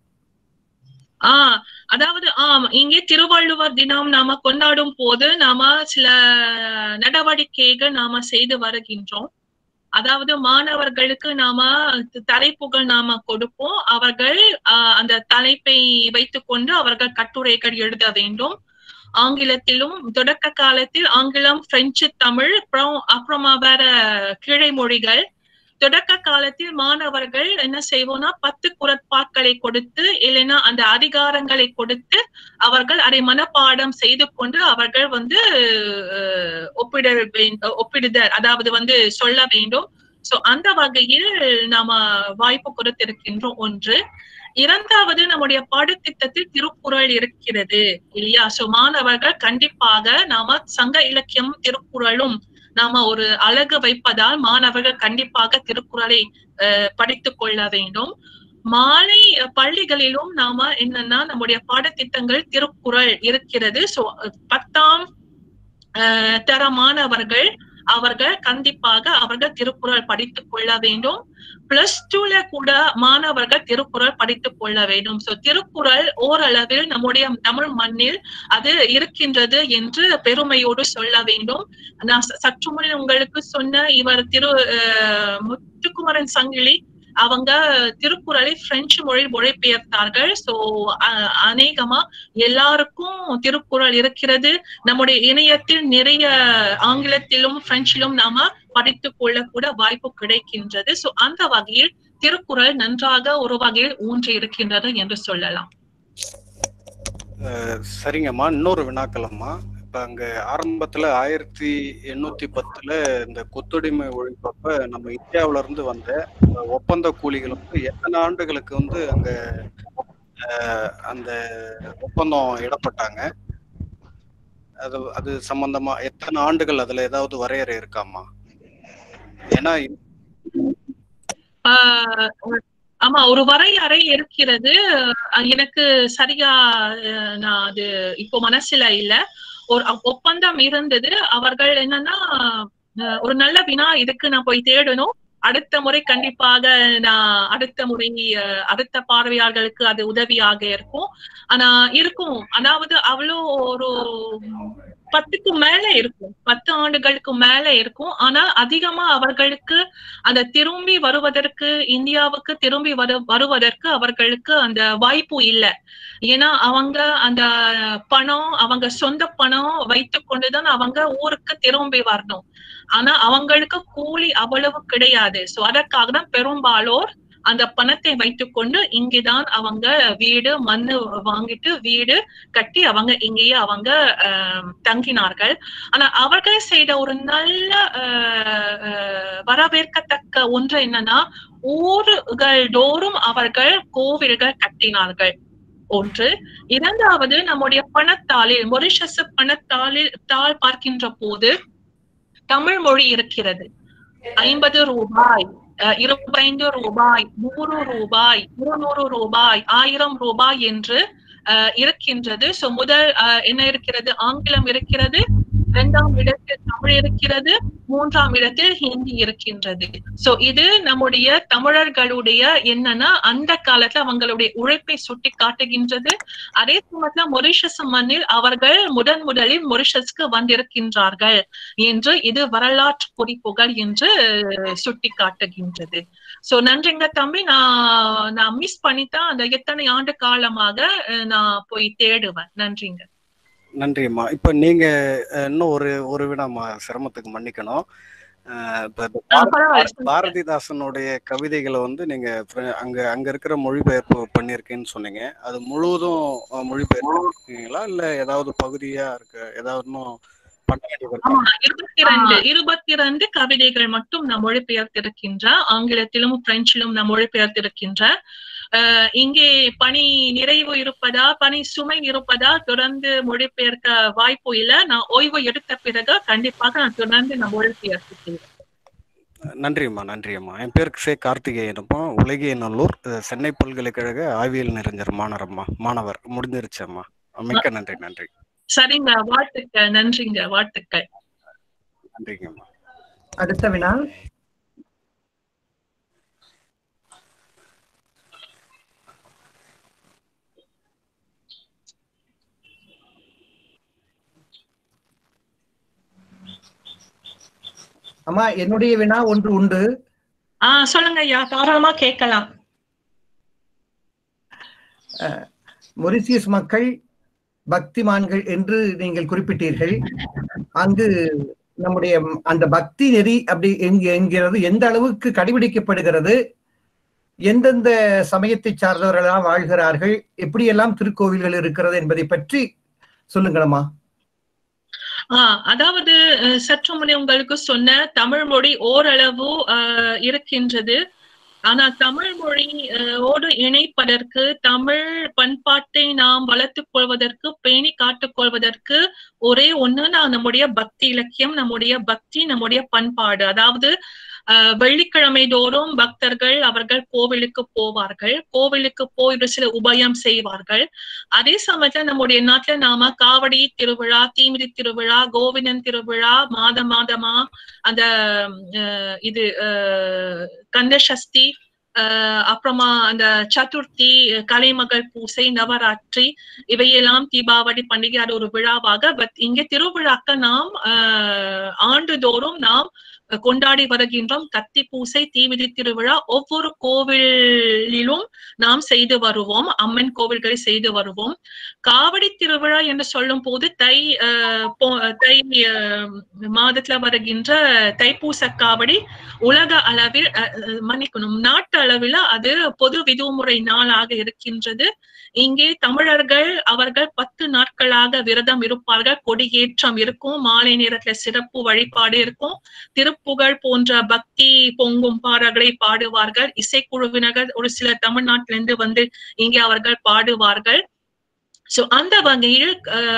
ஆ அதாவது ஆம் இங்கே திருவள்ளுவர் தினம் நாம கொண்டாடும் போது நாம சில நடவடிக்கைகள் நாம செய்து வருகின்றோம் அதாவது மாணவர்களுக்கு நாம தலைப்புகள் நாம கொடுப்போம் அவர்கள் ஆஹ், அந்த தலைப்பை வைத்துக்கொண்டு அவர்கள் கட்டுரைகள் எழுத வேண்டும் ஆங்கிலத்திலும் தொடக்க காலத்தில் ஆங்கிலம் பிரெஞ்சு தமிழ் அப்புறம் அப்புறமா வேற கிளை மொழிகள் தொடக்க காலத்தில் மாணவர்கள் என்ன செய்வோம்னா பத்து குரட்பாக்களை கொடுத்து இல்லைன்னா அந்த அதிகாரங்களை கொடுத்து அவர்கள் அதை மனப்பாடம் செய்து கொண்டு அவர்கள் வந்து அஹ், ஒப்பிட வேண்- ஒப்பிடுதல் அதாவது வந்து சொல்ல வேண்டும் சோ அந்த வகையில் நாம வாய்ப்பு கொடுத்திருக்கின்றோம் ஒன்று இரண்டாவது நம்முடைய பாடத்திட்டத்தில் திருக்குறள் இருக்கிறது இல்லையா சோ மாணவர்கள் கண்டிப்பாக நாம சங்க இலக்கியம் திருக்குறளும் நாம ஒரு அழகு வைப்பதால் மாணவர்கள் கண்டிப்பாக திருக்குறளை அஹ், படித்துக் கொள்ள வேண்டும் மாலை அஹ், பள்ளிகளிலும் நாம என்னன்னா நம்முடைய பாடத்திட்டங்கள் திருக்குறள் இருக்கிறது சோ பத்தாம் அஹ், தர மாணவர்கள் அவர்கள் கண்டிப்பாக அவர்கள் திருக்குறள் படித்துக் கொள்ள வேண்டும் பிளஸ் டூல கூட மாணவர்கள் திருக்குறள் படித்துக் கொள்ள வேண்டும் சோ திருக்குறள் ஓரளவில் நம்முடைய தமிழ் மண்ணில் அது இருக்கின்றது என்று பெருமையோடு சொல்ல வேண்டும் நான் ச- சற்று முன் உங்களுக்கு சொன்ன இவர் திரு அஹ், முத்துக்குமரன் சங்கிலி அவங்க திருக்குறளை பிரெஞ்சு மொழியில் மொழிபெயர்த்தார்கள் சோ அநேகமா எல்லாருக்கும் திருக்குறள் இருக்கிறது நம்முடைய இணையத்தில் நிறைய ஆங்கிலத்திலும் பிரெஞ்சிலும் நாம படித்துக் கொள்ள கூட வாய்ப்பு கிடைக்கின்றது சோ அந்த வகையில் திருக்குறள் நன்றாக ஒரு வகையில் ஊன்றி இருக்கின்றது என்று சொல்லலாம் அஹ், சரிங்கம்மா இன்னொரு வினாக்களம்மா இப்ப அங்க ஆரம்பத்துல ஆயிரத்தி எண்ணூத்தி பத்துல இந்த கொத்தடிமை ஒழிப்பப்ப நம்ம இந்தியாவுல இருந்து வந்த அஹ், ஒப்பந்த கூலிகள் வந்து எத்தனை ஆண்டுகளுக்கு வந்து அங்க அஹ், அந்த ஒப்பந்தம் இடப்பட்டாங்க அது அது சம்பந்தமா எத்தனை ஆண்டுகள் அதுல ஏதாவது வரையறை இருக்காமா ஏன்னா ஆஹ் ஆமா ஒரு வரையறை இருக்கிறது அஹ் எனக்கு சரியா அஹ் நான் அது இப்போ மனசுல இல்ல ஒரு அப்- ஒப்பந்தம் இருந்தது அவர்கள் என்னன்னா அஹ் ஒரு நல்ல வினா இதுக்கு நான் போய் தேடணும் அடுத்த முறை கண்டிப்பாக நான் அடுத்த முறை அஹ் அடுத்த பார்வையாளர்களுக்கு அது உதவியாக இருக்கும் ஆனா இருக்கும் அதாவது அவ்வளோ ஒரு பத்துக்கு மேல இருக்கும் பத்து ஆண்டுகளுக்கு மேல இருக்கும் ஆனா அதிகமா அவர்களுக்கு அந்த திரும்பி வருவதற்கு இந்தியாவுக்கு திரும்பி வரு வருவதற்கு அவர்களுக்கு அந்த வாய்ப்பு இல்லை ஏன்னா அவங்க அந்த பணம் அவங்க சொந்த பணம் வைத்து கொண்டுதான் அவங்க ஊருக்கு திரும்பி வரணும் ஆனா அவங்களுக்கு கூலி அவ்வளவு கிடையாது சோ அதற்காக தான் பெரும்பாலோர் அந்த பணத்தை வைத்துக்கொண்டு இங்கேதான் அவங்க வீடு மண்ணு வாங்கிட்டு வீடு கட்டி அவங்க இங்கேயே அவங்க ஆஹ், தங்கினார்கள் ஆனா அவர்கள் செய்த ஒரு நல்ல ஆஹ், ஆஹ், வரவேற்கத்தக்க ஒன்று என்னன்னா ஊர்கள் தோறும் அவர்கள் கோவில்கள் கட்டினார்கள் ஒன்று இரண்டாவது நம்முடைய பணத்தாளில் மொரிஷஸ் பணத்தாளில் தாள் பார்க்கின்ற போது தமிழ் மொழி இருக்கிறது ஐம்பது ரூபாய் அஹ், இருபத்தைந்து ரூபாய் நூறு ரூபாய் இருநூறு ரூபாய் ஆயிரம் ரூபாய் என்று அஹ், இருக்கின்றது சோ முதல் அஹ், என்ன இருக்கிறது ஆங்கிலம் இருக்கிறது இரண்டாம் இடத்தில் தமிழ் இருக்கிறது மூன்றாம் இடத்தில் ஹிந்தி இருக்கின்றது சோ இது நம்முடைய தமிழர்களுடைய என்னன்னா அந்த காலத்துல அவங்களுடைய உழைப்பை சுட்டி காட்டுகின்றது அதே சமயத்துல மொரிஷஸ் மண்ணில் அவர்கள் முதன் முதலில் மொரிஷஸ்க்கு வந்திருக்கின்றார்கள் என்று இது வரலாற்று குறிப்புகள் என்று சுட்டி காட்டுகின்றது சோ நன்றிங்க தம்பி நான் நான் மிஸ் பண்ணித்தான் அந்த எத்தனை ஆண்டு காலமாக அஹ், நான் போய் தேடுவேன் நன்றிங்க நன்றிம்மா இப்ப நீங்க அஹ், இன்னும் ஒரு ஒரு வினாமா சிரமத்துக்கு மன்னிக்கணும் அஹ், இப்ப இந்த ஆ, பாரதி- பரவாயில்ல, சொல்லுங்க. பாரதிதாசனுடைய கவிதைகளை வந்து நீங்க பிர- அங்க அங்க இருக்கிற மொழிபெயர்ப்பு பண்ணிருக்கேன்னு சொன்னீங்க அது முழுவதும் அஹ், மொழிபெயர்ப்பீங்களா இல்ல ஏதாவது பகுதியா இருக்கு ஏதாவது இன்னும் பண்ண வேண்டியது இருக்கா? ஆமா இருபத்தி ரெண்டு இருபத்தி ரெண்டு கவிதைகள் மட்டும் நான் மொழிபெயர்த்திருக்கின்றேன் ஆங்கிலத்திலும் பிரெஞ்சிலும் நான் மொழிபெயர்த்திருக்கின்றேன் அஹ் இங்கே பணி நிறைவு இருப்பதா பணி சுமை இருப்பதா தொடர்ந்து மொழிபெயர்க்க வாய்ப்பு இல்ல நான் ஓய்வு எடுத்த பிறகு கண்டிப்பாக நான் தொடர்ந்து நான் மொழிபெயர்த்து நன்றிம்மா நன்றிம்மா என் பேர் சே கார்த்திகேயனப்பா உலகியநல்லூர் அஹ், சென்னை பல்கலைக்கழக ஆய்வியல் நிறைஞர் மாணவரம்மா மாணவர் முடிஞ்சிருச்சம்மா மிக்க நன்றி நன்றி சரிங்க வாழ்த்துக்கள் நன்றிங்க வாழ்த்துக்கள் நன்றிங்கம்மா அடுத்த வினா அம்மா என்னுடைய வினா ஒன்று உண்டு ஆஹ் சொல்லுங்க ஐயா தாராளமா கேட்கலாம் மொரிசியஸ் மக்கள் பக்திமான்கள் என்று நீங்கள் குறிப்பிட்டீர்கள் அங்கு நம்முடைய அந்த பக்தி நெறி அப்படி என்க- என்கிறது எந்த அளவுக்கு கடைபிடிக்கப்படுகிறது எந்தெந்த சமயத்தை சார்ந்தவர்களாம் வாழ்கிறார்கள் எப்படியெல்லாம் திருக்கோவில்கள் இருக்கிறது என்பதை பற்றி சொல்லுங்களம்மா ஆஹ் அதாவது அஹ், சற்று முன்னே உங்களுக்கு சொன்ன தமிழ் மொழி ஓரளவு ஆஹ், இருக்கின்றது ஆனா தமிழ் மொழி அஹ், ஓடு இணைப்பதற்கு தமிழ் பண்பாட்டை நாம் வளர்த்துக் கொள்வதற்கு பேணி காத்துக் கொள்வதற்கு ஒரே ஒண்ணு நான் நம்முடைய பக்தி இலக்கியம் நம்முடைய பக்தி நம்முடைய பண்பாடு அதாவது அஹ், வெள்ளிக்கிழமை தோறும் பக்தர்கள் அவர்கள் கோவிலுக்கு போவார்கள் கோவிலுக்கு போய் ஒரு சில உபயம் செய்வார்கள் அதே சமயத்துல நம்முடைய நாட்டுல நாம காவடி திருவிழா தீமிதி திருவிழா கோவிந்தன் திருவிழா மாதம் மாதமா அந்த அஹ், இது அஹ், கந்த சஷ்டி அஹ், அப்புறமா அந்த சதுர்த்தி கலைமகள் பூசை நவராத்திரி இவையெல்லாம் தீபாவளி பண்டிகை அது ஒரு விழாவாக பட் இங்கே திருவிழாக்க நாம் அஹ், ஆண்டுதோறும் நாம் கொண்டாடி வருகின்றோம் கத்தி பூசை தீமிதி திருவிழா ஒவ்வொரு கோவிலிலும் நாம் செய்து வருவோம் அம்மன் கோவில்களை செய்து வருவோம் காவடி திருவிழா என்று சொல்லும் போது தை அஹ், போ- தை அஹ், மாதத்துல வருகின்ற தைப்பூச காவடி உலக அளவில் அஹ், அஹ், மன்னிக்கணும் நாட்டு அளவில் அது பொது விடுமுறை நாளாக இருக்கின்றது இங்கே தமிழர்கள் அவர்கள் பத்து நாட்களாக விரதம் இருப்பார்கள் கொடியேற்றம் இருக்கும் மாலை நேரத்துல சிறப்பு வழிபாடு இருக்கும் திருப்புகழ் போன்ற பக்தி பொங்கும் பாடல்களை பாடுவார்கள் இசைக்குழுவினர்கள் ஒரு சிலர் தமிழ்நாட்டிலிருந்து வந்து இங்கே அவர்கள் பாடுவார்கள் சோ அந்த வகையில்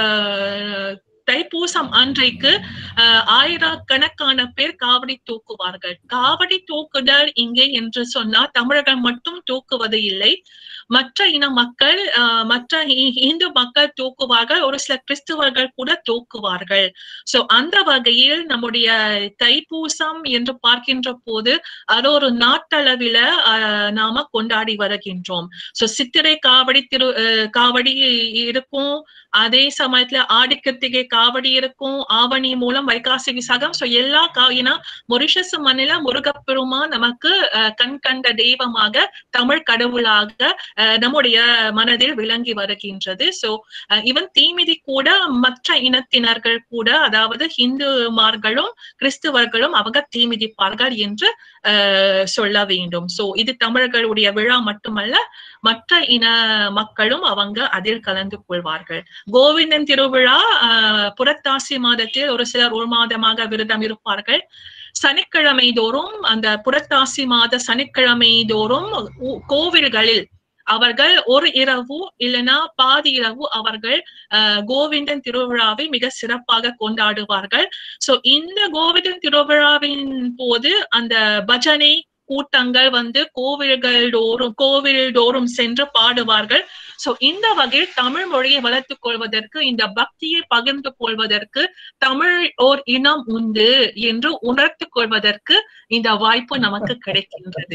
அஹ், தைப்பூசம் அன்றைக்கு அஹ், ஆயிரக்கணக்கான பேர் காவடி தூக்குவார்கள் காவடி தூக்குதல் இங்கே என்று சொன்னால் தமிழர்கள் மட்டும் தூக்குவது இல்லை மற்ற இன மக்கள் அஹ், மற்ற இ- இந்து மக்கள் தூக்குவார்கள் ஒரு சில கிறிஸ்துவர்கள் கூட தூக்குவார்கள் சோ அந்த வகையில் நம்முடைய தைப்பூசம் என்று பார்க்கின்ற போது அது ஒரு நாட்டளவில அஹ், நாம கொண்டாடி வருகின்றோம் சோ சித்திரை காவடி திரு அஹ், காவடி இருக்கும் அதே சமயத்துல ஆடி கிருத்திகை காவடி இருக்கும் ஆவணி மூலம் வைகாசி விசாகம் சோ எல்லா கா ஏன்னா மொரிஷஸ் மண்ணில முருகப்பெருமான் நமக்கு அஹ், கண் கண்ட தெய்வமாக தமிழ் கடவுளாக அஹ், நம்முடைய மனதில் விளங்கி வருகின்றது சோ இவன் தீமிதி கூட மற்ற இனத்தினர்கள் கூட அதாவது ஹிந்துமார்களும் கிறிஸ்துவர்களும் அவங்க தீமிதிப்பார்கள் என்று அஹ், சொல்ல வேண்டும் சோ இது தமிழர்களுடைய விழா மட்டுமல்ல மற்ற இன மக்களும் அவங்க அதில் கலந்து கொள்வார்கள் கோவிந்தன் திருவிழா ஆஹ், புரட்டாசி மாதத்தில் ஒரு சிலர் ஒரு மாதமாக விரதம் இருப்பார்கள் சனிக்கிழமை தோறும் அந்த புரட்டாசி மாத சனிக்கிழமை தோறும் ஊ- கோவில்களில் அவர்கள் ஒரு இரவு இல்லைன்னா பாதி இரவு அவர்கள் ஆஹ், கோவிந்தன் திருவிழாவை மிக சிறப்பாக கொண்டாடுவார்கள் சோ இந்த கோவிந்தன் திருவிழாவின் போது அந்த பஜனை கூட்டங்கள் வந்து கோவில்கள் தோறும் கோவில் தோறும் சென்று பாடுவார்கள் சோ இந்த வகையில் தமிழ் மொழியை வளர்த்துக் கொள்வதற்கு இந்த பக்தியை பகிர்ந்து கொள்வதற்கு தமிழ் ஓர் இனம் உண்டு என்று உணர்த்து கொள்வதற்கு இந்த வாய்ப்பு நமக்கு கிடைக்கின்றது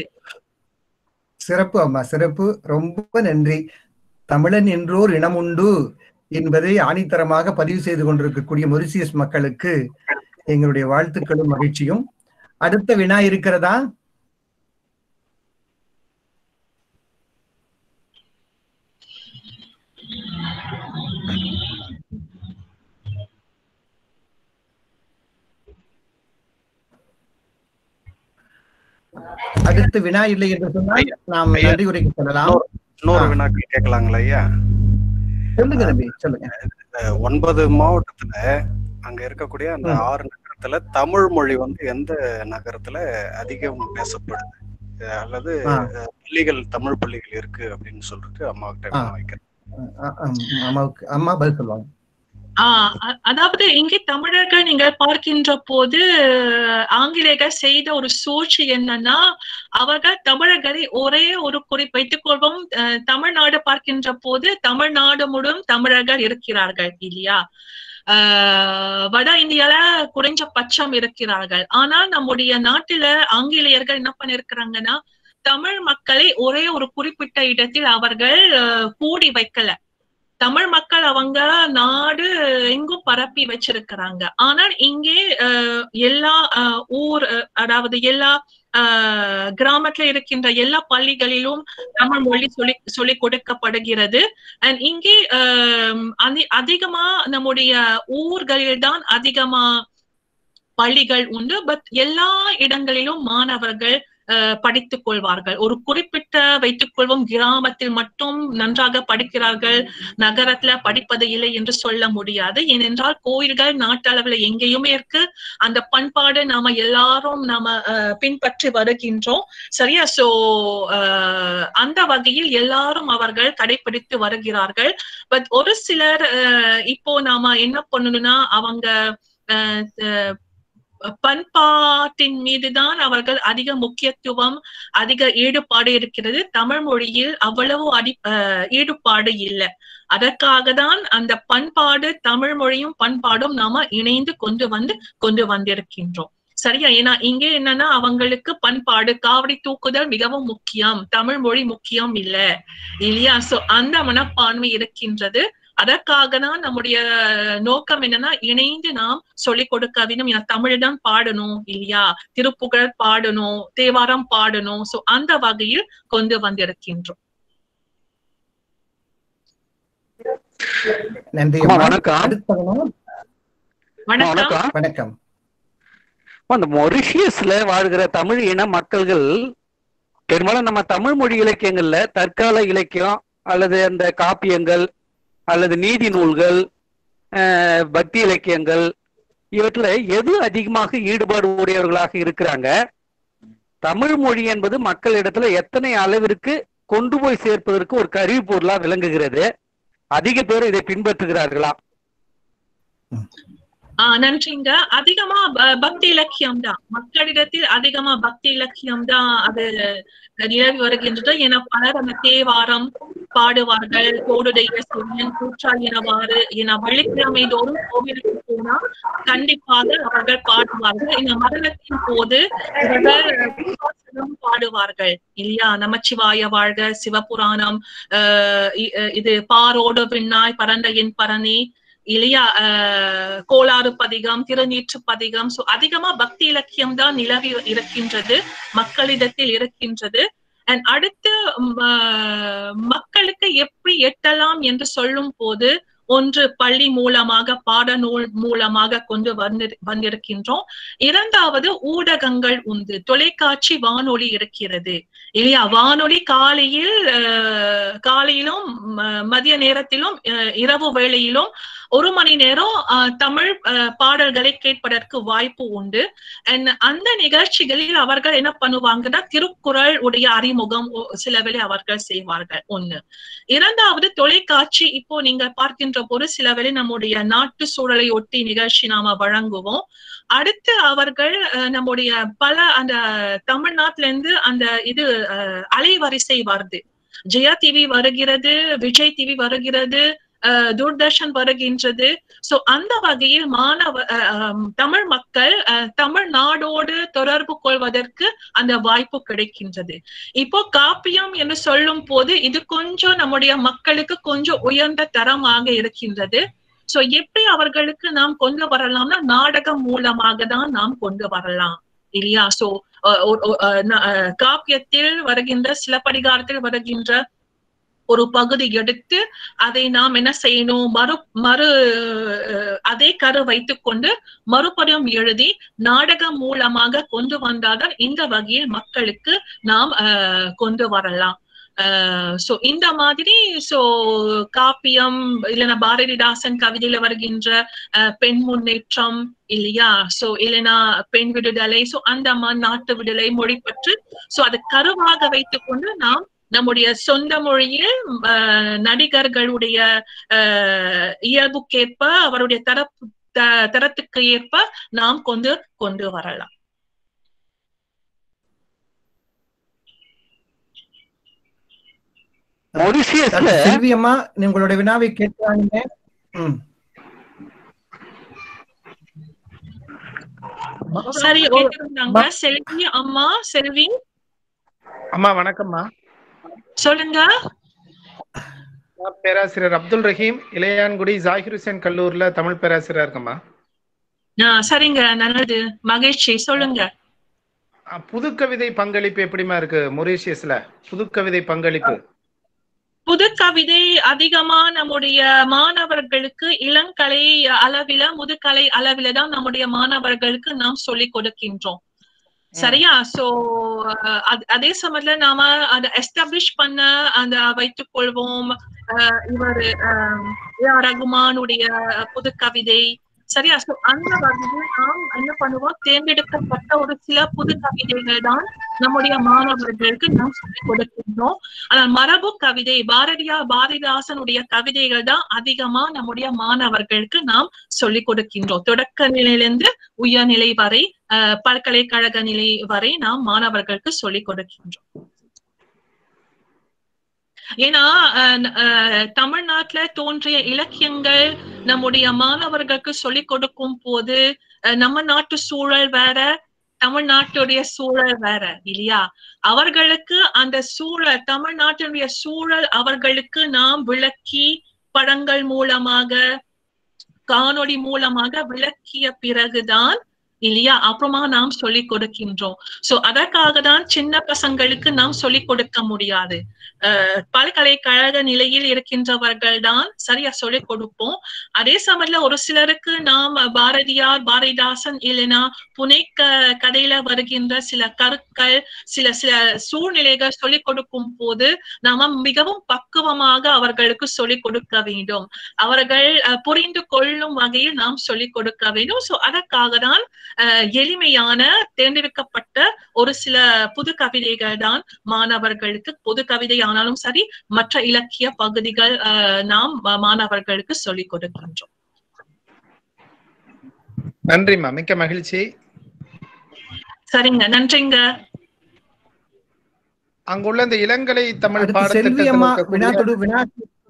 சிறப்பு அம்மா சிறப்பு ரொம்ப நன்றி தமிழன் என்றோர் இனம் உண்டு என்பதை ஆணித்தரமாக பதிவு செய்து கொண்டிருக்கக்கூடிய மொரிசியஸ் மக்களுக்கு எங்களுடைய வாழ்த்துக்களும் மகிழ்ச்சியும் அடுத்த வினா இருக்கிறதா அடுத்து வினா இல்லை என்று சொன்னால் நாம் ஐயா. நன்றி உரைக்கு செல்லலாம் இன்னொரு ஆ. வினாக்கள் கேட்கலாங்களா ஐயா சொல்லுங்க தம்பி சொல்லுங்க அஹ் ஒன்பது மாவட்டத்துல அங்க இருக்கக்கூடிய அந்த ம். ஆறு நகரத்துல தமிழ் மொழி வந்து எந்த நகரத்துல அதிகம் பேசப்படுது அஹ் அல்லது ஆ. அஹ், பள்ளிகள் தமிழ் பள்ளிகள் இருக்கு அப்படின்னு சொல்லிட்டு அம்மா கிட்ட ஆ. நான் வைக்கிறேன் அ- அம், அம்மாவுக்கு அம்மா பதில் சொல்லுவாங்க ஆஹ் அ- அதாவது இங்கே தமிழர்கள் நீங்கள் பார்க்கின்ற போது ஆங்கிலேயர்கள் செய்த ஒரு சூழ்ச்சி என்னன்னா அவர்கள் தமிழர்களை ஒரே ஒரு குறி வைத்துக் கொள்வோம் அஹ், தமிழ்நாடு பார்க்கின்ற போது தமிழ்நாடு முழுவதும் தமிழர்கள் இருக்கிறார்கள் இல்லையா ஆஹ் வட இந்தியால குறைஞ்சபட்சம் இருக்கிறார்கள் ஆனால் நம்முடைய நாட்டில ஆங்கிலேயர்கள் என்ன பண்ணிருக்கிறாங்கன்னா தமிழ் மக்களை ஒரே ஒரு குறிப்பிட்ட இடத்தில் அவர்கள் அஹ், கூடி வைக்கல தமிழ் மக்கள் அவங்க நாடு எங்கும் பரப்பி வச்சிருக்கிறாங்க ஆனால் இங்கே அஹ், எல்லா அஹ், ஊர் அஹ், அதாவது எல்லா அஹ், கிராமத்துல இருக்கின்ற எல்லா பள்ளிகளிலும் தமிழ் மொழி சொல்லி சொல்லி கொடுக்கப்படுகிறது அண்ட் இங்கே அஹ், அதி- அதிகமா நம்முடைய ஊர்களில் தான் அதிகமா பள்ளிகள் உண்டு பட் எல்லா இடங்களிலும் மாணவர்கள் அஹ், படித்துக் கொள்வார்கள் ஒரு குறிப்பிட்ட வைத்துக் கொள்வோம் கிராமத்தில் மட்டும் நன்றாக படிக்கிறார்கள் நகரத்துல படிப்பது இல்லை என்று சொல்ல முடியாது ஏனென்றால் கோயில்கள் நாட்டளவுல எங்கேயுமே இருக்கு அந்த பண்பாடு நாம எல்லாரும் நாம அஹ், பின்பற்றி வருகின்றோம் சரியா சோ அந்த வகையில் எல்லாரும் அவர்கள் கடைபிடித்து வருகிறார்கள் பட் ஒரு சிலர் அஹ், இப்போ நாம என்ன பண்ணணும்னா அவங்க அஹ், அஹ், பண்பாட்டின் மீதுதான் அவர்கள் அதிக முக்கியத்துவம் அதிக ஈடுபாடு இருக்கிறது தமிழ் மொழியில் அவ்வளவு அடி அஹ், ஈடுபாடு இல்லை அதற்காக தான் அந்த பண்பாடு தமிழ் மொழியும் பண்பாடும் நாம இணைந்து கொண்டு வந்து கொண்டு வந்திருக்கின்றோம் சரியா ஏன்னா இங்கே என்னன்னா அவங்களுக்கு பண்பாடு காவடி தூக்குதல் மிகவும் முக்கியம் தமிழ் மொழி முக்கியம் இல்ல இல்லையா சோ அந்த மனப்பான்மை இருக்கின்றது அதற்காக தான் நம்முடைய நோக்கம் என்னன்னா இணைந்து நாம் சொல்லிக் கொடுக்க வேண்டும் ஏன்னா தமிழ் தான் பாடணும் இல்லையா திருப்புகழ் பாடணும் தேவாரம் பாடணும் சோ அந்த வகையில் கொண்டு வந்திருக்கின்றோம் நன்றி அம்மா, அம்மா. வணக்கம் அடுத்தவங்க வணக்கம் வணக்கம் வணக்கம் அந்த மொரிஷியஸ்ல வாழ்கிற தமிழ் இன மக்கள்கள் பெரும்பாலும் நம்ம தமிழ் மொழி இலக்கியங்கள்ல தற்கால இலக்கியம் அல்லது அந்த காப்பியங்கள் அல்லது நீதி நூல்கள் அஹ், பக்தி இலக்கியங்கள் இவற்றுல எது அதிகமாக ஈடுபாடு உடையவர்களாக இருக்கிறாங்க தமிழ் மொழி என்பது மக்களிடத்துல எத்தனை அளவிற்கு கொண்டு போய் சேர்ப்பதற்கு ஒரு கருவி பொருளா விளங்குகிறது அதிக பேர் இதை பின்பற்றுகிறார்களா ஆஹ் நன்றிங்க அதிகமா ப- பக்தி இலக்கியம் தான் மக்களிடத்தில் அதிகமா பக்தி இலக்கியம் தான் அது நிலவி வருகின்றது என பலர் அந்த தேவாரம் பாடுவார்கள் தோடுடைய செவியன் கூற்றாயினவாறு என வெள்ளிக்கிழமை தோறும் கோவிலுக்கு போனா கண்டிப்பாக அவர்கள் பாடுவார்கள் இந்த மரணத்தின் போது இவர்கள் திருவாசகம் பாடுவார்கள் இல்லையா நமச்சிவாய வாழ்க சிவபுராணம் ஆஹ் இ- இது பாரோடு விண்ணாய் பரந்த என் பரணி இல்லையா ஆஹ் கோளாறு பதிகம் திருநீற்று பதிகம் சோ அதிகமா பக்தி இலக்கியம் தான் நிலவி இருக்கின்றது மக்களிடத்தில் இருக்கின்றது அண்ட் அடுத்து ம், ஆஹ் மக்களுக்கு எப்படி எட்டலாம் என்று சொல்லும் போது ஒன்று பள்ளி மூலமாக பாடநூல் மூலமாக கொண்டு வந்து வந்திருக்கின்றோம் இரண்டாவது ஊடகங்கள் உண்டு தொலைக்காட்சி வானொலி இருக்கிறது இல்லையா வானொலி காலையில் ஆஹ், காலையிலும் ம- மதிய நேரத்திலும் ஆஹ், இரவு வேளையிலும் ஒரு மணி நேரம் ஆஹ், தமிழ் ஆஹ், பாடல்களை கேட்பதற்கு வாய்ப்பு உண்டு And அந்த நிகழ்ச்சிகளில் அவர்கள் என்ன பண்ணுவாங்கன்னா திருக்குறள் உடைய அறிமுகம் ஒ- சில வேளை அவர்கள் செய்வார்கள் ஒண்ணு இரண்டாவது தொலைக்காட்சி இப்போ நீங்க பார்க்கின்ற போது சில வேளை நம்முடைய நாட்டு சூழலை ஒட்டி நிகழ்ச்சி நாம வழங்குவோம் அடுத்து அவர்கள் அஹ், நம்முடைய பல அந்த தமிழ்நாட்டுல இருந்து அந்த இது அஹ், அலைவரிசை வருது ஜெயா டிவி வருகிறது விஜய் டிவி வருகிறது அஹ், தூர்தர்ஷன் வருகின்றது சோ அந்த வகையில் மாணவ அஹ், அஹ், தமிழ் மக்கள் அஹ், தமிழ்நாடோடு தொடர்பு கொள்வதற்கு அந்த வாய்ப்பு கிடைக்கின்றது இப்போ காப்பியம் என்று சொல்லும் போது இது கொஞ்சம் நம்முடைய மக்களுக்கு கொஞ்சம் உயர்ந்த தரமாக இருக்கின்றது சோ எப்படி அவர்களுக்கு நாம் கொண்டு வரலாம்னா நாடகம் மூலமாக தான் நாம் கொண்டு வரலாம் இல்லையா சோ காப்பியத்தில் வருகின்ற சிலப்பதிகாரத்தில் வருகின்ற ஒரு பகுதி எடுத்து அதை நாம் என்ன செய்யணும் மறு மறு அஹ், அதே கரு வைத்துக்கொண்டு மறுபடியும் எழுதி நாடகம் மூலமாக கொண்டு வந்தால்தான் இந்த வகையில் மக்களுக்கு நாம் அஹ், கொண்டு வரலாம் சோ இந்த மாதிரி சோ காப்பியம் இல்லைன்னா பாரதிதாசன் கவிதையில வருகின்ற அஹ், பெண் முன்னேற்றம் இல்லையா சோ இல்லைன்னா பெண் விடுதலை சோ அந்த மாதிரி நாட்டு விடுதலை மொழிப்பற்று சோ அதை கருவாக வைத்துக்கொண்டு நாம் நம்முடைய சொந்த மொழியில் அஹ், நடிகர்களுடைய அஹ், இயல்புக்கேற்ப அவருடைய தரப்பு த- தரத்துக்கு ஏற்ப நாம் கொண்டு கொண்டு வரலாம் மொரிஷியஸ்ல செல்வி அம்மா உங்களுடைய வினாவை கேட்கிறாங்க ம் சரி கேட்டிருந்தாங்க செல்வி அம்மா செல்வி அம்மா வணக்கம்மா சொல்லுங்க நான் பேராசிரியர் அப்துல் ரஹீம் இளையான்குடி ஜாகிர் ஹுசேன் கல்லூர்ல தமிழ் பேராசிரியரா இருக்கம்மா ஆ, சரிங்க நல்லது மகிழ்ச்சி சொல்லுங்க அஹ், புதுக்கவிதை பங்களிப்பு எப்படிமா இருக்கு மொரீஷியஸ்ல புதுக்கவிதை பங்களிப்பு புது கவிதை அதிகமா நம்முடைய மாணவர்களுக்கு இளங்கலை அளவில முதுகலை அளவில தான் நம்முடைய மாணவர்களுக்கு நாம் சொல்லிக் கொடுக்கின்றோம் சரியா சோ அதே சமயத்துல நாம அதை எஸ்டாப்ளிஷ் பண்ண அந்த வைத்துக் கொள்வோம் அஹ், இவர் அஹ், ஏ ஆர் ரகுமானுடைய புது கவிதை சரியா சோ அந்த வகையில் நாம் என்ன பண்ணுவோம் தேர்ந்தெடுக்கப்பட்ட ஒரு சில புது கவிதைகள் தான் நம்முடைய மாணவர்களுக்கு நாம் சொல்லிக் கொடுக்கின்றோம் ஆனால் மரபு கவிதை பாரதியார் பாரதிதாசனுடைய கவிதைகள் தான் அதிகமா நம்முடைய மாணவர்களுக்கு நாம் சொல்லிக் கொடுக்கின்றோம் தொடக்க நிலையிலிருந்து உயர்நிலை வரை அஹ், பல்கலைக்கழக நிலை வரை நாம் மாணவர்களுக்கு சொல்லிக் கொடுக்கின்றோம் ஏன்னா அஹ், அஹ், தமிழ்நாட்டுல தோன்றிய இலக்கியங்கள் நம்முடைய மாணவர்களுக்கு சொல்லிக் கொடுக்கும் போது அஹ், நம்ம நாட்டு சூழல் வேற தமிழ்நாட்டுடைய சூழல் வேற இல்லையா அவர்களுக்கு அந்த சூழல் தமிழ்நாட்டினுடைய சூழல் அவர்களுக்கு நாம் விளக்கி படங்கள் மூலமாக காணொளி மூலமாக விளக்கிய பிறகுதான் இல்லையா அப்புறமா நாம் சொல்லிக் கொடுக்கின்றோம் சோ அதற்காக தான் சின்ன பசங்களுக்கு நாம் சொல்லிக் கொடுக்க முடியாது அஹ் பல்கலைக்கழக நிலையில் இருக்கின்றவர்கள் தான் சரியா சொல்லிக் கொடுப்போம் அதே சமயத்துல ஒரு சிலருக்கு நாம் பாரதியார் பாரதிதாசன் இல்லைன்னா புனை க கதையில வருகின்ற சில கருக்கள் சில சில சூழ்நிலைகள் சொல்லிக் கொடுக்கும் போது நாம மிகவும் பக்குவமாக அவர்களுக்கு சொல்லிக் கொடுக்க வேண்டும் அவர்கள் அஹ், புரிந்து கொள்ளும் வகையில் நாம் சொல்லிக் கொடுக்க வேண்டும் சோ அதற்காக தான் அஹ், எளிமையான தேர்ந்தெடுக்கப்பட்ட ஒரு சில புது கவிதைகள் தான் மாணவர்களுக்கு பொது கவிதை ஆனாலும் சரி மற்ற இலக்கிய பகுதிகள் அஹ், நாம் மா- மாணவர்களுக்கு சொல்லிக் கொடுக்கின்றோம் நன்றிம்மா மிக்க மகிழ்ச்சி சரிங்க நன்றிங்க அங்குள்ள இந்த இளங்கலை தமிழ் அடுத்து செல்வி பாடத்திட்டத்தில் அம்மா இருக்கக்கூடிய- வினாத்தொடு வினா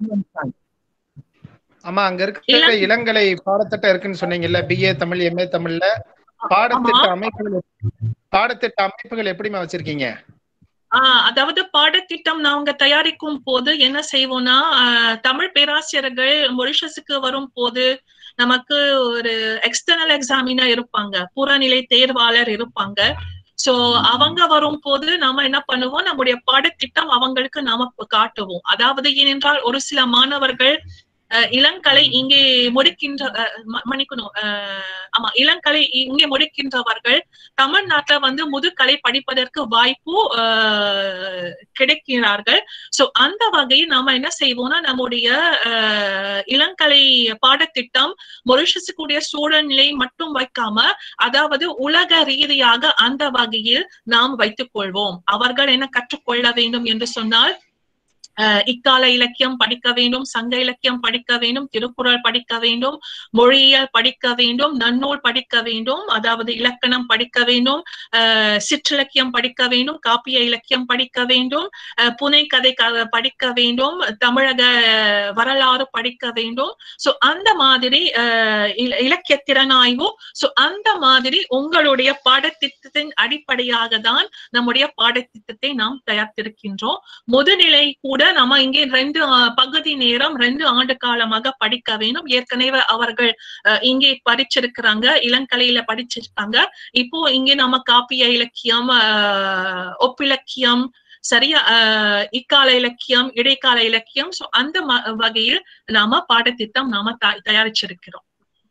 ஆமா அங்க இருக்கிற இளங்கலை பாடத்திட்டம் இருக்குன்னு சொன்னீங்கல்ல பிஏ தமிழ் எம்ஏ தமிழ்ல பாடத்திட்ட அமைப்புகள் பாடத்திட்ட அமைப்புகள் எப்படிமா வச்சிருக்கீங்க ஆஹ் அதாவது பாடத்திட்டம் நாங்க தயாரிக்கும் போது என்ன செய்வோம்னா ஆஹ் தமிழ் பேராசிரியர்கள் மொரிஷஸுக்கு வரும் போது நமக்கு ஒரு எக்ஸ்டர்னல் எக்ஸாமினர் இருப்பாங்க புறநிலை தேர்வாளர் இருப்பாங்க சோ அவங்க வரும் போது நாம என்ன பண்ணுவோம் நம்முடைய பாடத்திட்டம் அவங்களுக்கு நாம காட்டுவோம் அதாவது ஏனென்றால் ஒரு சில மாணவர்கள் அஹ், இளங்கலை இங்கே முடிக்கின்ற அஹ், ம- மன்னிக்கணும் அஹ், ஆமா இளங்கலை இங்கே முடிக்கின்றவர்கள் தமிழ்நாட்டுல வந்து முதுகலை படிப்பதற்கு வாய்ப்பு ஆஹ், கிடைக்கிறார்கள் சோ அந்த வகையில் நாம என்ன செய்வோம்னா நம்முடைய ஆஹ், இளங்கலை பாடத்திட்டம் மொரிஷஸுக்குரிய சூழ்நிலை மட்டும் வைக்காம அதாவது உலக ரீதியாக அந்த வகையில் நாம் வைத்துக் கொள்வோம் அவர்கள் என்ன கற்றுக்கொள்ள வேண்டும் என்று சொன்னால் அஹ் இக்கால இலக்கியம் படிக்க வேண்டும் சங்க இலக்கியம் படிக்க வேண்டும் திருக்குறள் படிக்க வேண்டும் மொழியியல் படிக்க வேண்டும் நன்னூல் படிக்க வேண்டும் அதாவது இலக்கணம் படிக்க வேண்டும் அஹ் சிற்றிலக்கியம் படிக்க வேண்டும் காப்பிய இலக்கியம் படிக்க வேண்டும் அஹ் புனை கதை க- படிக்க வேண்டும் தமிழக வரலாறு படிக்க வேண்டும் சோ அந்த மாதிரி அஹ் இல- இலக்கிய திறனாய்வு சோ அந்த மாதிரி உங்களுடைய பாடத்திட்டத்தின் அடிப்படையாக தான் நம்முடைய பாடத்திட்டத்தை நாம் தயாரித்திருக்கின்றோம் முதுநிலை கூட நம்ம இங்கே ரெண்டு ஆஹ், பகுதி நேரம் ரெண்டு ஆண்டு காலமாக படிக்க வேண்டும் ஏற்கனவே அவர்கள் அஹ், இங்கே படிச்சிருக்கிறாங்க இளங்கலையில படிச்சிருக்காங்க இப்போ இங்கே நம்ம காப்பிய இலக்கியம் ஆஹ், ஒப்பிலக்கியம் சரியா ஆஹ், இக்கால இலக்கியம் இடைக்கால இலக்கியம் சோ அந்த ம- வகையில் நாம பாடத்திட்டம் நாம த- தயாரிச்சிருக்கிறோம்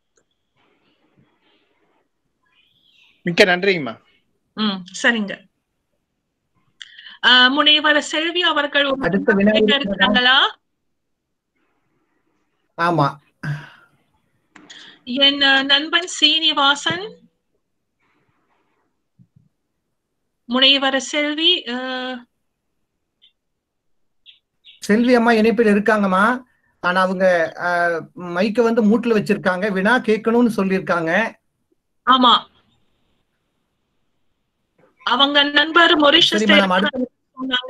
மிக்க நன்றிங்கம்மா ம் சரிங்க ஆஹ், முனைவர் செல்வி அவர்கள் ஒரு அடுத்த வினா கேட்க இருக்கிறாங்களா ஆமா என் அஹ், நண்பன் சீனிவாசன் முனைவர் செல்வி அஹ், செல்வி அம்மா இணைப்பில் இருக்காங்கம்மா ஆனா அவங்க அஹ், மைக்க வந்து மூட்டுல வச்சிருக்காங்க வினா கேட்கணும்னு சொல்லியிருக்காங்க ஆமா அவங்க நண்பர் மொரிஷஸ் சரிம்மா நம்ம அடுத்த சொன்னாங்க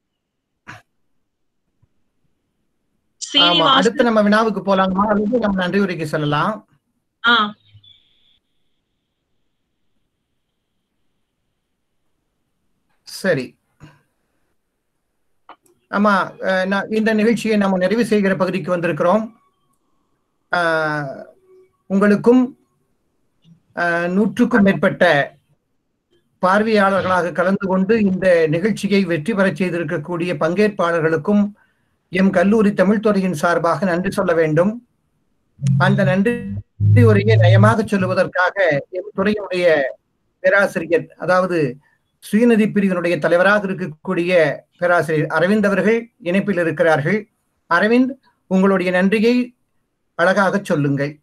ஆமா சீனிவாசன் அடுத்து நம்ம வினாவுக்கு போலாங்கம்மா அல்லது நம்ம நன்றி உரைக்கு செல்லலாம் ஆ சரி ஆமா அஹ், நான் இந்த நிகழ்ச்சியை நம்ம நிறைவு செய்கிற பகுதிக்கு வந்திருக்கிறோம் அஹ், உங்களுக்கும் அஹ், நூற்றுக்கும் மேற்பட்ட பார்வையாளர்களாக கலந்து கொண்டு இந்த நிகழ்ச்சியை வெற்றி பெறச் செய்திருக்கக்கூடிய பங்கேற்பாளர்களுக்கும் எம் கல்லூரி தமிழ்துறையின் சார்பாக நன்றி சொல்ல வேண்டும் அந்த நன்றி உரையை நயமாக சொல்லுவதற்காக எம் துறையினுடைய பேராசிரியர் அதாவது சுயநிதி பிரிவினுடைய தலைவராக இருக்கக்கூடிய பேராசிரியர் அரவிந்த் அவர்கள் இணைப்பில் இருக்கிறார்கள் அரவிந்த் உங்களுடைய நன்றியை அழகாக சொல்லுங்கள்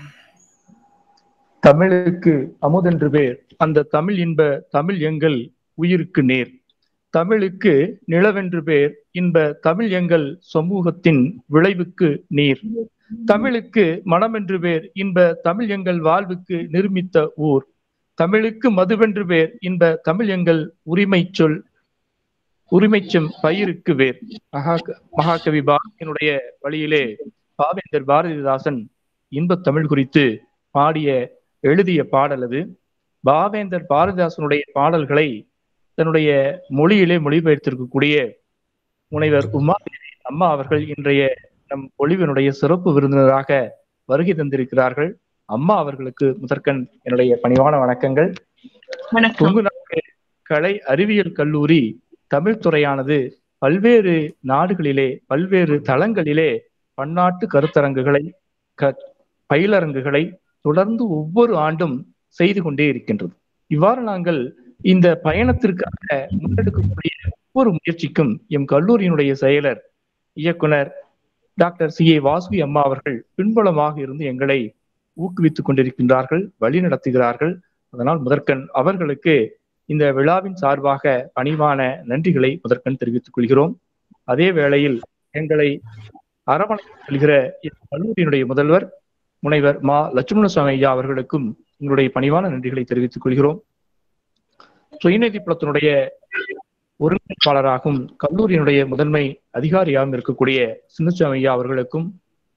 தமிழுக்கு அமுதென்று பேர் அந்த தமிழ் இன்ப தமிழ் எங்கள் உயிருக்கு நேர் தமிழுக்கு நிலவென்று பேர் இன்ப தமிழ் எங்கள் சமூகத்தின் விளைவுக்கு நீர் தமிழுக்கு மனமென்று பேர் இன்ப தமிழ் எங்கள் வாழ்வுக்கு நிர்மித்த ஊர் தமிழுக்கு மதுவென்று பேர் இன்ப தமிழ் எங்கள் உரிமை சொல் உரிமைச்சம் பயிருக்கு வேர் மகா மகாகவி பாரதியினுடைய வழியிலே பாவேந்தர் பாரதிதாசன் இன்பத் தமிழ் குறித்து பாடிய எழுதிய பாடல் அது பாவேந்தர் பாரதிதாசனுடைய பாடல்களை தன்னுடைய மொழியிலே மொழிபெயர்த்திருக்கக்கூடிய முனைவர் உமா அம்மா அவர்கள் இன்றைய நம் பொழிவினுடைய சிறப்பு விருந்தினராக வருகை தந்திருக்கிறார்கள் அம்மா அவர்களுக்கு முதற்கண் என்னுடைய பணிவான வணக்கங்கள் வணக்கம் கொங்கு நாட்டு கலை அறிவியல் கல்லூரி தமிழ் துறையானது பல்வேறு நாடுகளிலே பல்வேறு தளங்களிலே பன்னாட்டு கருத்தரங்குகளை க பயிலரங்குகளை தொடர்ந்து ஒவ்வொரு ஆண்டும் செய்து கொண்டே இருக்கின்றது இவ்வாறு நாங்கள் இந்த பயணத்திற்காக முன்னெடுக்கக்கூடிய ஒவ்வொரு முயற்சிக்கும் எம் கல்லூரியினுடைய செயலர் இயக்குனர் டாக்டர் சி ஏ வாசுகி அம்மா அவர்கள் பின்புலமாக இருந்து எங்களை ஊக்குவித்துக் கொண்டிருக்கின்றார்கள் வழி நடத்துகிறார்கள் அதனால் முதற்கண் அவர்களுக்கு இந்த விழாவின் சார்பாக பணிவான நன்றிகளை முதற்கண் தெரிவித்துக் கொள்கிறோம் அதே வேளையில் எங்களை அரவணைத்து செல்கிற இந்த கல்லூரியினுடைய முதல்வர் முனைவர் மா லட்சுமண சுவாமி ஐயா அவர்களுக்கும் எங்களுடைய பணிவான நன்றிகளை தெரிவித்துக் கொள்கிறோம் சுயநிதி புலத்தினுடைய ஒருங்கிணைப்பாளராகவும் கல்லூரியினுடைய முதன்மை அதிகாரியாகவும் இருக்கக்கூடிய சின்னசுவாமி ஐயா அவர்களுக்கும்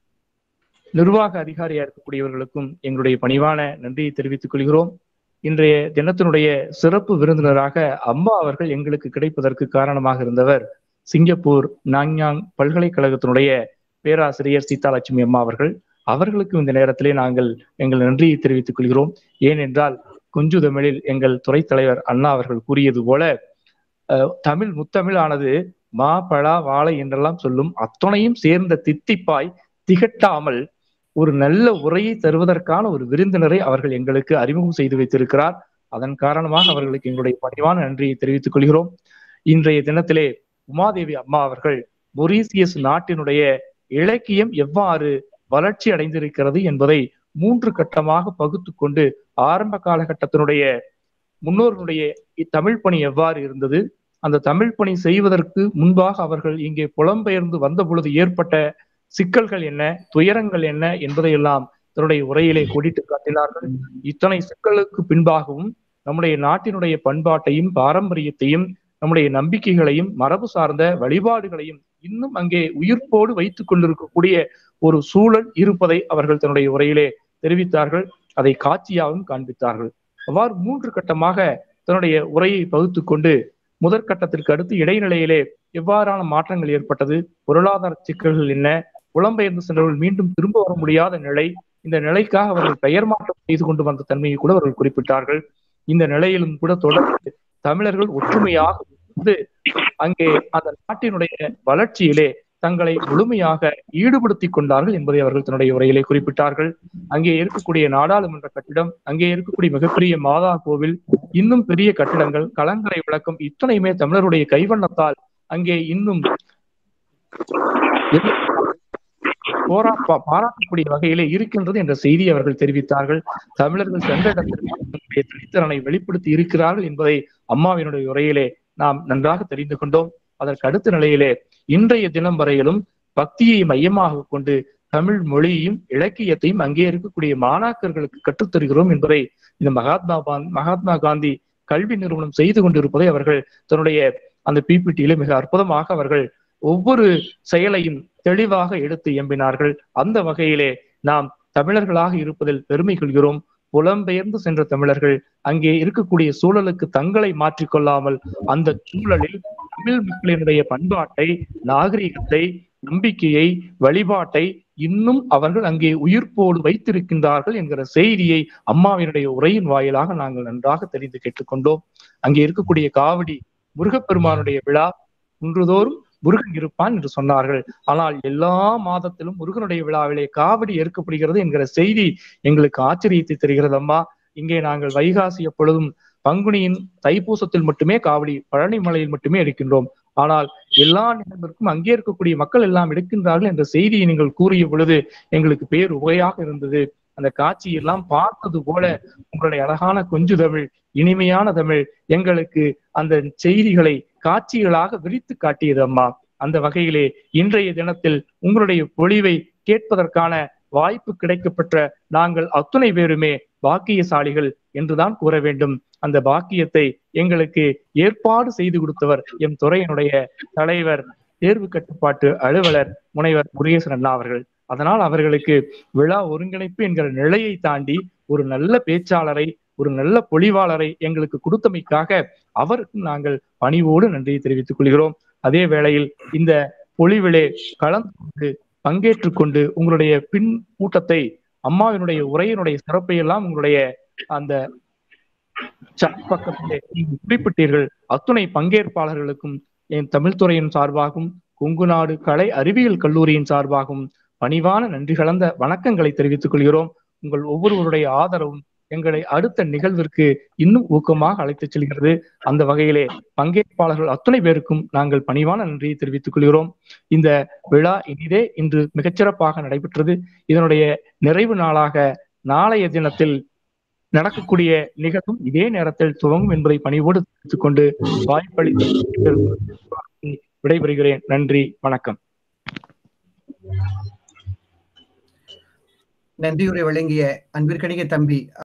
நிர்வாக அதிகாரியா இருக்கக்கூடியவர்களுக்கும் எங்களுடைய பணிவான நன்றியை தெரிவித்துக் கொள்கிறோம் இன்றைய தினத்தினுடைய சிறப்பு விருந்தினராக அம்மா அவர்கள் எங்களுக்கு கிடைப்பதற்கு காரணமாக இருந்தவர் சிங்கப்பூர் நாங்யாங் பல்கலைக்கழகத்தினுடைய பேராசிரியர் சீதாலட்சுமி அம்மா அவர்கள் அவர்களுக்கும் இந்த நேரத்திலே நாங்கள் எங்கள் நன்றியை தெரிவித்துக் கொள்கிறோம் ஏனென்றால் குஞ்சு தமிழில் எங்கள் துறை தலைவர் அண்ணா அவர்கள் கூறியது போல அஹ், தமிழ் முத்தமிழானது மா பழா வாழை என்றெல்லாம் சொல்லும் அத்துணையும் சேர்ந்த தித்திப்பாய் திகட்டாமல் ஒரு நல்ல உரையை தருவதற்கான ஒரு விருந்தினரை அவர்கள் எங்களுக்கு அறிமுகம் செய்து வைத்திருக்கிறார் அதன் காரணமாக அவர்களுக்கு எங்களுடைய பணிவான நன்றியை தெரிவித்துக் கொள்கிறோம் இன்றைய தினத்திலே உமாதேவி அம்மா அவர்கள் மொரீசியஸ் நாட்டினுடைய இலக்கியம் எவ்வாறு வளர்ச்சி அடைந்திருக்கிறது என்பதை மூன்று கட்டமாக பகுத்து கொண்டு ஆரம்ப காலகட்டத்தினுடைய முன்னோர்களுடைய தமிழ் பணி எவ்வாறு இருந்தது அந்த தமிழ் பணி செய்வதற்கு முன்பாக அவர்கள் இங்கே புலம்பெயர்ந்து வந்த பொழுது ஏற்பட்ட சிக்கல்கள் என்ன துயரங்கள் என்ன என்பதையெல்லாம் தன்னுடைய உரையிலே கோடிட்டு காட்டினார்கள் இத்தனை சிக்கலுக்கு பின்பாகவும் நம்முடைய நாட்டினுடைய பண்பாட்டையும் பாரம்பரியத்தையும் நம்முடைய நம்பிக்கைகளையும் மரபு சார்ந்த வழிபாடுகளையும் இன்னும் அங்கே உயிர்ப்போடு வைத்துக் கொண்டிருக்கக்கூடிய ஒரு சூழல் இருப்பதை அவர்கள் தன்னுடைய உரையிலே தெரிவித்தார்கள் அதை காட்சியாகவும் காண்பித்தார்கள் அவ்வாறு மூன்று கட்டமாக தன்னுடைய உரையை பகுத்து கொண்டு முதற்கட்டத்திற்கு அடுத்து இடைநிலையிலே எவ்வாறான மாற்றங்கள் ஏற்பட்டது பொருளாதார சிக்கல்கள் என்ன புலம்பெயர்ந்து சென்றவர்கள் மீண்டும் திரும்ப வர முடியாத நிலை இந்த நிலைக்காக அவர்கள் பெயர் மாற்றம் செய்து கொண்டு வந்த தன்மையை கூட அவர்கள் குறிப்பிட்டார்கள் இந்த நிலையிலும் கூட தொடர்ந்து தமிழர்கள் ஒற்றுமையாக இருந்து அங்கே அந்த நாட்டினுடைய வளர்ச்சியிலே தங்களை முழுமையாக ஈடுபடுத்திக் கொண்டார்கள் என்பதை அவர்கள் தன்னுடைய உரையிலே குறிப்பிட்டார்கள் அங்கே இருக்கக்கூடிய நாடாளுமன்ற கட்டிடம் அங்கே இருக்கக்கூடிய மிகப்பெரிய மாதா கோவில் இன்னும் பெரிய கட்டிடங்கள் கலங்கரை விளக்கம் இத்தனையுமே தமிழருடைய கைவண்ணத்தால் அங்கே இன்னும் போரா பா- பாராட்டக்கூடிய வகையிலே இருக்கின்றது என்ற செய்தி அவர்கள் தெரிவித்தார்கள் தமிழர்கள் சென்ற இடத்திற்கு தங்களுடைய தனித்திறனை வெளிப்படுத்தி இருக்கிறார்கள் என்பதை அம்மாவினுடைய உரையிலே நாம் நன்றாக தெரிந்து கொண்டோம் அதற்கு அடுத்த நிலையிலே இன்றைய தினம் வரையிலும் பக்தியை மையமாக கொண்டு தமிழ் மொழியையும் இலக்கியத்தையும் அங்கே இருக்கக்கூடிய மாணாக்கர்களுக்கு கற்றுத்தருகிறோம் என்பதை இந்த மகாத்மா காந்தி மகாத்மா காந்தி கல்வி நிறுவனம் செய்து கொண்டிருப்பதை அவர்கள் தன்னுடைய அந்த பிபிடியில மிக அற்புதமாக அவர்கள் ஒவ்வொரு செயலையும் தெளிவாக எடுத்து எம்பினார்கள் அந்த வகையிலே நாம் தமிழர்களாக இருப்பதில் பெருமை கொள்கிறோம் புலம்பெயர்ந்து சென்ற தமிழர்கள் அங்கே இருக்கக்கூடிய சூழலுக்கு தங்களை மாற்றிக்கொள்ளாமல் அந்த சூழலில் தமிழ் மக்களினுடைய பண்பாட்டை நாகரிகத்தை நம்பிக்கையை வழிபாட்டை இன்னும் அவர்கள் அங்கே உயிர்ப்போடு வைத்திருக்கின்றார்கள் என்கிற செய்தியை அம்மாவினுடைய உரையின் வாயிலாக நாங்கள் நன்றாக தெரிந்து கேட்டுக்கொண்டோம் அங்கே இருக்கக்கூடிய காவடி முருகப்பெருமானுடைய விழா ஒன்றுதோறும் முருகன் இருப்பான் என்று சொன்னார்கள் ஆனால் எல்லா மாதத்திலும் முருகனுடைய விழாவிலே காவடி ஏற்கப்படுகிறது என்கிற செய்தி எங்களுக்கு ஆச்சரியத்தை தருகிறது அம்மா இங்கே நாங்கள் வைகாசி எப்பொழுதும் பங்குனியின் தைப்பூசத்தில் மட்டுமே காவடி பழனி மலையில் மட்டுமே எடுக்கின்றோம் ஆனால் எல்லா நிலவிற்கும் அங்கே இருக்கக்கூடிய மக்கள் எல்லாம் எடுக்கின்றார்கள் என்ற செய்தியை நீங்கள் கூறிய பொழுது எங்களுக்கு பேர் உகையாக இருந்தது அந்த காட்சி எல்லாம் பார்த்தது போல உங்களுடைய அழகான கொஞ்சு தமிழ் இனிமையான தமிழ் எங்களுக்கு அந்த செய்திகளை காட்சிகளாக விரித்து காட்டியது அம்மா அந்த வகையிலே இன்றைய தினத்தில் உங்களுடைய பொழிவை கேட்பதற்கான வாய்ப்பு கிடைக்கப்பெற்ற நாங்கள் அத்துணை பேருமே பாக்கியசாலிகள் என்றுதான் கூற வேண்டும் அந்த பாக்கியத்தை எங்களுக்கு ஏற்பாடு செய்து கொடுத்தவர் எம் துறையினுடைய தலைவர் தேர்வு கட்டுப்பாட்டு அலுவலர் முனைவர் முருகேசன் அண்ணா அவர்கள் அதனால் அவர்களுக்கு விழா ஒருங்கிணைப்பு என்கிற நிலையை தாண்டி ஒரு நல்ல பேச்சாளரை ஒரு நல்ல பொழிவாளரை எங்களுக்கு கொடுத்தமைக்காக அவருக்கும் நாங்கள் பணிவோடு நன்றியை தெரிவித்துக் கொள்கிறோம் அதே வேளையில் இந்த பொழிவிலே கலந்து கொண்டு பங்கேற்றுக் கொண்டு உங்களுடைய பின் கூட்டத்தை அம்மாவினுடைய உரையினுடைய சிறப்பை எல்லாம் உங்களுடைய அந்த chat பக்கத்திலே நீங்கள் குறிப்பிட்டீர்கள் அத்துணை பங்கேற்பாளர்களுக்கும் என் தமிழ்துறையின் சார்பாகவும் கொங்கு நாடு கலை அறிவியல் கல்லூரியின் சார்பாகவும் பணிவான நன்றி கலந்த வணக்கங்களை தெரிவித்துக் கொள்கிறோம் உங்கள் ஒவ்வொருவருடைய ஆதரவும் எங்களை அடுத்த நிகழ்விற்கு இன்னும் ஊக்கமாக அழைத்துச் செல்கிறது அந்த வகையிலே பங்கேற்பாளர்கள் அத்துணை பேருக்கும் நாங்கள் பணிவான நன்றியை தெரிவித்துக் கொள்கிறோம் இந்த விழா இனிதே இன்று மிகச்சிறப்பாக நடைபெற்றது இதனுடைய நிறைவு நாளாக நாளைய தினத்தில் நடக்கக்கூடிய நிகழ்வும் இதே நேரத்தில் துவங்கும் என்பதை பணிவோடு தெரிவித்துக் கொண்டு வாய்ப்பளித்த விடைபெறுகிறேன் நன்றி வணக்கம் நன்றியுரை வழங்கிய அன்பிற்கணிய தம்பி